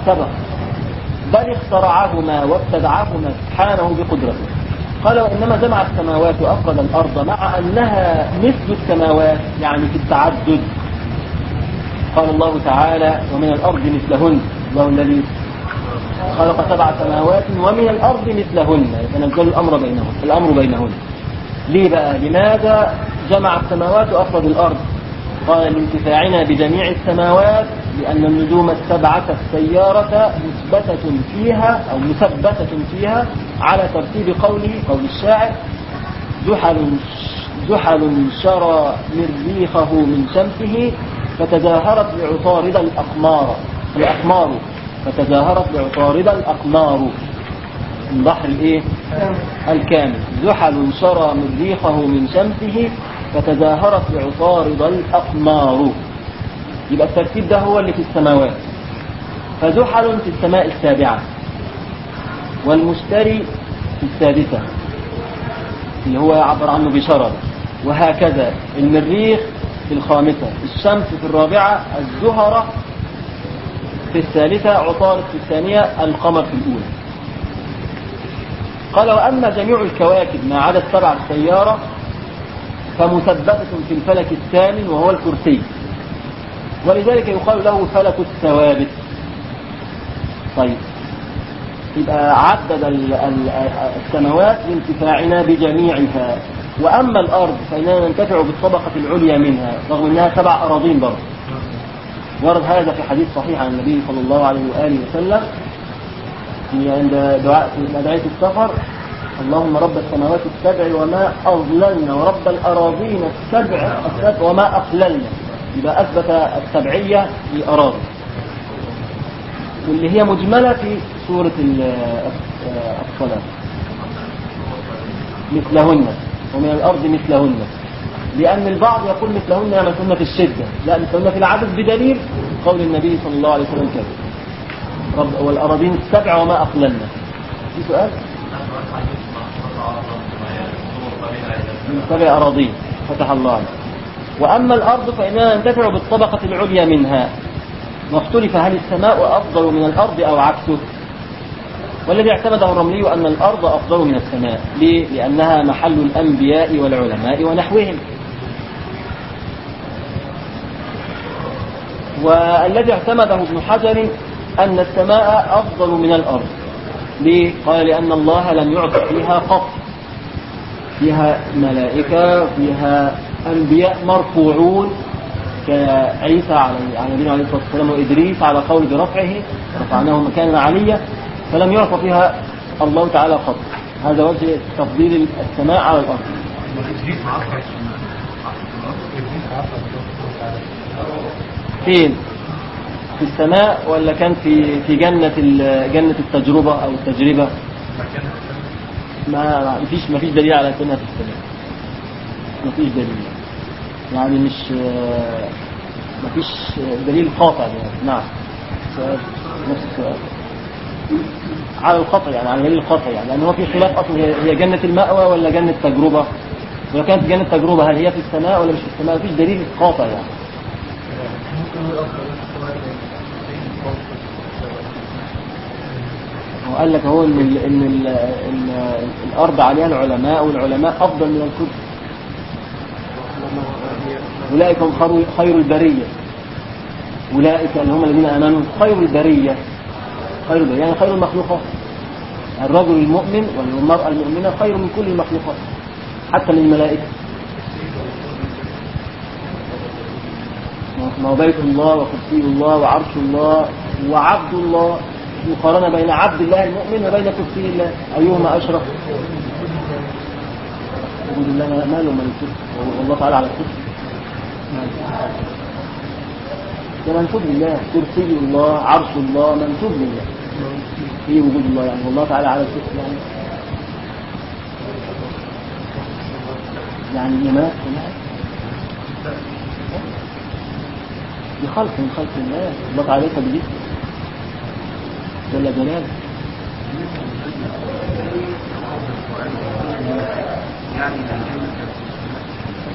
سبق بل اخترعهما وابتدعهما سبحانه بقدرته قال وإنما جمع السماوات وأفرد الأرض مع أنها مثل السماوات يعني في التعدد قال الله تعالى ومن الأرض مثلهن الله الذي خلق سبع سماوات ومن الأرض مثلهن يتنزل الأمر بينهن الأمر بينهن ليه بقى لماذا جمع السماوات وأفرد الأرض قال لانتفاعنا بجميع السماوات لأن النجوم السبعة السيارة مثبتة فيها أو مثبتة فيها على ترتيب قوله قول الشاعر زحل زحل شرى مريخه من شمسه فتجاهرت لعطارد الأقمار الأقمار فتجاهرت لعطارد الأقمار من بحر الايه الكامل زحل شرى مريخه من شمسه فتجاهرت لعطارد الأقمار يبقى الترتيب ده هو اللي في السماوات فزحل في السماء السابعة والمشتري في السادسة اللي هو يعبر عنه بشرر وهكذا المريخ في الخامسة الشمس في الرابعة الزهرة في الثالثة عطارد في الثانية القمر في الأولى قال وأما جميع الكواكب ما عدا السبع السيارة فمثبتة في الفلك الثامن وهو الكرسي ولذلك يقال له فلك الثوابت طيب يبقى عدد ال- ال- السماوات لانتفاعنا بجميعها وأما الأرض فإننا ننتفع بالطبقة العليا منها رغم أنها سبع أراضين برضه ورد هذا في حديث صحيح عن النبي صلى الله عليه وآله وسلم في عند دعاء في أدعية السفر اللهم رب السماوات السبع وما أضللنا ورب الأراضين السبع السبع وما أقللنا يبقى أثبت السبعية لأراضي واللي هي مجملة في سورة ال- الصلاة مثلهن ومن الأرض مثلهن لأن البعض يقول مثلهن يعني مثلهن في الشدة لا مثلهن في العدد بدليل قول النبي صلى الله عليه وسلم كذا رب والأراضين السبع وما أقللنا في سؤال من سبع أراضين فتح الله عليك وأما الأرض فإننا ننتفع بالطبقة العليا منها واختلف هل السماء أفضل من الأرض أو عكسه والذي اعتمده الرملي أن الأرض أفضل من السماء ليه؟ لأنها محل الأنبياء والعلماء ونحوهم والذي اعتمده ابن حجر أن السماء أفضل من الأرض ليه؟ قال لأن الله لم يعط فيها قط فيها ملائكة فيها أنبياء مرفوعون كعيسى على على نبينا عليه الصلاة والسلام وإدريس على قول برفعه رفعناه مكانا عليا فلم يعط فيها الله تعالى قط هذا وجه تفضيل السماء على الأرض فين في السماء ولا كان في في جنة ال- جنة التجربة أو التجربة ما ما فيش ما فيش دليل على كونها في السماء ما فيش دليل يعني مش ما فيش دليل قاطع يعني نعم سؤال نفس السؤال على القطع يعني على دليل القطع يعني لأن هو في خلاف أصلا هي هي جنة المأوى ولا جنة تجربة ولو كانت جنة تجربة هل هي في السماء ولا مش في السماء ما فيش دليل قاطع يعني هو قال لك هو ان ال ان ال ان الارض عليها العلماء والعلماء افضل من الكتب اولئك هم خير- خير البريه اولئك اللي هم الذين امنوا خير البريه خير البريه يعني خير المخلوقات الرجل المؤمن والمراه المؤمنه خير من كل المخلوقات حتى من الملائكه ما هو بيت الله وكرسي الله وعرش الله وعبد الله مقارنة بين عبد الله المؤمن وبين كرسي الله أيهما أشرف وجود الله ماله من الكرسي والله تعالى على الكرسي ده منسوب لله كرسي الله عرش الله منسوب لله في وجود الله يعني والله تعالى على الكرسي يعني يعني إيمان إيمان بخلق من خلق الله الله تعالى ليس بجسم جل جلاله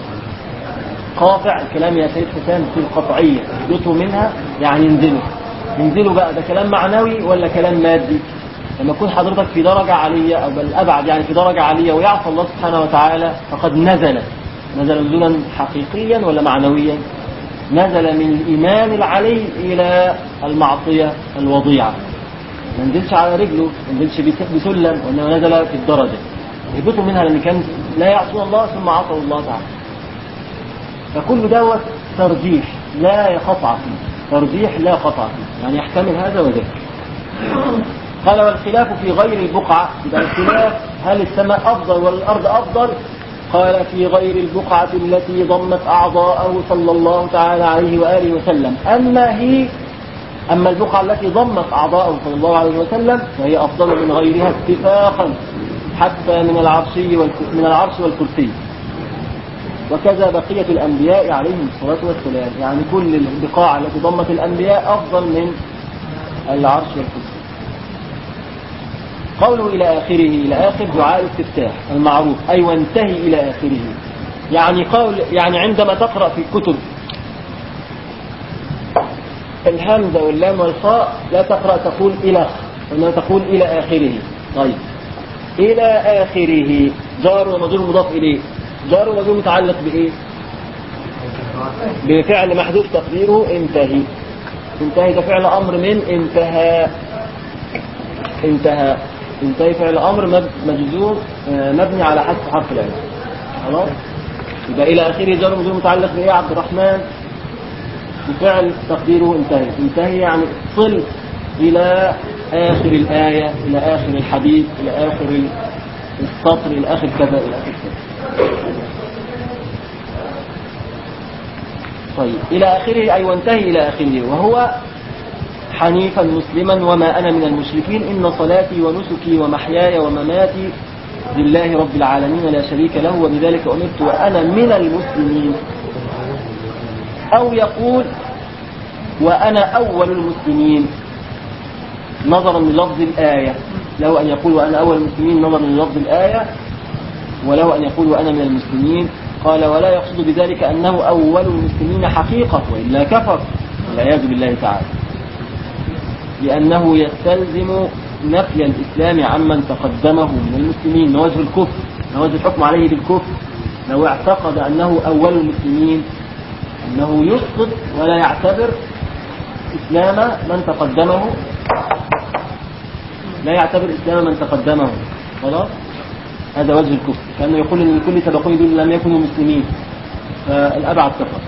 قاطع الكلام يا سيد حسام في القطعية يثبته منها يعني ينزله ينزلوا بقى ده كلام معنوي ولا كلام مادي لما يكون حضرتك في درجة عالية أو بل أبعد يعني في درجة عالية ويعصى الله سبحانه وتعالى فقد نزل نزل نزولا حقيقيا ولا معنويا نزل من الإيمان العلي إلى المعصية الوضيعة ما نزلش على رجله ما نزلش بس- بسلم وإنما نزل في الدرجة يهبطوا منها لأن كان لا يعصون الله ثم عصوا الله تعالى فكل دوت ترجيح لا قطع فيه ترجيح لا قطع فيه يعني يحتمل هذا وذاك قال والخلاف في غير البقعة يبقى الخلاف هل السماء أفضل ولا الأرض أفضل قال في غير البقعة التي ضمت أعضاءه صلى الله تعالى عليه وآله وسلم أما هي أما البقعة التي ضمت أعضاءه صلى الله عليه وسلم فهي أفضل من غيرها اتفاقا حتى من العرشي والك- من العرش والكرسي وكذا بقية الأنبياء عليهم الصلاة والسلام يعني كل البقاع التي ضمت الأنبياء أفضل من العرش والكرسي قوله إلى آخره إلى آخر دعاء الاستفتاح المعروف أي وانتهي إلى آخره يعني قول يعني عندما تقرأ في الكتب الهمزة واللام والخاء لا تقرأ تقول إلى وإنما تقول إلى آخره طيب إلى آخره جار ومجرور مضاف إليه جار ومجرور متعلق بإيه بفعل محذوف تقديره انتهي انتهي ده فعل أمر من انتهى انتهى انتهي فعل أمر مب- مجزوم آه، مبني على حذف حرف العلم خلاص يبقى إلى آخره جار ومجرور متعلق بإيه يا عبد الرحمن بفعل تقديره انتهي انتهي يعني صل إلى آخر الآية إلى آخر الحديث إلى آخر السطر إلى آخر كذا إلى آخر كذا طيب إلى آخره أي وانتهي إلى آخره وهو حنيفا مسلما وما أنا من المشركين إن صلاتي ونسكي ومحياي ومماتي لله رب العالمين لا شريك له وبذلك أمرت وأنا من المسلمين أو يقول وأنا أول المسلمين نظرا للفظ الآية له أن يقول وأنا أول المسلمين نظرا للفظ الآية وله أن يقول وأنا من المسلمين قال ولا يقصد بذلك أنه أول المسلمين حقيقة وإلا كفر والعياذ بالله تعالى لأنه يستلزم نفي الإسلام عمن تقدمه من المسلمين نواجه الكفر نواجه الحكم عليه بالكفر لو اعتقد أنه أول المسلمين أنه يسقط ولا يعتبر إسلام من تقدمه لا يعتبر إسلام من تقدمه خلاص هذا وجه الكفر كأنه يقول أن كل سبقوني دول لم يكونوا مسلمين فالأبعد كفر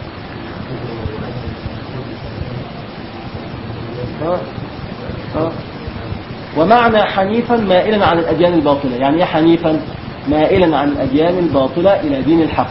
ها ها ومعنى حنيفا مائلا عن الأديان الباطلة يعني ايه حنيفا مائلا عن الأديان الباطلة إلى دين الحق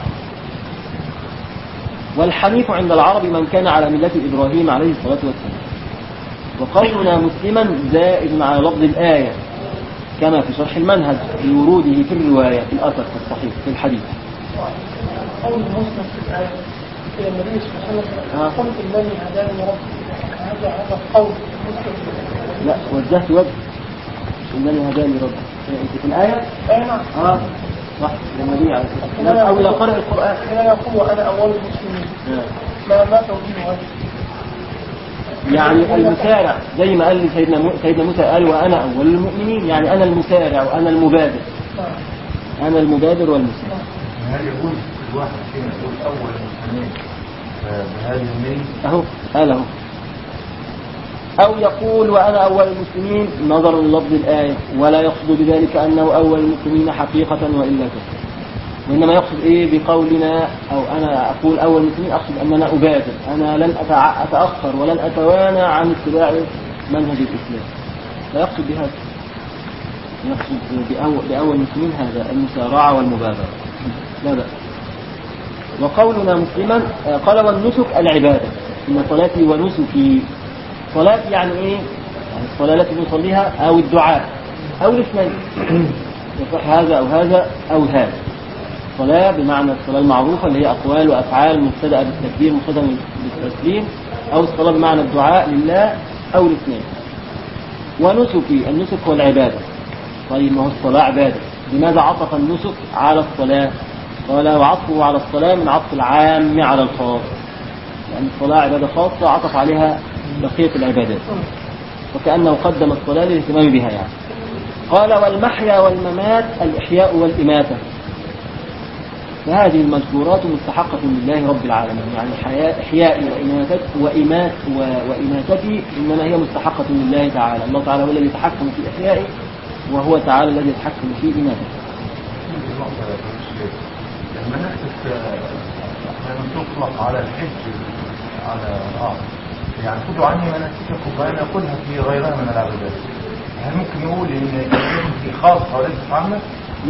والحنيف عند العرب من كان على ملة إبراهيم عليه الصلاة والسلام وقولنا مسلما زائد على لفظ الآية كما في شرح المنهج في وروده في الرواية في الأثر في الصحيح في الحديث قول المسلم في الآية إلى النبي صلى الله عليه آه. وسلم قل إنني هداني ربي هذا هذا قول مسلم في الآية لا وجهت وجه إنني هداني ربي أنت في الآية أي نعم آه صح للنبي عليه الصلاة والسلام أو إلى قارئ القرآن حين يقول وأنا أول المسلمين آه. ما ما توجيه هذا يعني المسارع زي ما قال لي سيدنا مو... سيدنا موسى قال وانا اول المؤمنين يعني انا المسارع وانا المبادر نعم. انا المبادر والمسارع هل يقول الواحد فينا يقول أول المسلمين آه، بهذه النية اهو قال اهو او يقول وانا اول المسلمين نظرا للفظ الايه ولا يقصد بذلك انه اول المسلمين حقيقه والا كفر وانما يقصد ايه بقولنا او انا اقول اول المسلمين اقصد اننا ابادر انا لن أتع... اتاخر ولن اتوانى عن اتباع منهج الاسلام فيقصد بهذا يقصد بأول, بأول المسلمين هذا المسارعة والمبادرة لا بأس وقولنا مسلما آه، قال والنسك العبادة إن صلاتي ونسكي صلاتي يعني إيه؟ يعني الصلاة التي نصليها أو الدعاء أو الاثنين يصح هذا أو هذا أو هذا صلاة بمعنى الصلاة المعروفة اللي هي أقوال وأفعال مبتدأة بالتكبير مبتدأ بالتسليم أو الصلاة بمعنى الدعاء لله أو الاثنين ونسكي النسك هو العبادة طيب ما هو الصلاة عبادة لماذا عطف النسك على الصلاة قال وعطفه على الصلاة من عطف العام على الخاص لأن الصلاة عبادة خاصة عطف عليها بقية العبادات وكأنه قدم الصلاة للاهتمام بها يعني قال والمحيا والممات الإحياء والإماتة فهذه المذكورات مستحقة لله رب العالمين يعني حياء إحيائي وإماتت وإمات و- وإماتتي إنما هي مستحقة لله تعالى الله تعالى هو الذي يتحكم في إحيائي وهو تعالى الذي يتحكم في إماتتي لما نحدث لما تطلق على الحج على الأرض يعني خذوا عني مناسككم وأنا أقولها في غيرها من العبادات هل ممكن نقول إن دي خاصة وليست عامة؟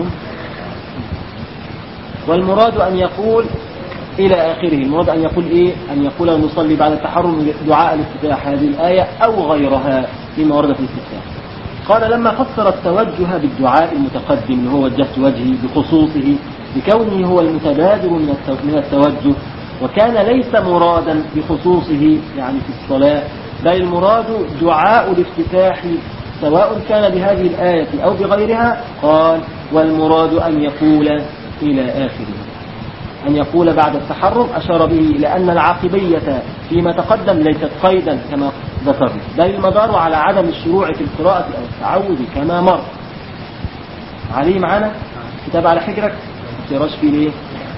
والمراد أن يقول إلى آخره المراد أن يقول إيه أن يقول المصلي بعد التحرم دعاء الافتتاح هذه الآية أو غيرها فيما ورد في الاستفتاح قال لما فسر التوجه بالدعاء المتقدم اللي هو وجهت وجهي بخصوصه بكونه هو المتبادر من التو- من التوجه وكان ليس مرادا بخصوصه يعني في الصلاة بل المراد دعاء الافتتاح سواء كان بهذه الآية أو بغيرها قال والمراد أن يقول إلى آخره أن يقول بعد التحرم أشار به إلى أن العاقبية فيما تقدم ليست قيدا كما ذكرنا بل المدار على عدم الشروع في القراءة أو التعود كما مر عليه معانا كتاب على حجرك ما تقراش فيه ليه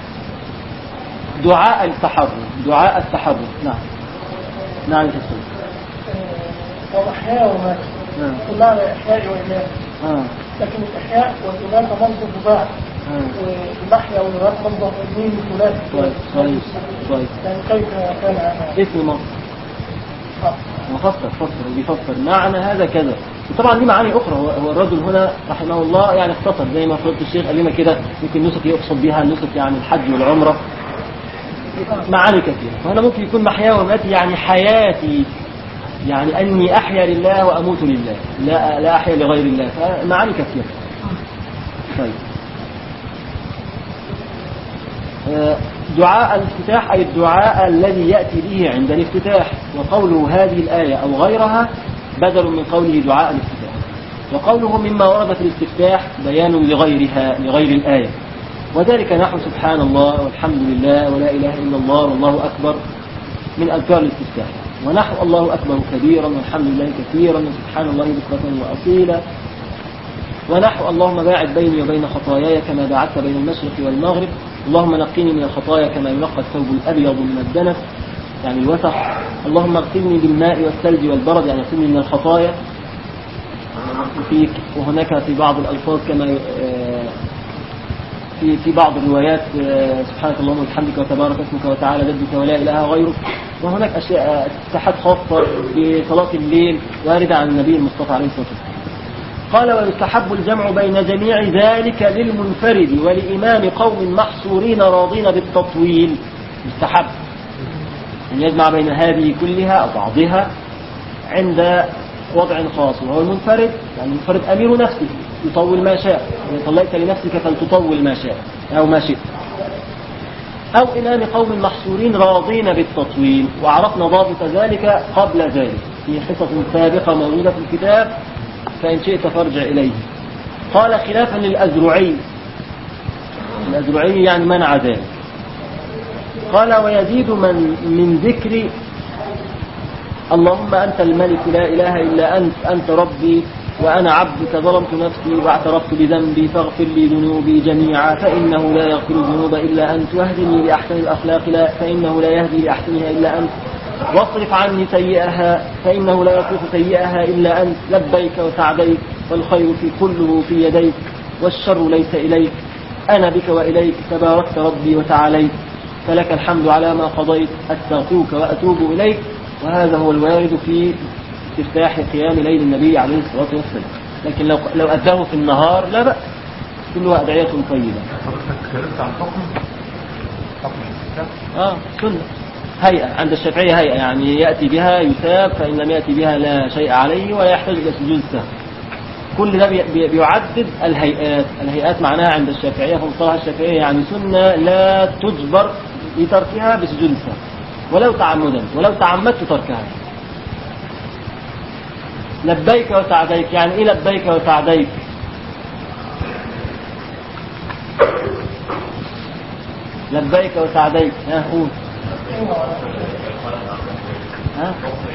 دعاء التحرم دعاء التحرم نعم نعم يا سيدي ومحيا ومات نعم بمعنى إحياء وإمات آه. لكن الإحياء والإماتة منظر رباعي آه. والمحيا والإمات منظر اثنين ثلاثي كويس كويس كويس يعني كيف كان هذا؟ اسم مصر آه. مفسر فسر وبيفسر معنى هذا كذا وطبعا ليه معاني اخرى هو هو الرجل هنا رحمه الله يعني اختصر زي ما فضلت الشيخ قال لنا كده يمكن نسك يقصد بها النسك يعني الحج والعمره معاني كثيره فهنا ممكن يكون محيا ومماتي يعني حياتي يعني اني احيا لله واموت لله لا لا احيا لغير الله فمعاني كثيره طيب آه، دعاء الافتتاح أي الدعاء الذي يأتي به عند الافتتاح وقوله هذه الآية أو غيرها بدل من قوله دعاء الافتتاح وقوله مما ورد في الاستفتاح بيان لغيرها لغير الآية وذلك نحو سبحان الله والحمد لله ولا إله إلا الله والله أكبر من أذكار الاستفتاح ونحو الله أكبر كبيرا والحمد لله كثيرا وسبحان الله بكرة وأصيلا ونحو اللهم باعد بيني وبين خطاياي كما باعدت بين المشرق والمغرب اللهم نقني من الخطايا كما ينقى الثوب الأبيض من الدنس يعني الوسخ اللهم اغسلني بالماء والثلج والبرد يعني اغسلني من الخطايا فيك وهناك في بعض الألفاظ كما آه، في في بعض الروايات آه، سبحانك اللهم وبحمدك وتبارك اسمك وتعالى جدك ولا اله غيرك وهناك اشياء استفتاحات خاصه بصلاه الليل وارده عن النبي المصطفى عليه الصلاه والسلام. قال ويستحب الجمع بين جميع ذلك للمنفرد ولإمام قوم محصورين راضين بالتطويل يستحب أن يجمع بين هذه كلها أو بعضها عند وضع خاص وهو المنفرد يعني المنفرد أمير نفسه يطول ما شاء إذا صليت لنفسك فلتطول ما شاء أو ما شئت أو إمام قوم محصورين راضين بالتطويل وعرفنا ضابط ذلك قبل ذلك في حصص سابقة موجودة في الكتاب فإن شئت فارجع إليه قال خلافا للأزرعي الأزرعي يعني منع ذلك قال ويزيد من من ذكر اللهم أنت الملك لا إله إلا أنت أنت ربي وأنا عبدك ظلمت نفسي واعترفت بذنبي فاغفر لي ذنوبي جميعا فإنه لا يغفر الذنوب إلا أنت واهدني لأحسن الأخلاق لا فإنه لا يهدي لأحسنها إلا أنت واصرف عني سيئها فإنه لا يصرف سيئها إلا أنت لبيك وسعديك والخير في كله في يديك والشر ليس إليك أنا بك وإليك تباركت ربي وتعاليت فلك الحمد على ما قضيت أستغفرك وأتوب إليك وهذا هو الوارد في استفتاح قيام ليل النبي عليه الصلاة والسلام لكن لو لو أداه في النهار لا بأس كلها أدعية طيبة حضرتك اتكلمت عن حكم حكم الاستفتاح آه سنة هيئة عند الشافعية هيئة يعني يأتي بها يثاب فإن لم يأتي بها لا شيء عليه ولا يحتاج إلى سجود السهو كل ده بي- بي- بيعدد الهيئات الهيئات معناها عند الشافعية في مصطلح الشافعية يعني سنة لا تجبر لتركها بسجود السهو ولو تعمدا ولو تعمدت تركها لبيك وسعديك يعني ايه لبيك وسعديك لبيك وسعديك ها قول ها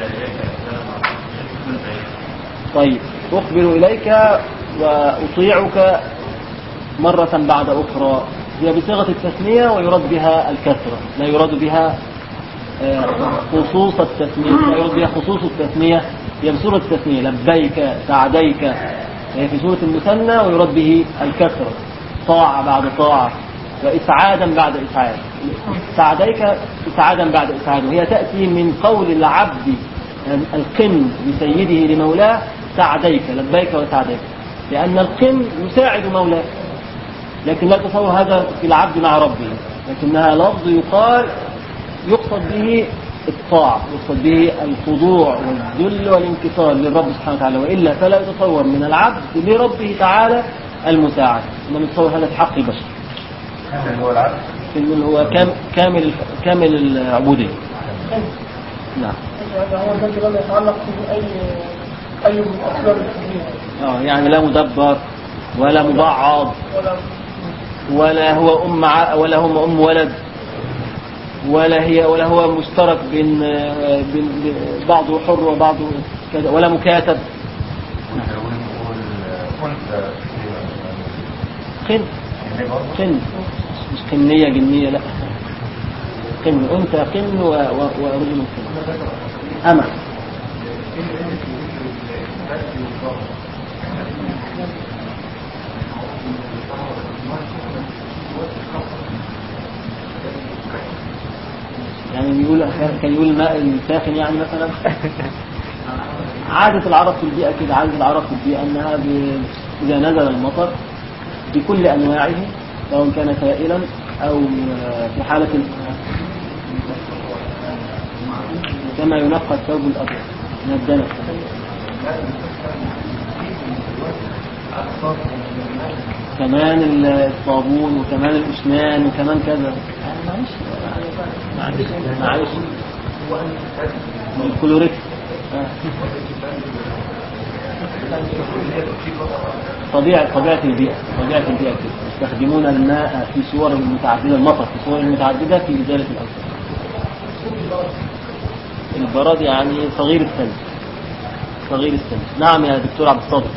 طيب أخبر إليك وأطيعك مرة بعد أخرى هي بصيغة التثنية ويراد بها الكثرة لا يراد بها آه، خصوص التثنية لا يراد بها خصوص التثنية هي بصورة التثنية لبيك سعديك هي في سورة المثنى ويراد به الكثرة طاعة بعد طاعة وإسعادا بعد إسعاد سعديك إسعادا بعد إسعاد وهي تأتي من قول العبد القن لسيده لمولاه سعديك لبيك وسعديك لأن القن يساعد مولاه لكن لا تصور هذا في العبد مع ربه لكنها لفظ يقال يقصد به الطاعة يقصد به الخضوع والذل والانكسار للرب سبحانه وتعالى وإلا فلا يتصور من العبد لربه تعالى المساعدة إنما يتصور هذا في حق البشر هذا هو العبد إن هو كام كامل كامل العبودية نعم يعني هو الذي لم يتعلق به أي أي من أسباب التدبير اه يعني لا مدبر ولا مبعض ولا ولا هو أم ع- ولا هم أم ولد ولا هي ولا هو مشترك بين آه، بين بين- بعضه حر وبعضه كذا ولا مكاتب والأنثى قن قن مش قنية جنية لا قن أنثى قن و- و- ورجل قن أما يعني بيقول كان يقول الماء الساخن يعني مثلا عادة العرب في البيئة كده عادة العرب في البيئة أنها ب... إذا نزل المطر بكل أنواعه سواء كان سائلا أو في حالة كما ينقى الثوب الأبيض من الدنس كمان الصابون وكمان الأسنان وكمان كذا يعني معلش معلش معلش الكلوريكس آه. طبيعة طبيعة البيئة طبيعة البيئة كده يستخدمون الماء في صور متعددة المطر في صور متعددة في إزالة الأوساخ البرد يعني صغير الثلج صغير الثلج نعم يا دكتور عبد الصادق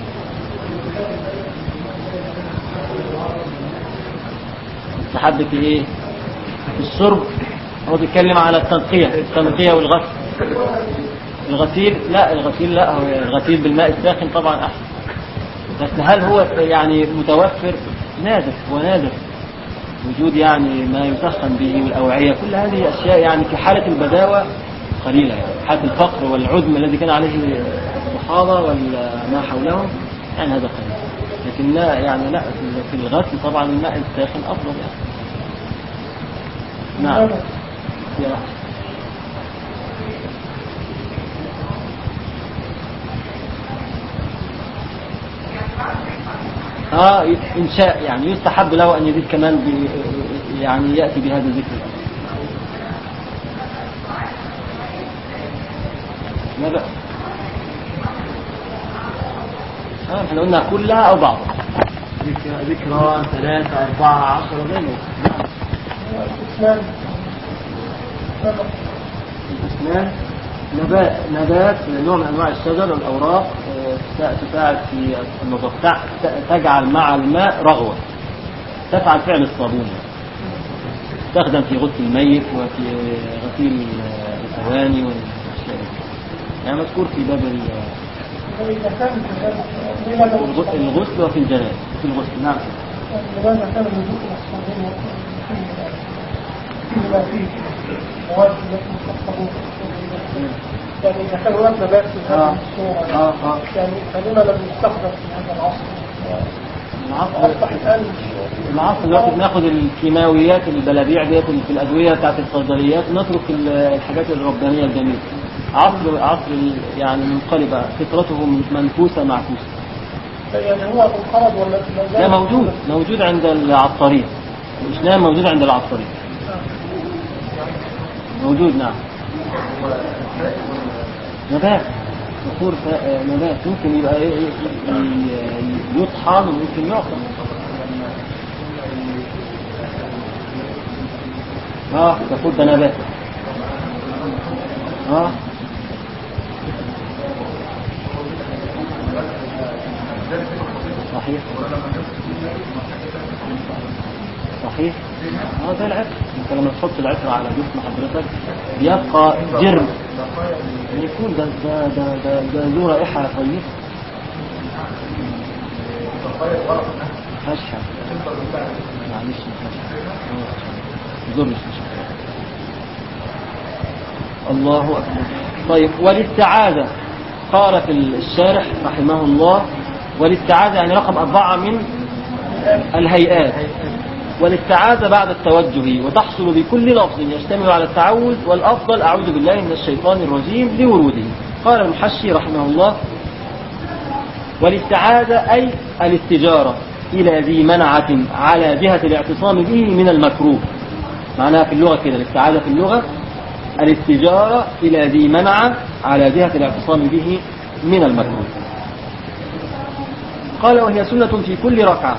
استحب في ايه في الشرب هو بيتكلم على التنقية التنقية والغسل الغسيل لا الغسيل لا هو الغسيل بالماء الساخن طبعا احسن بس هل هو يعني متوفر نادر هو نادر وجود يعني ما يسخن به والأوعية كل هذه أشياء يعني في حالة البداوة قليلة يعني حالة الفقر والعدم الذي كان عليه الصحابة وما حولهم يعني هذا قليل لكن لا يعني لا في الغسل طبعا الماء الساخن أفضل يعني نعم يا اه إن شاء يعني يستحب له أن يزيد كمان ب يعني يأتي بهذا الذكر لا بأس اه احنا قلنا كلها أو بعض ذكرى ذكرى ثلاثة أربعة عشرة زي ما قلنا. الإسلام الأسنان نبات نبات نوع من أنواع الشجر الأوراق آه، تساعد في النظافة تع- تجعل مع الماء رغوة تفعل فعل الصابون تستخدم في غسل الميت وفي غسيل آه، الأواني والأشياء دي. يعني مذكور في باب ال- إذا كان لماذا الغ- الغسل وفي الجنائز في الغسل نعم لماذا كان الوضوء والصابون فيما فيه مواد التي تصبغ يعني إذا كان هناك نبات في آه. هذه الصورة آه آه يعني فلما لم يستخدم في هذا العصر العصر أصبح الآن العصر دلوقتي بناخد الكيماويات البلابيع ديت اللي في الادويه بتاعت الصيدليات ونترك ال- الحاجات الربانيه الجميله عصر عصر ال- يعني منقلبه فطرته منفوسه معكوسه يعني هو انقرض ولا لا ده موجود موجود عند العطارين الاسلام موجود عند العطارين موجود نعم نبات بخور ف- نبات ممكن يبقى ي- ي- ي- يطحن وممكن يعصر اه بخور ده نبات اه صحيح صحيح اه ده العطر انت لما تحط العطر على جسم حضرتك بيبقى جرم يكون ده ده ده ده, ده ذو رائحة طيبة فشحة معلش فشحة يضرش الله أكبر طيب والاستعاذة قال في الشارح رحمه الله والاستعاذة يعني رقم أربعة من الهيئات والاستعاذة بعد التوجه وتحصل بكل لفظ يشتمل على التعوذ والأفضل أعوذ بالله من الشيطان الرجيم لوروده قال المحشي رحمه الله والاستعاذة أي الاستجارة إلى ذي منعة على جهة الاعتصام به من المكروه معناها في اللغة كده الاستعاذة في اللغة الاستجارة إلى ذي منعة على جهة الاعتصام به من المكروه قال وهي سنة في كل ركعة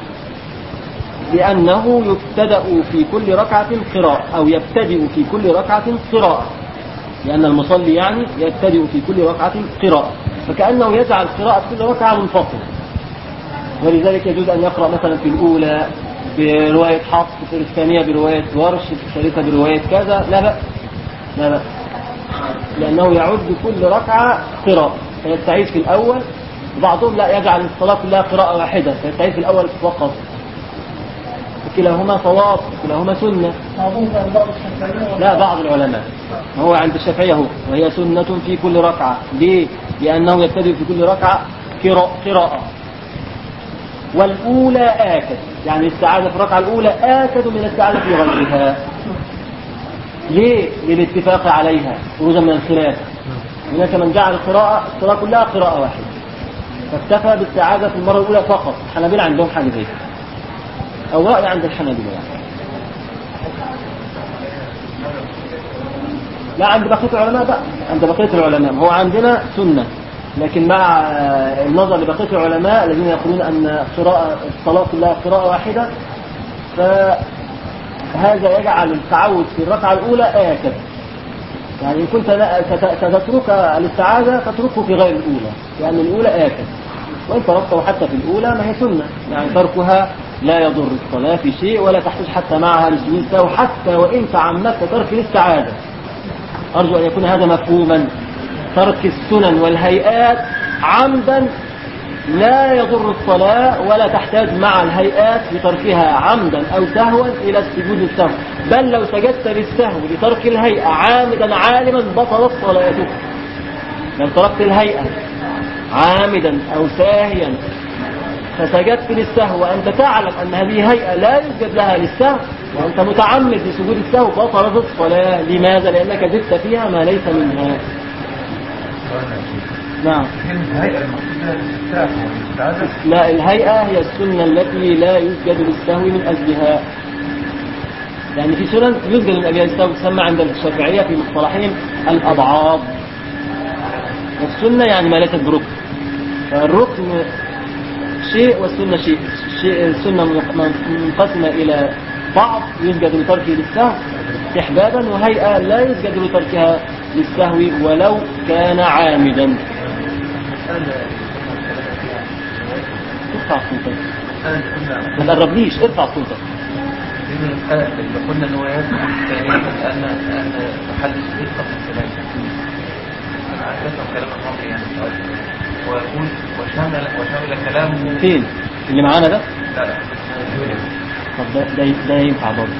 لأنه يبتدأ في كل ركعة قراءة أو يبتدئ في كل ركعة قراءة لأن المصلي يعني يبتدئ في كل ركعة قراءة فكأنه يجعل قراءة كل ركعة منفصلة ولذلك يجوز أن يقرأ مثلا في الأولى برواية حفص في الثانية برواية ورش في الثالثة برواية كذا لا بأس لا بأس لأنه يعد كل ركعة قراءة فيستعيد في الأول وبعضهم لا يجعل الصلاة كلها قراءة واحدة فيستعيد في الأول فقط كلاهما صواب كلاهما سنة بعضهم كان بعض الشافعية لا بعض العلماء هو عند الشافعية هو وهي سنة في كل ركعة ليه؟ لأنه يبتدئ في كل ركعة قراءة, قراءة. والأولى آكد يعني الاستعاذة في الركعة الأولى آكد من الاستعاذة في غيرها ليه؟ للاتفاق عليها خروجا من الخلاف هناك من جعل القراءة الصلاة كلها قراءة واحدة فاكتفى بالاستعاذة في المرة الأولى فقط الحنابلة عندهم حاجة زي كده أو رأي عند الحنابلة يعني لا عند بقية العلماء بقى عند بقية العلماء هو عندنا سنة لكن مع آه، النظر لبقية العلماء الذين يقولون أن قراءة الصلاة كلها قراءة واحدة فهذا يجعل التعود في الركعة الأولى آكد يعني إن كنت لا- ست- ستترك الاستعاذة فاتركه في غير الأولى لأن الأولى آكد وإن تركته حتى في الأولى ما هي سنة يعني تركها لا يضر الصلاة في شيء ولا تحتاج حتى معها لسجود السهو حتى وإن تعمدت ترك الاستعاذة أرجو أن يكون هذا مفهوما ترك السنن والهيئات عمدا لا يضر الصلاة ولا تحتاج مع الهيئات لتركها عمدا أو سهوا إلى السجود السهو بل لو سجدت للسهو لترك الهيئة عامدا عالما بطلت صلاتك لو تركت الهيئة عامدا أو ساهيا فسجدت للسهو وأنت تعلم أن هذه هيئة لا يسجد لها للسهو وأنت متعمد لسجود السهو بطلت الصلاة لماذا؟ لأنك زدت فيها ما ليس منها نعم الهيئة المقصودة للاستعاذة والاستعاذة لا الهيئة هي السنة التي لا يسجد للسهو من أجلها يعني في سنن يسجد من أجلها السهو تسمى عند الشافعية في مصطلحهم الأبعاض والسنة يعني ما ليست بركن فالركن شيء والسنة شيء شيء السنة منقسمة إلى بعض يسجد لتركه للسهو استحبابا وهيئة لا يسجد لتركها للسهو ولو كان عامدا ارفع صوتك ما تقربليش ارفع صوتك إذا قلنا أنه يجب ثانيا أن أن محل السجود قبل السلام أنا أساسا كلام الرمي يعني ويقول وشمل وشمل كلامه فين اللي معانا ده لا لا طب ده ده, ده ينفع برضه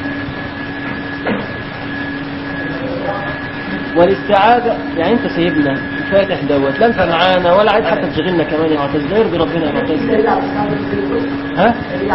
والاستعاذة يعني انت سيبنا فاتح دوت لا انت معانا ولا عايز حتى تشغلنا كمان يا معتز غير بربنا يا معتز ها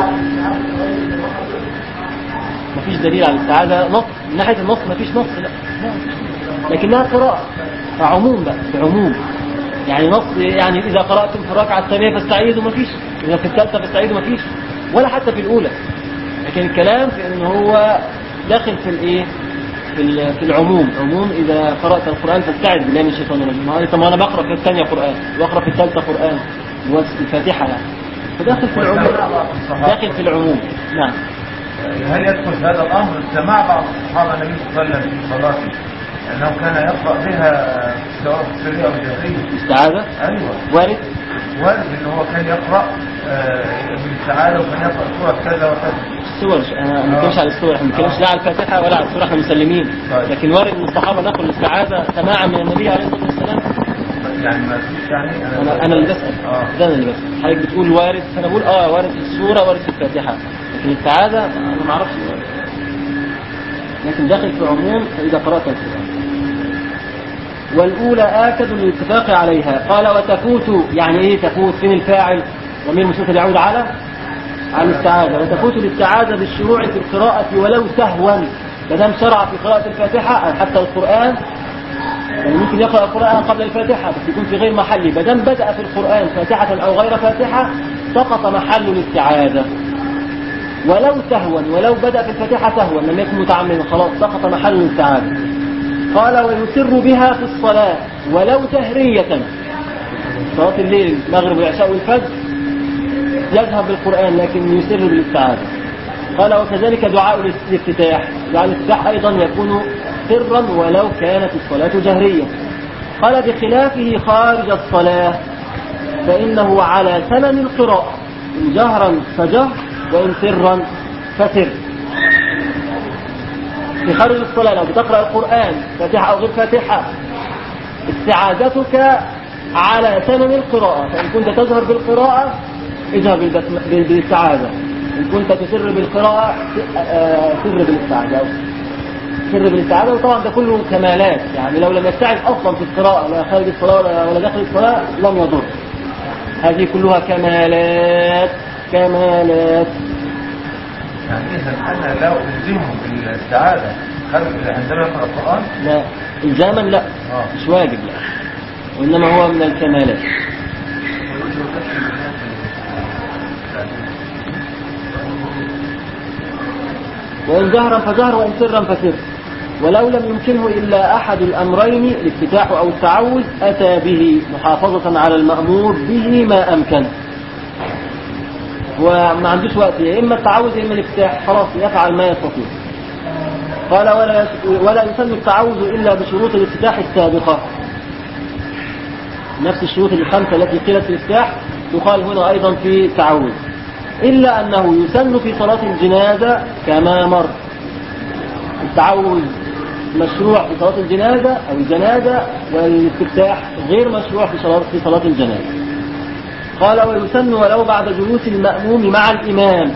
مفيش دليل على الاستعاذة نص من ناحية النص مفيش نص لا لا. لكنها قراءة فعموم بقى بعموم يعني نص يعني إذا قرأتم في الركعة الثانية فاستعيذوا مفيش إذا في الثالثة فاستعيذوا مفيش ولا حتى في الأولى لكن الكلام في إن هو داخل في الإيه في ال- في العموم عموم إذا قرأت القرآن فاستعذ بالله من الشيطان الرجيم ما هو- طب ما أنا بقرأ في الثانية قرآن وأقرأ في الثالثة قرآن والفاتحة يعني فداخل في العموم داخل في العموم نعم هل يدخل في هذا الأمر سماع بعض الصحابة النبي صلى الله عليه وسلم في صلاته أنه كان يقرأ بها سواء في السرية أو الجهرية الاستعاذة أيوة وارد وارد ان هو كان يقرا آه، بالسعاده وكان يقرا سوره كذا وكذا السور انا ما بنتكلمش على السور احنا ما بنتكلمش لا على الفاتحه ولا على السور احنا مسلمين طيب. لكن وارد من الصحابه نقل الاستعاذه سماعا من النبي عليه الصلاه والسلام يعني ما فيش يعني انا انا اللي بسال اه ده انا اللي بسال حضرتك بتقول وارد فانا بقول اه وارد في السوره وارد في الفاتحه لكن الاستعاذه انا ما اعرفش لكن داخل في عموم فاذا قرات القران والأولى آكد للاتفاق عليها قال وتفوت يعني إيه تفوت فين الفاعل ضمير مستتر يعود على على الاستعاذة وتفوت الاستعاذة بالشروع في القراءة ولو سهوا فدام شرع في قراءة الفاتحة أو حتى القرآن يعني ممكن يقرأ القرآن قبل الفاتحة بس يكون في غير محله بدم بدأ في القرآن فاتحة أو غير فاتحة سقط محل الاستعاذة ولو سهوا ولو بدأ في الفاتحة سهوا لم يكن متعمدا خلاص سقط محل الاستعاذة قال ويسر بها في الصلاة ولو جهرية صلاة الليل المغرب والعشاء والفجر يذهب بالقرآن لكن يسر بالاستعاذة قال وكذلك دعاء الافتتاح دعاء الافتتاح أيضا يكون سرا ولو كانت الصلاة جهرية قال بخلافه خارج الصلاة فإنه على ثمن القراءة إن جهرا فجهر وإن سرا فسر في خارج الصلاة لو بتقرأ القرآن فاتحة أو غير فاتحة استعاذتك على ثمن القراءة فإن كنت تجهر بالقراءة اجهر بالبسم- بال- بالاستعاذة إن كنت تسر بالقراءة آه، سر بالاستعاذة أو سر بالاستعاذة وطبعا ده كله كمالات يعني لو لم يستعذ أصلا في القراءة لا خارج الصلاة ولا ولا داخل الصلاة لم يضر هذه كلها كمالات كمالات يعني اذا انا لو الزمه بالاستعاذه خارج عندما يقرا القران لا إلزاما لا اه مش واجب لا وإنما هو من الكمالات وإن جهرا فجهر وإن سرا فسر ولو لم يمكنه إلا أحد الأمرين الافتتاح أو التعوذ أتى به محافظة على المأمور به ما أمكن وما عندوش وقت يا إما التعوذ يا إما الافتتاح خلاص يفعل ما يستطيع قال ولا ولا يسن التعوذ إلا بشروط الافتتاح السابقة نفس الشروط الخمسة التي قيلت في الافتتاح تقال هنا أيضا في التعوذ إلا أنه يسن في صلاة الجنازة كما مر التعوذ مشروع في صلاة الجنازة أو الجنازة والاستفتاح غير مشروع في صلاة في صلاة الجنازة قال ويسن ولو بعد جلوس المأموم مع الإمام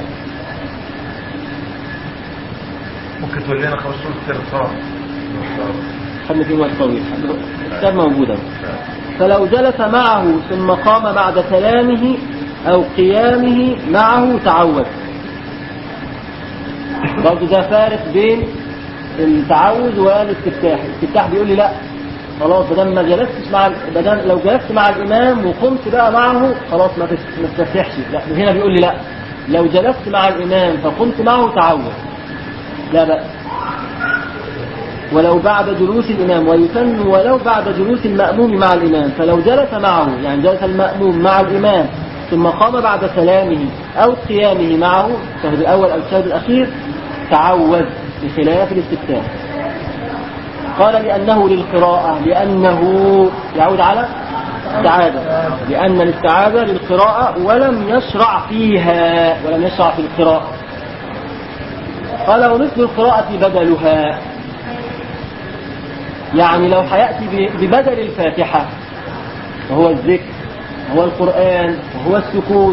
ممكن تقول لنا خمس سورة كده بسرعه خدنا فيه وقت طويل الكتاب موجود أهو. فلو جلس معه ثم قام بعد سلامه أو قيامه معه تعوذ برضه ده فارق بين التعوذ والاستفتاح الاستفتاح بيقول لي لا خلاص بدل ما جلستش مع بدل لو جلست مع الإمام وقمت بقى معه خلاص ما تس- ما تستفتحش لا هنا بيقول لي لا لو جلست مع الإمام فقمت معه تعوذ لا بأس ولو بعد جلوس الإمام ويسن ولو بعد جلوس المأموم مع الإمام فلو جلس معه يعني جلس المأموم مع الإمام ثم قام بعد سلامه أو قيامه معه الشهد الأول أو الشهد الأخير تعوذ بخلاف الاستفتاح قال لأنه للقراءة لأنه يعود على استعاذة لأن الاستعاذة للقراءة ولم يشرع فيها ولم يشرع في القراءة قال ومثل القراءة بدلها يعني لو هيأتي ب- ببدل الفاتحة وهو الذكر وهو القرآن وهو السكوت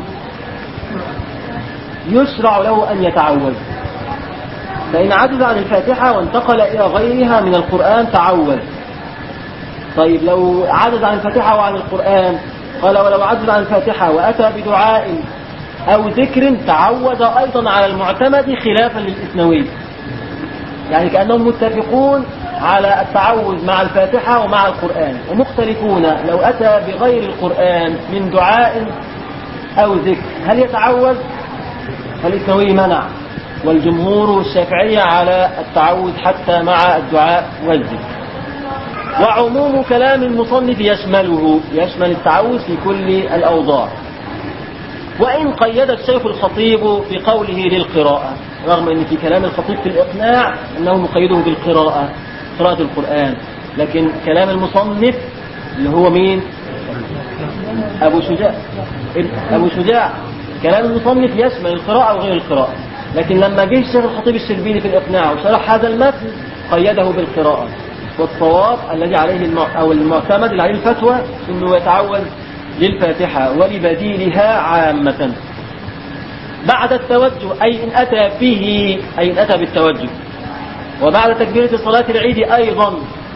يشرع له أن يتعوذ فإن عجز عن الفاتحة وانتقل إلى غيرها من القرآن تعوذ طيب لو عجز عن الفاتحة وعن القرآن قال ولو عجز عن الفاتحة وأتى بدعاء أو ذكر تعوذ أيضا على المعتمد خلافا للإثنوي يعني كأنهم متفقون على التعوذ مع الفاتحة ومع القرآن ومختلفون لو أتى بغير القرآن من دعاء أو ذكر هل يتعوذ فالإثنوي منع والجمهور والشافعية على التعوذ حتى مع الدعاء والذكر وعموم كلام المصنف يشمله يشمل التعوذ في كل الأوضاع وإن قيد الشيخ الخطيب في قوله للقراءة رغم أن في كلام الخطيب في الإقناع أنه مقيده بالقراءة قراءة القرآن لكن كلام المصنف اللي هو مين أبو شجاع أبو شجاع كلام المصنف يشمل القراءة وغير القراءة لكن لما جه الشيخ الخطيب الشربيني في الإقناع وشرح هذا المتن قيده بالقراءة والصواب الذي عليه الم... أو المعتمد اللي عليه الفتوى أنه يتعوذ للفاتحة ولبديلها عامة بعد التوجه أي إن أتى به أي إن أتى بالتوجه وبعد تكبيرة صلاة العيد أيضا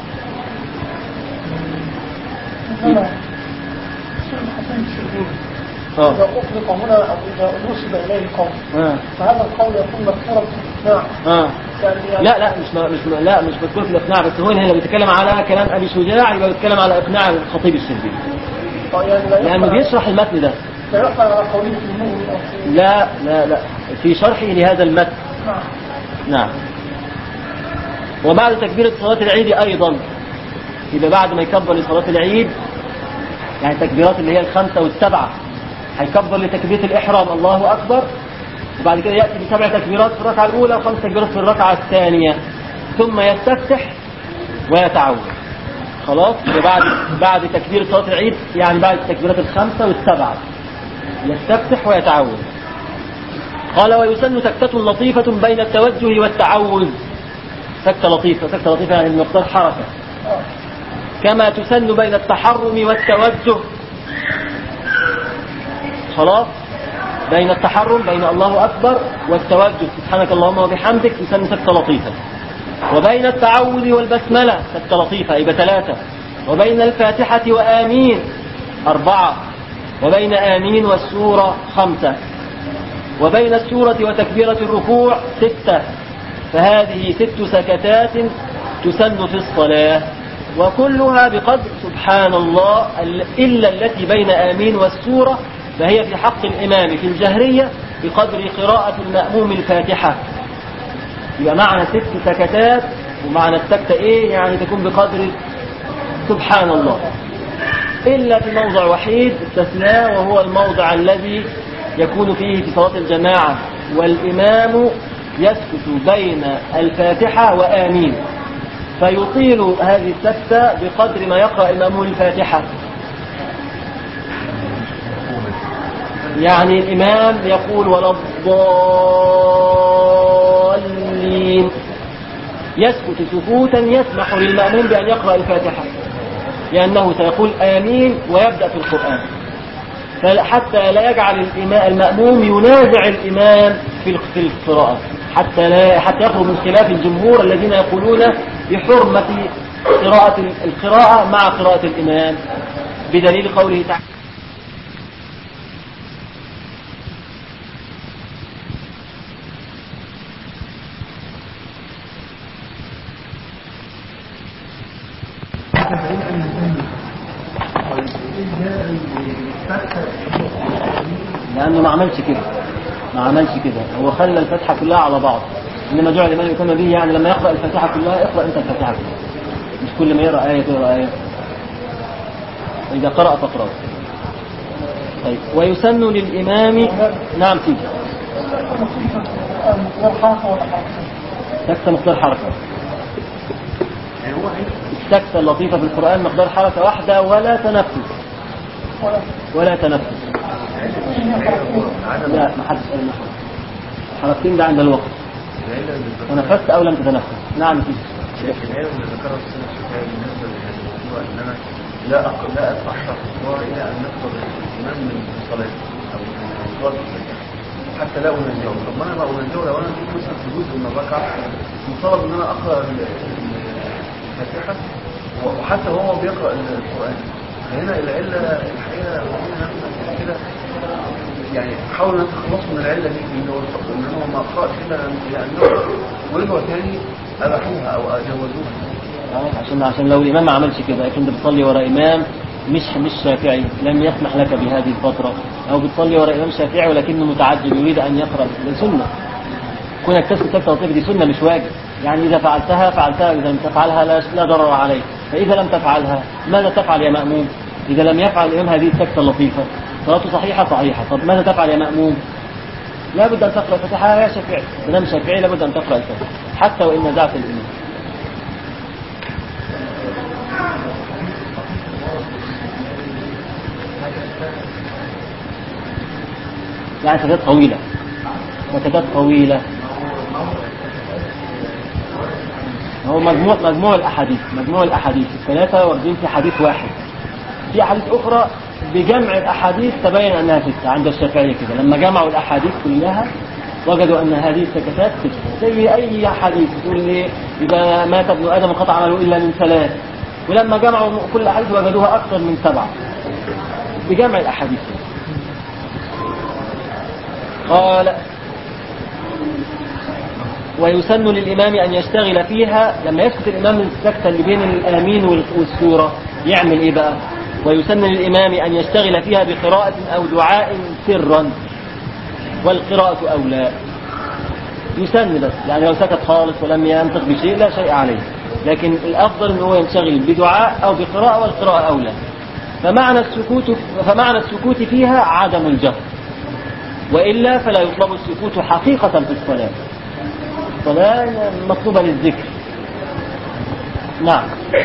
إنما الشيخ الحسن الشربيني آه. إذا أطلق هنا أو إذا نسب إليه قول آه. فهذا القول يكون مذكورا في الإقناع آه. يعني لا لا مش م- مش م- لا مش مذكور في الإقناع بس هو هنا بيتكلم على كلام أبي شجاع يبقى بيتكلم على إقناع الخطيب الشربيني يعني لا لأنه يقبل بيشرح المتن ده لا يقبل على قوله في المؤمن أو في لا لا لا في شرحه لهذا المتن نعم نعم وبعد تكبيرة صلاة العيد أيضا يبقى بعد ما يكبر لصلاة العيد يعني تكبيرات اللي هي الخمسة والسبعة هيكبر لتكبيرة الإحرام الله أكبر وبعد كده يأتي بسبع تكبيرات في الركعة الأولى وخمس تكبيرات في الركعة الثانية ثم يستفتح ويتعوذ خلاص يبقى بعد بعد تكبير صلاة العيد يعني بعد التكبيرات الخمسة والسبعة يستفتح ويتعوذ قال ويسن سكتة لطيفة بين التوجه والتعوذ سكتة لطيفة سكتة لطيفة يعني بمقدار حركة كما تسن بين التحرم والتوجه خلاص بين التحرم بين الله أكبر والتوجه سبحانك اللهم وبحمدك يسن سكتة لطيفة وبين التعوذ والبسملة سكتة لطيفة يبقى ثلاثة وبين الفاتحة وآمين أربعة وبين آمين والسورة خمسة وبين السورة وتكبيرة الركوع ستة فهذه ست سكتات تسن في الصلاة وكلها بقدر سبحان الله ال- إلا التي بين آمين والسورة فهي في حق الإمام في الجهرية بقدر قراءة المأموم الفاتحة يبقى معنى ست سكتات ومعنى السكتة إيه يعني تكون بقدر سبحان الله إلا في موضع وحيد استثناء وهو الموضع الذي يكون فيه في صلاة الجماعة والإمام يسكت بين الفاتحة وآمين فيطيل هذه السكتة بقدر ما يقرأ الإمام الفاتحة يعني الإمام يقول ولا الضالين يسكت سكوتا يسمح للمأموم بأن يقرأ الفاتحة لأنه سيقول آمين ويبدأ في القرآن حتى لا يجعل الإمام المأموم ينازع الإمام في في القراءة حتى لا حتى يخرج من خلاف الجمهور الذين يقولون بحرمة قراءة القراءة مع قراءة الإمام بدليل قوله تعالى لأنه ما عملش كده ما عملش كده هو خلى الفتحة كلها على بعض إنما جعل الإمام يكون به يعني لما يقرأ الفاتحة كلها اقرأ أنت الفاتحة كلها مش كل ما يقرأ آية تقرأ آية إذا قرأ فاقرأ طيب ويسن للإمام نعم سيدي مقدار حركة ولا حركة سكتة مقدار حركة السكتة اللطيفة في القرآن مقدار حركة واحدة ولا تنفس ولا ولا تنفس لا ما حدش قال لنا حركتين ده عند الوقت تنفست أو لم تتنفس نعم سيدي الآية اللي ذكرها السنة الشفاء بالنسبة للموضوع إن أنا لا أقرأ لا أشرح الصلاة إلى أن نقرأ الإمام من الصلاة أو من صلاة الفجر حتى لا أنزله طب ما أنا ما أنزله لو أنا جيت مثلا في جزء من الركعة مطالب إن أنا أقرأ ال- الفاتحة وحتى هو بيقرأ القرآن فهنا العلة الحقيقة هنا كده يعني حاولوا نتخلصوا من العلة دي إن هو إن هو ما قرأش إلا لأنه ورجعوا تاني أباحوها أو أجوزوها آه، عشان عشان لو الإمام ما عملش كده لكن انت بتصلي ورا إمام مش مش شافعي لم يسمح لك بهذه الفترة أو بتصلي ورا إمام شافعي ولكنه متعجل يريد أن يقرأ دي سنة كونك تسكت سكتة لطيفة دي سنة مش واجب يعني إذا فعلتها فعلتها إذا لم تفعلها لا لا ضرر عليك فإذا لم تفعلها ماذا تفعل يا مأموم إذا لم يفعل الإمام هذه السكتة اللطيفة صلاته صحيحة صحيحة طب ماذا تفعل يا مأموم لابد أن تقرأ الفاتحة يا شافعي إمام شافعي لابد أن تقرأ الفاتحة حتى وإن نزعت الإمام يعني فتات طويلة فتات طويلة هو مجموع مجموع الأحاديث مجموع الأحاديث الثلاثة واخدين في حديث واحد في أحاديث أخرى بجمع الأحاديث تبين أنها ستة عند الشافعية كده لما جمعوا الأحاديث كلها وجدوا أن هذه السكتات ستة زي أي حديث تقول لي إذا مات ابن آدم انقطع عمله إلا من ثلاث ولما جمعوا كل أحاديث وجدوها أكثر من سبعة بجمع الأحاديث قال ويسن للإمام أن يشتغل فيها لما يسكت الإمام السكتة اللي بين الآمين والسورة يعمل إيه بقى ويسن للإمام أن يشتغل فيها بقراءة أو دعاء سرا والقراءة أولى يسن بس يعني لو سكت خالص ولم ينطق بشيء لا شيء عليه لكن الأفضل أنه ينشغل بدعاء أو بقراءة والقراءة أولى فمعنى السكوت فمعنى السكوت فيها عدم الجهر وإلا فلا يطلب السكوت حقيقة في الصلاة الصلاة مطلوبة للذكر نعم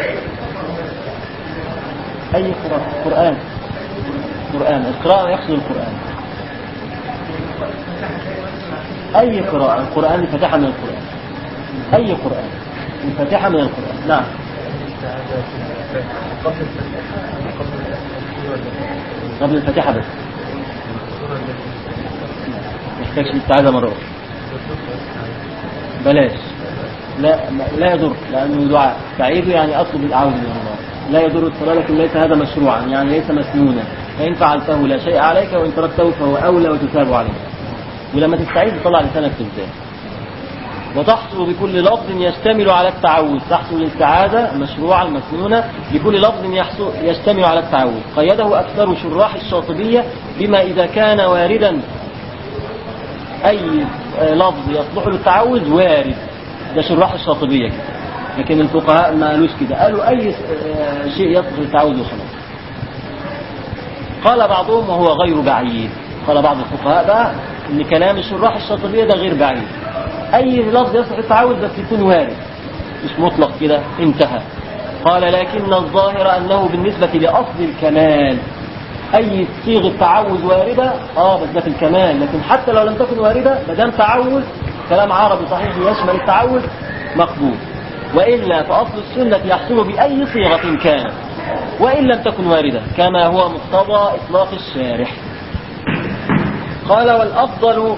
أي قراءة قرآن قرآن القراءة يقصد القرآن أي قراءة القرآن الفاتحة من القرآن أي قرآن الفاتحة من القرآن نعم قبل الفاتحة بس يحتاج الاستعاذة مرة أخرى بلاش لا لا يضر لأنه دعاء تعيده يعني أطلب الأعوذ من الله لا يضر الصلاة لكن ليس هذا مشروعا يعني ليس مسنونا فإن فعلته لا شيء عليك وإن تركته فهو أولى وتثاب عليه ولما تستعيذ تطلع لسانك تلزام وتحصل بكل لفظ يشتمل على التعوذ تحصل الاستعاذة مشروعة مسنونة بكل لفظ يحصل يشتمل على التعوذ قيده أكثر شراح الشاطبية بما إذا كان واردا أي لفظ يصلح للتعوذ وارد ده شراح الشاطبية كده لكن الفقهاء ما قالوش كده قالوا أي شيء يصلح للتعوذ وخلاص قال بعضهم وهو غير بعيد قال بعض الفقهاء بقى ان كلام الشراح الشاطبية ده غير بعيد اي لفظ يصلح التعوذ بس يكون وارد مش مطلق كده انتهى قال لكن الظاهر انه بالنسبة لاصل الكمال اي صيغة تعوذ واردة اه بس ده في الكمال لكن حتى لو لم تكن واردة ما دام تعوذ كلام عربي صحيح يشمل التعوذ مقبول وإلا فأصل السنة يحصل بأي صيغة كانت وإن لم تكن واردة كما هو مقتضى إطلاق الشارح قال والأفضل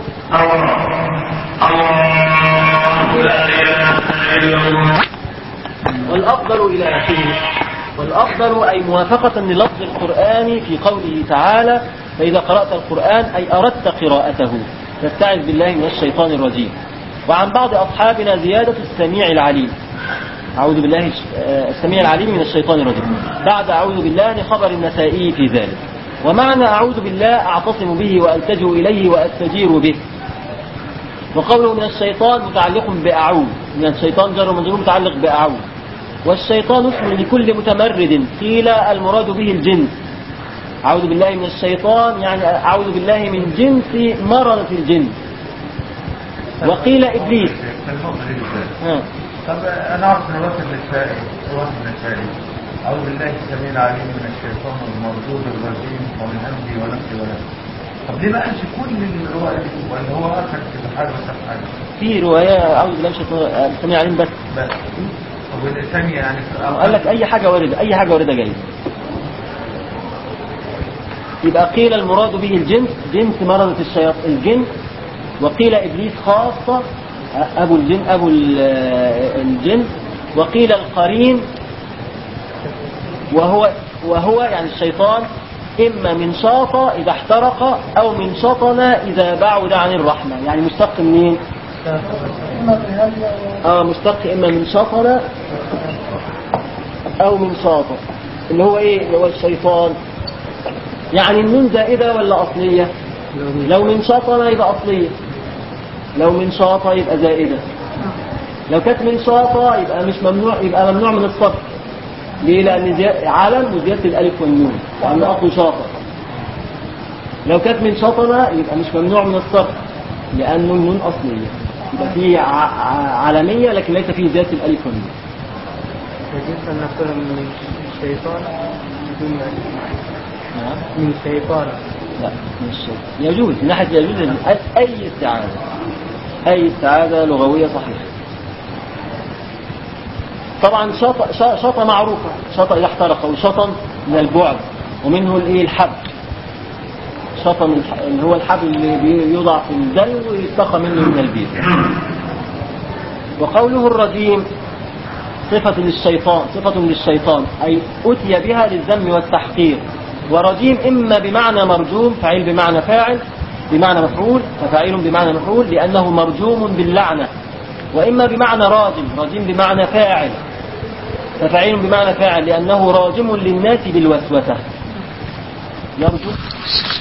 والأفضل إلى آخره والأفضل أي موافقة للفظ القرآن في قوله تعالى فإذا قرأت القرآن أي أردت قراءته فاستعذ بالله من الشيطان الرجيم وعن بعض أصحابنا زيادة السميع العليم أعوذ بالله السميع العليم من الشيطان الرجيم بعد أعوذ بالله لخبر النسائي في ذلك ومعنى أعوذ بالله أعتصم به وألتجئ إليه وأستجير به وقوله من الشيطان متعلق بأعوذ من الشيطان جر ومجرور متعلق بأعوذ والشيطان اسم لكل متمرد قيل المراد به الجنس أعوذ بالله من الشيطان يعني أعوذ بالله من جنس مرضة الجن وقيل إبليس ها. طب انا اعرف ان واحد من السائل واحد من السائل اعوذ بالله السميع العليم من الشيطان المردود الرجيم ومن همزه ونفسه ونفسه طب ليه ما قالش كل الروايه دي ولا هو اخر في حاجه وساب حاجه في رواية أعوذ بالله من الشيطان السميع العليم بس بس طب الثانيه يعني قال لك أي حاجة واردة أي حاجة واردة جاية يبقى قيل المراد به الجنس جنس مرضة الشياطين الجن وقيل إبليس خاصة أبو الجن أبو الجن وقيل القرين وهو وهو يعني الشيطان إما من شاط إذا احترق أو من شطن إذا بعد عن الرحمة يعني مشتق منين؟ إما في هذه اه مشتق إما من شطن أو من شاط اللي هو إيه؟ اللي هو الشيطان يعني النون زائدة ولا أصلية؟ لو من شطن يبقى أصلية لو من شاطة يبقى زائدة لو كانت من شاطة يبقى مش ممنوع يبقى ممنوع من الصرف ليه لأن زي... علم وزيادة الألف والنون لأن أصله شاطة لو كانت من شطنة يبقى مش ممنوع من الصرف لأنه النون أصلية يبقى فيه ع... ع- عالمية لكن ليس فيه زيادة الألف والنون يجوز أن نقول من الشيطان بدون نعم من الشيطان لا مش يجوز من ناحية يجوز أي- أي استعاذة أي استعاذة لغوية صحيحة طبعا شط ش- شطة معروفة شطة إذا احترق وشطن من البعد ومنه الإيه الحبل شطن الح- اللي هو الحبل اللي بي- يوضع في الدلو ويتقى منه من البيت وقوله الرجيم صفة للشيطان صفة للشيطان أي أتي بها للذم والتحقير ورجيم إما بمعنى مرجوم فعيل بمعنى فاعل بمعنى مفعول ففاعل بمعنى مفعول لأنه مرجوم باللعنة وإما بمعنى راجم راجم بمعنى فاعل ففاعل بمعنى فاعل لأنه راجم للناس بالوسوسة يرجو